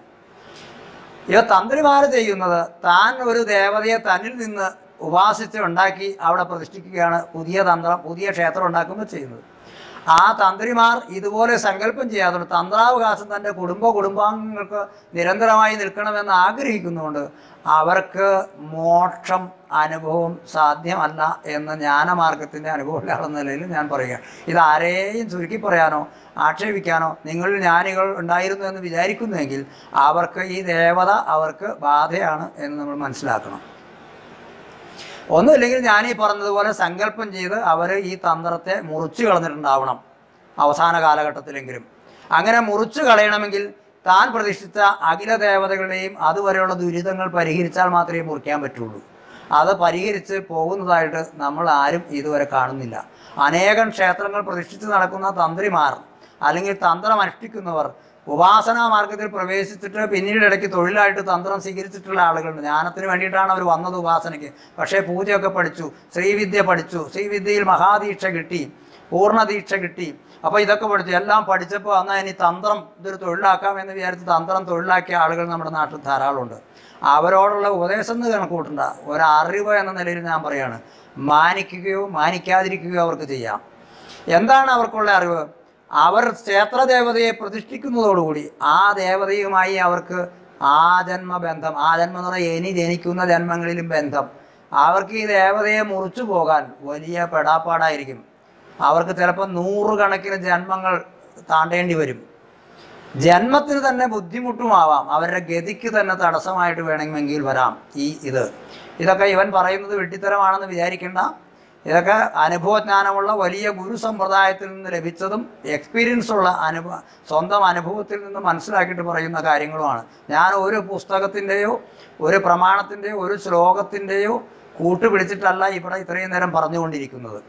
ഇവ തന്ത്രിമാർ ചെയ്യുന്നത് താൻ ഒരു ദേവതയെ തന്നിൽ നിന്ന് ഉപാസിച്ച് ഉണ്ടാക്കി അവിടെ പ്രതിഷ്ഠിക്കുകയാണ് പുതിയ തന്ത്രം പുതിയ ക്ഷേത്രം ഉണ്ടാക്കുമ്പോൾ ചെയ്യുന്നത് ആ തന്ത്രിമാർ ഇതുപോലെ സങ്കല്പം ചെയ്യാതെ തന്ത്രാവകാശം തൻ്റെ കുടുംബ കുടുംബാംഗങ്ങൾക്ക് നിരന്തരമായി നിൽക്കണമെന്ന് ആഗ്രഹിക്കുന്നുകൊണ്ട് അവർക്ക് മോക്ഷം അനുഭവം സാധ്യമല്ല എന്ന ജ്ഞാനമാർഗത്തിൻ്റെ അനുഭവമില്ലാത്ത നിലയിൽ ഞാൻ പറയുക ഇത് ആരെയും ചുരുക്കി പറയാനോ ആക്ഷേപിക്കാനോ നിങ്ങൾ ജ്ഞാനികൾ ഉണ്ടായിരുന്നു എന്ന് വിചാരിക്കുന്നുവെങ്കിൽ അവർക്ക് ഈ ദേവത അവർക്ക് ബാധയാണ് എന്ന് നമ്മൾ മനസ്സിലാക്കണം ഒന്നുമില്ലെങ്കിൽ ഞാൻ ഈ പറഞ്ഞതുപോലെ സങ്കല്പം ചെയ്ത് അവർ ഈ തന്ത്രത്തെ മുറിച്ചു കളഞ്ഞിട്ടുണ്ടാവണം അവസാന കാലഘട്ടത്തിലെങ്കിലും അങ്ങനെ മുറിച്ചു കളയണമെങ്കിൽ താൻ പ്രതിഷ്ഠിച്ച അഖില ദേവതകളുടെയും അതുവരെയുള്ള ദുരിതങ്ങൾ പരിഹരിച്ചാൽ മാത്രമേ മുറിക്കാൻ പറ്റുള്ളൂ അത് പരിഹരിച്ച് പോകുന്നതായിട്ട് നമ്മൾ ആരും ഇതുവരെ കാണുന്നില്ല അനേകം ക്ഷേത്രങ്ങൾ പ്രതിഷ്ഠിച്ച് നടക്കുന്ന തന്ത്രിമാർ അല്ലെങ്കിൽ തന്ത്രം അനുഷ്ഠിക്കുന്നവർ ഉപാസനാ മാർഗത്തിൽ പ്രവേശിച്ചിട്ട് പിന്നീട് ഇടയ്ക്ക് തൊഴിലായിട്ട് തന്ത്രം സ്വീകരിച്ചിട്ടുള്ള ആളുകളുണ്ട് ജ്ഞാനത്തിന് വേണ്ടിയിട്ടാണ് അവർ വന്നത് ഉപാസനയ്ക്ക് പക്ഷേ പൂജയൊക്കെ പഠിച്ചു ശ്രീവിദ്യ പഠിച്ചു ശ്രീവിദ്യയിൽ മഹാദീക്ഷ കിട്ടി പൂർണ്ണദീക്ഷ കിട്ടി അപ്പോൾ ഇതൊക്കെ പഠിച്ചു എല്ലാം പഠിച്ചപ്പോൾ എന്നാൽ ഇനി തന്ത്രം ഇതൊരു തൊഴിലാക്കാമെന്ന് വിചാരിച്ച് തന്ത്രം തൊഴിലാക്കിയ ആളുകൾ നമ്മുടെ നാട്ടിൽ ധാരാളമുണ്ട് അവരോടുള്ള ഉപദേശം എന്ന് കണക്കൂട്ടണ്ട ഒരറിവ് എന്ന നിലയിൽ ഞാൻ പറയാണ് മാനിക്കുകയോ മാനിക്കാതിരിക്കുകയോ അവർക്ക് ചെയ്യാം എന്താണ് അവർക്കുള്ള അറിവ് അവർ ക്ഷേത്രദേവതയെ പ്രതിഷ്ഠിക്കുന്നതോടുകൂടി ആ ദേവതയുമായി അവർക്ക് ആ ജന്മബന്ധം ആ ജന്മം എന്ന് പറഞ്ഞാൽ ഇനി ജനിക്കുന്ന ജന്മങ്ങളിലും ബന്ധം അവർക്ക് ഈ ദേവതയെ മുറിച്ചു പോകാൻ വലിയ പെടാപ്പാടായിരിക്കും അവർക്ക് ചിലപ്പോൾ നൂറുകണക്കിന് ജന്മങ്ങൾ താണ്ടേണ്ടി വരും ജന്മത്തിന് തന്നെ ബുദ്ധിമുട്ടുമാവാം അവരുടെ ഗതിക്ക് തന്നെ തടസ്സമായിട്ട് വേണമെങ്കിൽ വരാം ഈ ഇത് ഇതൊക്കെ ഇവൻ പറയുന്നത് വെട്ടിത്തരമാണെന്ന് വിചാരിക്കേണ്ട ഇതൊക്കെ അനുഭവജ്ഞാനമുള്ള വലിയ ഗുരു സമ്പ്രദായത്തിൽ നിന്ന് ലഭിച്ചതും എക്സ്പീരിയൻസ് ഉള്ള അനുഭവ സ്വന്തം അനുഭവത്തിൽ നിന്ന് മനസ്സിലാക്കിയിട്ട് പറയുന്ന കാര്യങ്ങളുമാണ് ഞാൻ ഒരു പുസ്തകത്തിൻ്റെയോ ഒരു പ്രമാണത്തിൻ്റെയോ ഒരു ശ്ലോകത്തിൻ്റെയോ കൂട്ടുപിടിച്ചിട്ടല്ല ഇവിടെ ഇത്രയും നേരം പറഞ്ഞുകൊണ്ടിരിക്കുന്നത്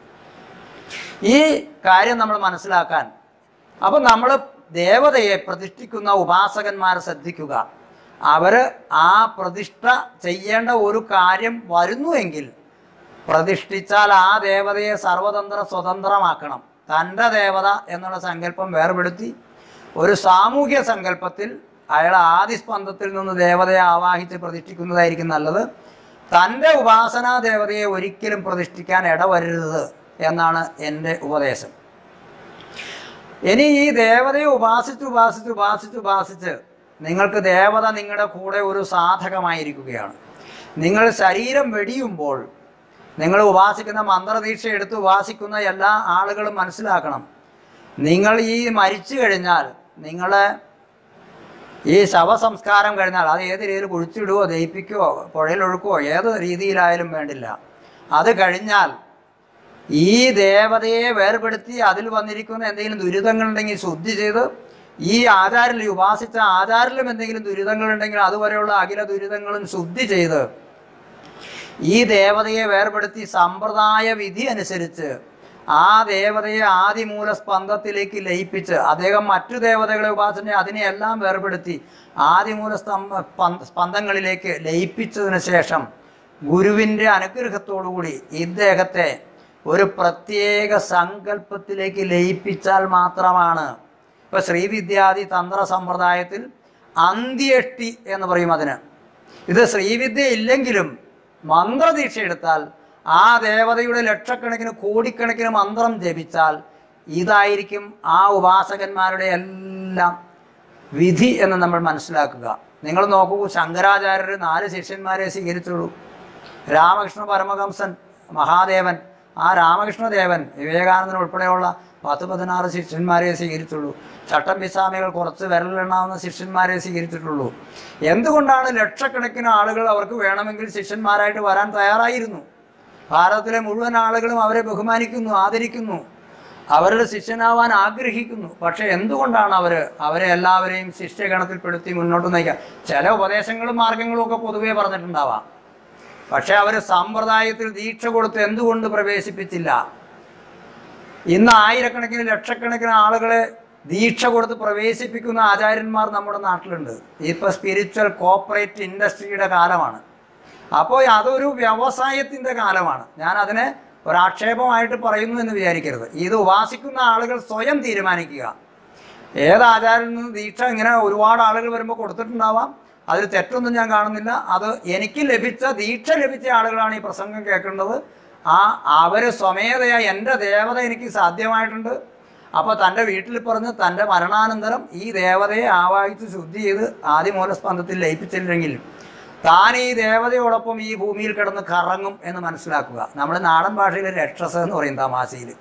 ഈ കാര്യം നമ്മൾ മനസ്സിലാക്കാൻ അപ്പം നമ്മൾ ദേവതയെ പ്രതിഷ്ഠിക്കുന്ന ഉപാസകന്മാരെ ശ്രദ്ധിക്കുക അവർ ആ പ്രതിഷ്ഠ ചെയ്യേണ്ട ഒരു കാര്യം വരുന്നുവെങ്കിൽ പ്രതിഷ്ഠിച്ചാൽ ആ ദേവതയെ സർവതന്ത്ര സ്വതന്ത്രമാക്കണം തൻ്റെ ദേവത എന്നുള്ള സങ്കല്പം വേർപെടുത്തി ഒരു സാമൂഹ്യ സങ്കല്പത്തിൽ അയാൾ ആദിസ്പന്ദത്തിൽ നിന്ന് ദേവതയെ ആവാഹിച്ച് പ്രതിഷ്ഠിക്കുന്നതായിരിക്കും നല്ലത് തൻ്റെ ഉപാസനാ ദേവതയെ ഒരിക്കലും പ്രതിഷ്ഠിക്കാൻ ഇടവരരുത് എന്നാണ് എൻ്റെ ഉപദേശം ഇനി ഈ ദേവതയെ ഉപാസിച്ച് ഉപാസിച്ച് ഉപാസിച്ച് ഉപാസിച്ച് നിങ്ങൾക്ക് ദേവത നിങ്ങളുടെ കൂടെ ഒരു സാധകമായിരിക്കുകയാണ് നിങ്ങൾ ശരീരം വെടിയുമ്പോൾ നിങ്ങൾ ഉപാസിക്കുന്ന മന്ത്രദീക്ഷ എടുത്ത് ഉപാസിക്കുന്ന എല്ലാ ആളുകളും മനസ്സിലാക്കണം നിങ്ങൾ ഈ മരിച്ചു കഴിഞ്ഞാൽ നിങ്ങളെ ഈ ശവസംസ്കാരം കഴിഞ്ഞാൽ അത് ഏത് രീതിയിൽ കുഴിച്ചിടുകയോ ദഹിപ്പിക്കുകയോ പുഴയിലൊഴുക്കുകയോ ഏത് രീതിയിലായാലും വേണ്ടില്ല അത് കഴിഞ്ഞാൽ ഈ ദേവതയെ വേർപെടുത്തി അതിൽ വന്നിരിക്കുന്ന എന്തെങ്കിലും ദുരിതങ്ങളുണ്ടെങ്കിൽ ശുദ്ധി ചെയ്ത് ഈ ആചാരിൽ ഉപാസിച്ച ആചാരിലും എന്തെങ്കിലും ദുരിതങ്ങളുണ്ടെങ്കിൽ അതുവരെയുള്ള അഖില ദുരിതങ്ങളും ശുദ്ധി ചെയ്ത് ഈ ദേവതയെ വേർപെടുത്തി സമ്പ്രദായ വിധി അനുസരിച്ച് ആ ദേവതയെ ആദിമൂല സ്പന്ദത്തിലേക്ക് ലയിപ്പിച്ച് അദ്ദേഹം മറ്റു ദേവതകളെ ഉപാസന അതിനെയെല്ലാം വേർപെടുത്തി ആദിമൂല സ്തംഭ പന്ത- സ്പന്ദങ്ങളിലേക്ക് ലയിപ്പിച്ചതിന് ശേഷം ഗുരുവിൻ്റെ അനുഗ്രഹത്തോടുകൂടി ഇദ്ദേഹത്തെ ഒരു പ്രത്യേക സങ്കല്പത്തിലേക്ക് ലയിപ്പിച്ചാൽ മാത്രമാണ് ഇപ്പോൾ ശ്രീവിദ്യാദി തന്ത്ര സമ്പ്രദായത്തിൽ അന്ത്യഷ്ടി എന്ന് പറയും അതിന് ഇത് ശ്രീവിദ്യ ഇല്ലെങ്കിലും മന്ത്രദീക്ഷ എടുത്താൽ ആ ദേവതയുടെ ലക്ഷക്കണക്കിന് കോടിക്കണക്കിന് മന്ത്രം ജപിച്ചാൽ ഇതായിരിക്കും ആ ഉപാസകന്മാരുടെ എല്ലാം വിധി എന്ന് നമ്മൾ മനസ്സിലാക്കുക നിങ്ങൾ നോക്കൂ ശങ്കരാചാര്യർ നാല് ശിഷ്യന്മാരെ സ്വീകരിച്ചുള്ളൂ രാമകൃഷ്ണ പരമഹംസൻ മഹാദേവൻ ആ രാമകൃഷ്ണദേവൻ വിവേകാനന്ദൻ ഉൾപ്പെടെയുള്ള പത്ത് പതിനാറ് ശിഷ്യന്മാരെ സ്വീകരിച്ചുള്ളൂ ചട്ടമ്പിസ്വാമികൾ കുറച്ച് വിരലെണ്ണാവുന്ന ശിഷ്യന്മാരെ സ്വീകരിച്ചിട്ടുള്ളൂ എന്തുകൊണ്ടാണ് ലക്ഷക്കണക്കിന് ആളുകൾ അവർക്ക് വേണമെങ്കിൽ ശിഷ്യന്മാരായിട്ട് വരാൻ തയ്യാറായിരുന്നു ഭാരതത്തിലെ മുഴുവൻ ആളുകളും അവരെ ബഹുമാനിക്കുന്നു ആദരിക്കുന്നു അവരുടെ ശിഷ്യനാവാൻ ആഗ്രഹിക്കുന്നു പക്ഷെ എന്തുകൊണ്ടാണ് അവർ അവരെ എല്ലാവരെയും ശിഷ്യഗണത്തിൽപ്പെടുത്തി മുന്നോട്ട് നയിക്കുക ചില ഉപദേശങ്ങളും മാർഗങ്ങളും ഒക്കെ പൊതുവേ പറഞ്ഞിട്ടുണ്ടാവാം പക്ഷെ അവർ സമ്പ്രദായത്തിൽ ദീക്ഷ കൊടുത്ത് എന്തുകൊണ്ട് പ്രവേശിപ്പിച്ചില്ല ഇന്ന് ആയിരക്കണക്കിന് ലക്ഷക്കണക്കിന് ആളുകളെ ദീക്ഷ കൊടുത്ത് പ്രവേശിപ്പിക്കുന്ന ആചാര്യന്മാർ നമ്മുടെ നാട്ടിലുണ്ട് ഇപ്പോൾ സ്പിരിച്വൽ കോപ്പറേറ്റ് ഇൻഡസ്ട്രിയുടെ കാലമാണ് അപ്പോൾ അതൊരു വ്യവസായത്തിൻ്റെ കാലമാണ് ഞാൻ അതിനെ ഒരാക്ഷേപമായിട്ട് പറയുന്നു എന്ന് വിചാരിക്കരുത് ഇത് ഉപാസിക്കുന്ന ആളുകൾ സ്വയം തീരുമാനിക്കുക ഏത് ആചാര്യനിൽ നിന്ന് ദീക്ഷ ഇങ്ങനെ ഒരുപാട് ആളുകൾ വരുമ്പോൾ കൊടുത്തിട്ടുണ്ടാവാം അതിൽ തെറ്റൊന്നും ഞാൻ കാണുന്നില്ല അത് എനിക്ക് ലഭിച്ച ദീക്ഷ ലഭിച്ച ആളുകളാണ് ഈ പ്രസംഗം കേൾക്കേണ്ടത് ആ അവർ സ്വമേധയാ എൻ്റെ ദേവത എനിക്ക് സാധ്യമായിട്ടുണ്ട് അപ്പോൾ തൻ്റെ വീട്ടിൽ പറഞ്ഞ് തൻ്റെ മരണാനന്തരം ഈ ദേവതയെ ആവാഹിച്ച് ശുദ്ധി ചെയ്ത് ആദിമൂലസ്പന്ദത്തിൽ ലയിപ്പിച്ചില്ലെങ്കിൽ താൻ ഈ ദേവതയോടൊപ്പം ഈ ഭൂമിയിൽ കിടന്ന് കറങ്ങും എന്ന് മനസ്സിലാക്കുക നമ്മൾ നാടൻ ഭാഷയിൽ രക്ഷസ എന്ന് പറയും തമാശയിൽ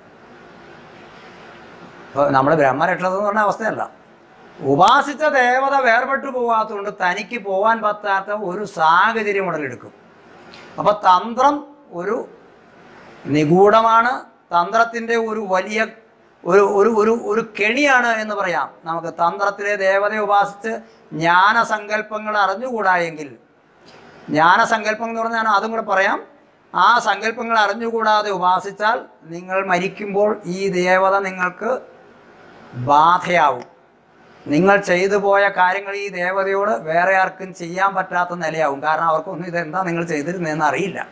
ഇപ്പോൾ നമ്മൾ ബ്രഹ്മരക്ഷസം എന്ന് പറഞ്ഞ അവസ്ഥയല്ല ഉപാസിച്ച ദേവത വേർപെട്ടു പോകാത്തതുകൊണ്ട് തനിക്ക് പോകാൻ പറ്റാത്ത ഒരു സാഹചര്യം ഉടലെടുക്കും അപ്പോൾ തന്ത്രം ഒരു നിഗൂഢമാണ് തന്ത്രത്തിൻ്റെ ഒരു വലിയ ഒരു ഒരു ഒരു ഒരു കെണിയാണ് എന്ന് പറയാം നമുക്ക് തന്ത്രത്തിലെ ദേവതയെ ഉപാസിച്ച് ജ്ഞാനസങ്കല്പങ്ങൾ അറിഞ്ഞുകൂടായെങ്കിൽ ജ്ഞാനസങ്കല്പം എന്ന് പറഞ്ഞാൽ അതും കൂടെ പറയാം ആ സങ്കല്പങ്ങൾ അറിഞ്ഞുകൂടാതെ ഉപാസിച്ചാൽ നിങ്ങൾ മരിക്കുമ്പോൾ ഈ ദേവത നിങ്ങൾക്ക് ബാധയാവും നിങ്ങൾ ചെയ്തു പോയ കാര്യങ്ങൾ ഈ ദേവതയോട് വേറെ ആർക്കും ചെയ്യാൻ പറ്റാത്ത നിലയാവും കാരണം അവർക്കൊന്നും ഇതെന്താ നിങ്ങൾ ചെയ്തിരുന്നതെന്ന് അറിയില്ല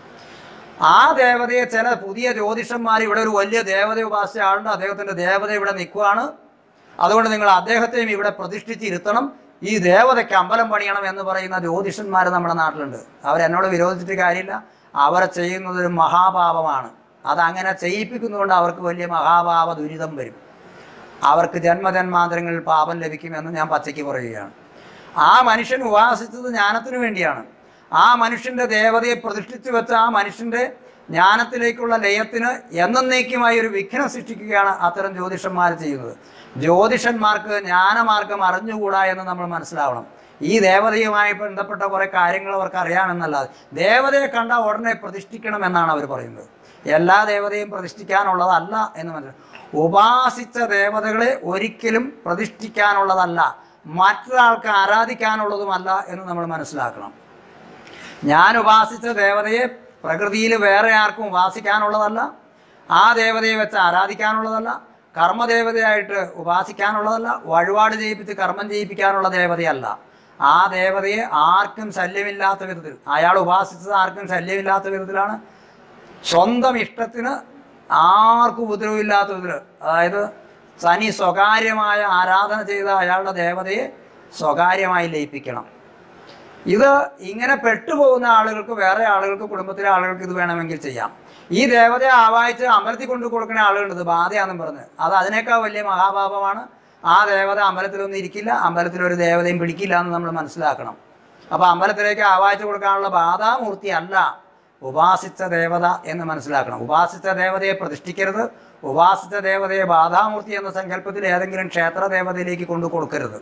ആ ദേവതയെ ചില പുതിയ ജ്യോതിഷന്മാർ ഇവിടെ ഒരു വലിയ ദേവത ഉപാസിച്ച ആളുണ്ട് അദ്ദേഹത്തിൻ്റെ ദേവത ഇവിടെ നിൽക്കുകയാണ് അതുകൊണ്ട് നിങ്ങൾ അദ്ദേഹത്തെയും ഇവിടെ പ്രതിഷ്ഠിച്ചിരുത്തണം ഈ ദേവതയ്ക്ക് അമ്പലം പണിയണം എന്ന് പറയുന്ന ജ്യോതിഷന്മാർ നമ്മുടെ നാട്ടിലുണ്ട് അവരെന്നോട് വിരോധിച്ചിട്ട് കാര്യമില്ല അവർ ചെയ്യുന്നത് ഒരു മഹാപാപമാണ് അതങ്ങനെ ചെയ്യിപ്പിക്കുന്നതുകൊണ്ട് അവർക്ക് വലിയ മഹാപാപ ദുരിതം വരും അവർക്ക് ജന്മജന്മാന്തരങ്ങളിൽ പാപം ലഭിക്കുമെന്ന് ഞാൻ പച്ചയ്ക്ക് പറയുകയാണ് ആ മനുഷ്യൻ ഉപാസിച്ചത് ജ്ഞാനത്തിനു വേണ്ടിയാണ് ആ മനുഷ്യൻ്റെ ദേവതയെ പ്രതിഷ്ഠിച്ചു വെച്ച ആ മനുഷ്യൻ്റെ ജ്ഞാനത്തിലേക്കുള്ള ലയത്തിന് എന്നേക്കുമായി ഒരു വിഘ്നം സൃഷ്ടിക്കുകയാണ് അത്തരം ജ്യോതിഷന്മാർ ചെയ്യുന്നത് ജ്യോതിഷന്മാർക്ക് ജ്ഞാനമാർഗം അറിഞ്ഞുകൂടാ എന്ന് നമ്മൾ മനസ്സിലാവണം ഈ ദേവതയുമായി ബന്ധപ്പെട്ട കുറേ കാര്യങ്ങൾ അവർക്ക് അറിയാമെന്നല്ലാതെ ദേവതയെ കണ്ട ഉടനെ പ്രതിഷ്ഠിക്കണം എന്നാണ് അവർ പറയുന്നത് എല്ലാ ദേവതയും പ്രതിഷ്ഠിക്കാനുള്ളതല്ല എന്ന് മനസ്സിലാക്കും ഉപാസിച്ച ദേവതകളെ ഒരിക്കലും പ്രതിഷ്ഠിക്കാനുള്ളതല്ല മറ്റൊരാൾക്ക് ആരാധിക്കാനുള്ളതുമല്ല എന്ന് നമ്മൾ മനസ്സിലാക്കണം ഞാൻ ഉപാസിച്ച ദേവതയെ പ്രകൃതിയിൽ വേറെ ആർക്കും ഉപാസിക്കാനുള്ളതല്ല ആ ദേവതയെ വെച്ച് ആരാധിക്കാനുള്ളതല്ല കർമ്മദേവതയായിട്ട് ഉപാസിക്കാനുള്ളതല്ല വഴിപാട് ചെയ്യിപ്പിച്ച് കർമ്മം ചെയ്യിപ്പിക്കാനുള്ള ദേവതയല്ല ആ ദേവതയെ ആർക്കും ശല്യമില്ലാത്ത വിധത്തിൽ അയാൾ ഉപാസിച്ചത് ആർക്കും ശല്യമില്ലാത്ത വിധത്തിലാണ് സ്വന്തം ഇഷ്ടത്തിന് ആർക്കും ഉപദ്രവമില്ലാത്ത വിധത്തിൽ അതായത് തനി സ്വകാര്യമായ ആരാധന ചെയ്ത അയാളുടെ ദേവതയെ സ്വകാര്യമായി ലയിപ്പിക്കണം ഇത് ഇങ്ങനെ പെട്ടുപോകുന്ന ആളുകൾക്ക് വേറെ ആളുകൾക്ക് കുടുംബത്തിലെ ആളുകൾക്ക് ഇത് വേണമെങ്കിൽ ചെയ്യാം ഈ ദേവതയെ ആവാഹിച്ച് അമ്പലത്തിൽ കൊണ്ടു കൊടുക്കുന്ന ആളുകളുണ്ട് ഇത് ബാധയാണെന്നും പറഞ്ഞ് അത് അതിനേക്കാൾ വലിയ മഹാപാപമാണ് ആ ദേവത അമ്പലത്തിലൊന്നും ഇരിക്കില്ല അമ്പലത്തിൽ ഒരു ദേവതയും പിടിക്കില്ല എന്ന് നമ്മൾ മനസ്സിലാക്കണം അപ്പോൾ അമ്പലത്തിലേക്ക് ആവാഹിച്ച് കൊടുക്കാനുള്ള ബാധാമൂർത്തി അല്ല ഉപാസിച്ച ദേവത എന്ന് മനസ്സിലാക്കണം ഉപാസിച്ച ദേവതയെ പ്രതിഷ്ഠിക്കരുത് ഉപാസിച്ച ദേവതയെ ബാധാമൂർത്തി എന്ന സങ്കല്പത്തിൽ ഏതെങ്കിലും ക്ഷേത്ര ദേവതയിലേക്ക് കൊണ്ടു കൊടുക്കരുത്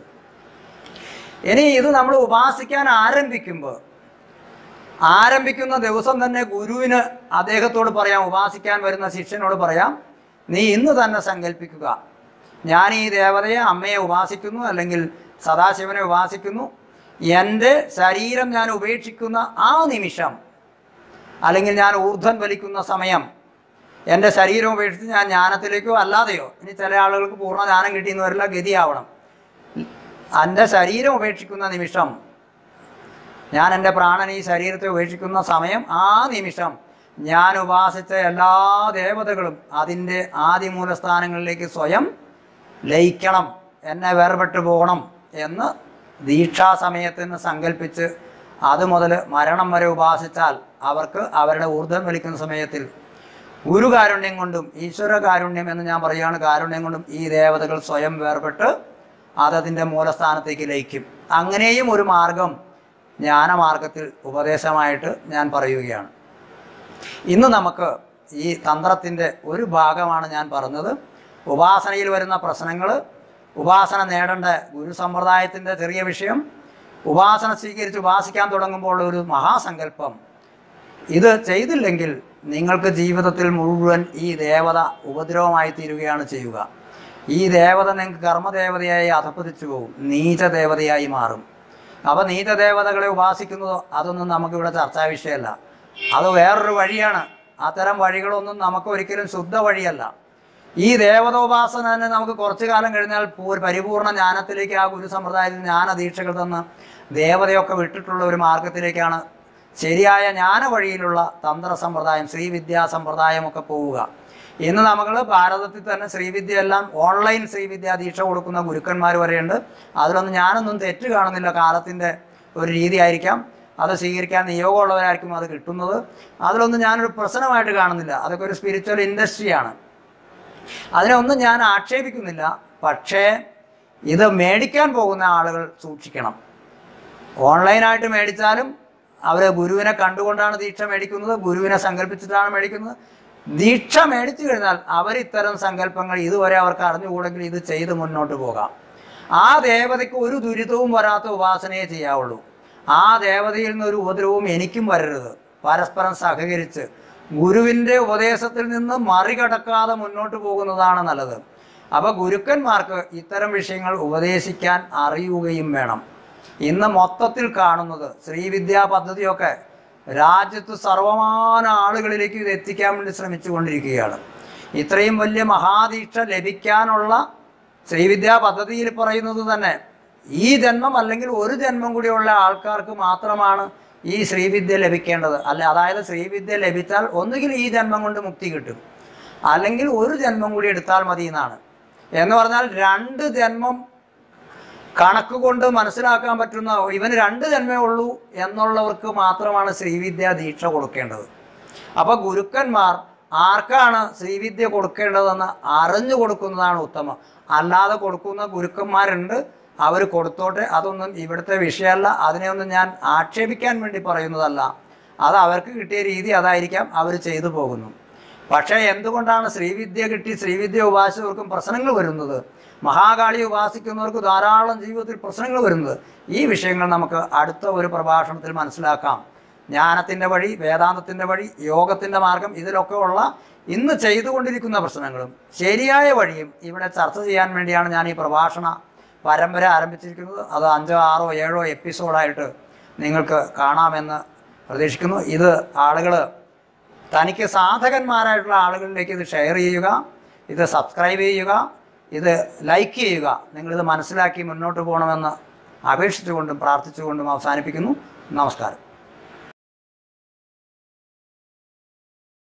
ഇനി ഇത് നമ്മൾ ഉപാസിക്കാൻ ആരംഭിക്കുമ്പോൾ ആരംഭിക്കുന്ന ദിവസം തന്നെ ഗുരുവിന് അദ്ദേഹത്തോട് പറയാം ഉപാസിക്കാൻ വരുന്ന ശിഷ്യനോട് പറയാം നീ ഇന്ന് തന്നെ സങ്കല്പിക്കുക ഞാൻ ഈ ദേവതയെ അമ്മയെ ഉപാസിക്കുന്നു അല്ലെങ്കിൽ സദാശിവനെ ഉപാസിക്കുന്നു എൻ്റെ ശരീരം ഞാൻ ഉപേക്ഷിക്കുന്ന ആ നിമിഷം അല്ലെങ്കിൽ ഞാൻ ഊർധ്വം വലിക്കുന്ന സമയം എൻ്റെ ശരീരം ഉപേക്ഷിച്ച് ഞാൻ ജ്ഞാനത്തിലേക്കോ അല്ലാതെയോ ഇനി ചില ആളുകൾക്ക് പൂർണ്ണ ജ്ഞാനം കിട്ടിയെന്ന് വരില്ല ഗതിയാവണം എൻ്റെ ശരീരം ഉപേക്ഷിക്കുന്ന നിമിഷം ഞാൻ എൻ്റെ പ്രാണൻ ഈ ശരീരത്തെ ഉപേക്ഷിക്കുന്ന സമയം ആ നിമിഷം ഞാൻ ഉപാസിച്ച എല്ലാ ദേവതകളും അതിൻ്റെ ആദിമൂലസ്ഥാനങ്ങളിലേക്ക് സ്വയം ലയിക്കണം എന്നെ വേർപെട്ടു പോകണം എന്ന് ദീക്ഷാസമയത്തിന് സങ്കല്പിച്ച് അത് മുതൽ മരണം വരെ ഉപാസിച്ചാൽ അവർക്ക് അവരുടെ ഊർജ്ജം വലിക്കുന്ന സമയത്തിൽ ഗുരുകാരുണ്യം കൊണ്ടും ഈശ്വര കാരുണ്യം എന്ന് ഞാൻ പറയുകയാണ് കാരുണ്യം കൊണ്ടും ഈ ദേവതകൾ സ്വയം വേർപെട്ട് അതതിൻ്റെ മൂലസ്ഥാനത്തേക്ക് ലയിക്കും അങ്ങനെയും ഒരു മാർഗം ജ്ഞാനമാർഗത്തിൽ ഉപദേശമായിട്ട് ഞാൻ പറയുകയാണ് ഇന്ന് നമുക്ക് ഈ തന്ത്രത്തിൻ്റെ ഒരു ഭാഗമാണ് ഞാൻ പറഞ്ഞത് ഉപാസനയിൽ വരുന്ന പ്രശ്നങ്ങൾ ഉപാസന നേടേണ്ട ഗുരു സമ്പ്രദായത്തിൻ്റെ ചെറിയ വിഷയം ഉപാസന സ്വീകരിച്ച് ഉപാസിക്കാൻ തുടങ്ങുമ്പോൾ ഒരു മഹാസങ്കല്പം ഇത് ചെയ്തില്ലെങ്കിൽ നിങ്ങൾക്ക് ജീവിതത്തിൽ മുഴുവൻ ഈ ദേവത ഉപദ്രവമായി തീരുകയാണ് ചെയ്യുക ഈ ദേവത നിങ്ങൾക്ക് കർമ്മദേവതയായി അധപ്പതിച്ചു പോകും നീചദേവതയായി മാറും അപ്പോൾ നീചദേവതകളെ ഉപാസിക്കുന്നതോ അതൊന്നും നമുക്കിവിടെ ചർച്ചാ വിഷയമല്ല അത് വേറൊരു വഴിയാണ് അത്തരം വഴികളൊന്നും നമുക്ക് ഒരിക്കലും ശുദ്ധ വഴിയല്ല ഈ ദേവതോപാസന തന്നെ നമുക്ക് കുറച്ചു കാലം കഴിഞ്ഞാൽ പൂ- പരിപൂർണ ജ്ഞാനത്തിലേക്ക് ആ ഗുരു സമ്പ്രദായത്തിൽ ജ്ഞാനദീക്ഷകൾ തന്ന് ദേവതയൊക്കെ വിട്ടിട്ടുള്ള ഒരു മാർഗത്തിലേക്കാണ് ശരിയായ ജ്ഞാന വഴിയിലുള്ള തന്ത്ര സമ്പ്രദായം ശ്രീവിദ്യാ സമ്പ്രദായമൊക്കെ പോവുക ഇന്ന് നമ്മൾ ഭാരതത്തിൽ തന്നെ ശ്രീവിദ്യ എല്ലാം ഓൺലൈൻ ശ്രീവിദ്യാ ദീക്ഷ കൊടുക്കുന്ന ഗുരുക്കന്മാർ വരെയുണ്ട് അതിലൊന്നും ഞാനൊന്നും തെറ്റ് കാണുന്നില്ല കാലത്തിൻ്റെ ഒരു രീതി ആയിരിക്കാം അത് സ്വീകരിക്കാൻ നിയോഗമുള്ളവരായിരിക്കും അത് കിട്ടുന്നത് അതിലൊന്നും ഞാനൊരു പ്രശ്നമായിട്ട് കാണുന്നില്ല അതൊക്കെ ഒരു സ്പിരിച്വൽ ഇൻഡസ്ട്രിയാണ് അതിനൊന്നും ഞാൻ ആക്ഷേപിക്കുന്നില്ല പക്ഷേ ഇത് മേടിക്കാൻ പോകുന്ന ആളുകൾ സൂക്ഷിക്കണം ഓൺലൈനായിട്ട് മേടിച്ചാലും അവർ ഗുരുവിനെ കണ്ടുകൊണ്ടാണ് ദീക്ഷ മേടിക്കുന്നത് ഗുരുവിനെ സങ്കല്പിച്ചിട്ടാണ് മേടിക്കുന്നത് ദീക്ഷ മേടിച്ചു കഴിഞ്ഞാൽ അവർ ഇത്തരം സങ്കല്പങ്ങൾ ഇതുവരെ അവർക്ക് അറിഞ്ഞുകൂടെങ്കിൽ ഇത് ചെയ്ത് മുന്നോട്ട് പോകാം ആ ദേവതയ്ക്ക് ഒരു ദുരിതവും വരാത്ത ഉപാസനയെ ചെയ്യാവുള്ളൂ ആ ദേവതയിൽ നിന്ന് ഒരു ഉപദ്രവവും എനിക്കും വരരുത് പരസ്പരം സഹകരിച്ച് ഗുരുവിൻ്റെ ഉപദേശത്തിൽ നിന്ന് മറികടക്കാതെ മുന്നോട്ട് പോകുന്നതാണ് നല്ലത് അപ്പോൾ ഗുരുക്കന്മാർക്ക് ഇത്തരം വിഷയങ്ങൾ ഉപദേശിക്കാൻ അറിയുകയും വേണം ഇന്ന് മൊത്തത്തിൽ കാണുന്നത് ശ്രീവിദ്യാ പദ്ധതിയൊക്കെ രാജ്യത്ത് സർവമാന ആളുകളിലേക്ക് ഇത് എത്തിക്കാൻ വേണ്ടി ശ്രമിച്ചുകൊണ്ടിരിക്കുകയാണ് ഇത്രയും വലിയ മഹാദീക്ഷ ലഭിക്കാനുള്ള ശ്രീവിദ്യാ പദ്ധതിയിൽ പറയുന്നത് തന്നെ ഈ ജന്മം അല്ലെങ്കിൽ ഒരു ജന്മം കൂടിയുള്ള ആൾക്കാർക്ക് മാത്രമാണ് ഈ ശ്രീവിദ്യ ലഭിക്കേണ്ടത് അല്ല അതായത് ശ്രീവിദ്യ ലഭിച്ചാൽ ഒന്നുകിൽ ഈ ജന്മം കൊണ്ട് മുക്തി കിട്ടും അല്ലെങ്കിൽ ഒരു ജന്മം കൂടി എടുത്താൽ മതി എന്നാണ് എന്ന് പറഞ്ഞാൽ രണ്ട് ജന്മം കണക്ക് കൊണ്ട് മനസ്സിലാക്കാൻ പറ്റുന്ന ഇവന് രണ്ട് ജന്മേ ഉള്ളൂ എന്നുള്ളവർക്ക് മാത്രമാണ് ശ്രീവിദ്യ ദീക്ഷ കൊടുക്കേണ്ടത് അപ്പോൾ ഗുരുക്കന്മാർ ആർക്കാണ് ശ്രീവിദ്യ കൊടുക്കേണ്ടതെന്ന് അറിഞ്ഞു കൊടുക്കുന്നതാണ് ഉത്തമം അല്ലാതെ കൊടുക്കുന്ന ഗുരുക്കന്മാരുണ്ട് അവർ കൊടുത്തോട്ടെ അതൊന്നും ഇവിടുത്തെ വിഷയമല്ല അതിനെയൊന്നും ഞാൻ ആക്ഷേപിക്കാൻ വേണ്ടി പറയുന്നതല്ല അത് അവർക്ക് കിട്ടിയ രീതി അതായിരിക്കാം അവർ ചെയ്തു പോകുന്നു പക്ഷേ എന്തുകൊണ്ടാണ് ശ്രീവിദ്യ കിട്ടി ശ്രീവിദ്യ ഉപാസിച്ചവർക്കും പ്രശ്നങ്ങൾ വരുന്നത് മഹാകാളി ഉപാസിക്കുന്നവർക്ക് ധാരാളം ജീവിതത്തിൽ പ്രശ്നങ്ങൾ വരുന്നത് ഈ വിഷയങ്ങൾ നമുക്ക് അടുത്ത ഒരു പ്രഭാഷണത്തിൽ മനസ്സിലാക്കാം ജ്ഞാനത്തിൻ്റെ വഴി വേദാന്തത്തിൻ്റെ വഴി യോഗത്തിൻ്റെ മാർഗം ഇതിലൊക്കെ ഉള്ള ഇന്ന് ചെയ്തുകൊണ്ടിരിക്കുന്ന പ്രശ്നങ്ങളും ശരിയായ വഴിയും ഇവിടെ ചർച്ച ചെയ്യാൻ വേണ്ടിയാണ് ഞാൻ ഈ പ്രഭാഷണ പരമ്പര ആരംഭിച്ചിരിക്കുന്നത് അത് അഞ്ചോ ആറോ ഏഴോ എപ്പിസോഡായിട്ട് നിങ്ങൾക്ക് കാണാമെന്ന് പ്രതീക്ഷിക്കുന്നു ഇത് ആളുകൾ തനിക്ക് സാധകന്മാരായിട്ടുള്ള ആളുകളിലേക്ക് ഇത് ഷെയർ ചെയ്യുക ഇത് സബ്സ്ക്രൈബ് ചെയ്യുക ഇത് ലൈക്ക് ചെയ്യുക നിങ്ങളിത് മനസ്സിലാക്കി മുന്നോട്ട് പോകണമെന്ന് അപേക്ഷിച്ചുകൊണ്ടും പ്രാർത്ഥിച്ചുകൊണ്ടും അവസാനിപ്പിക്കുന്നു നമസ്കാരം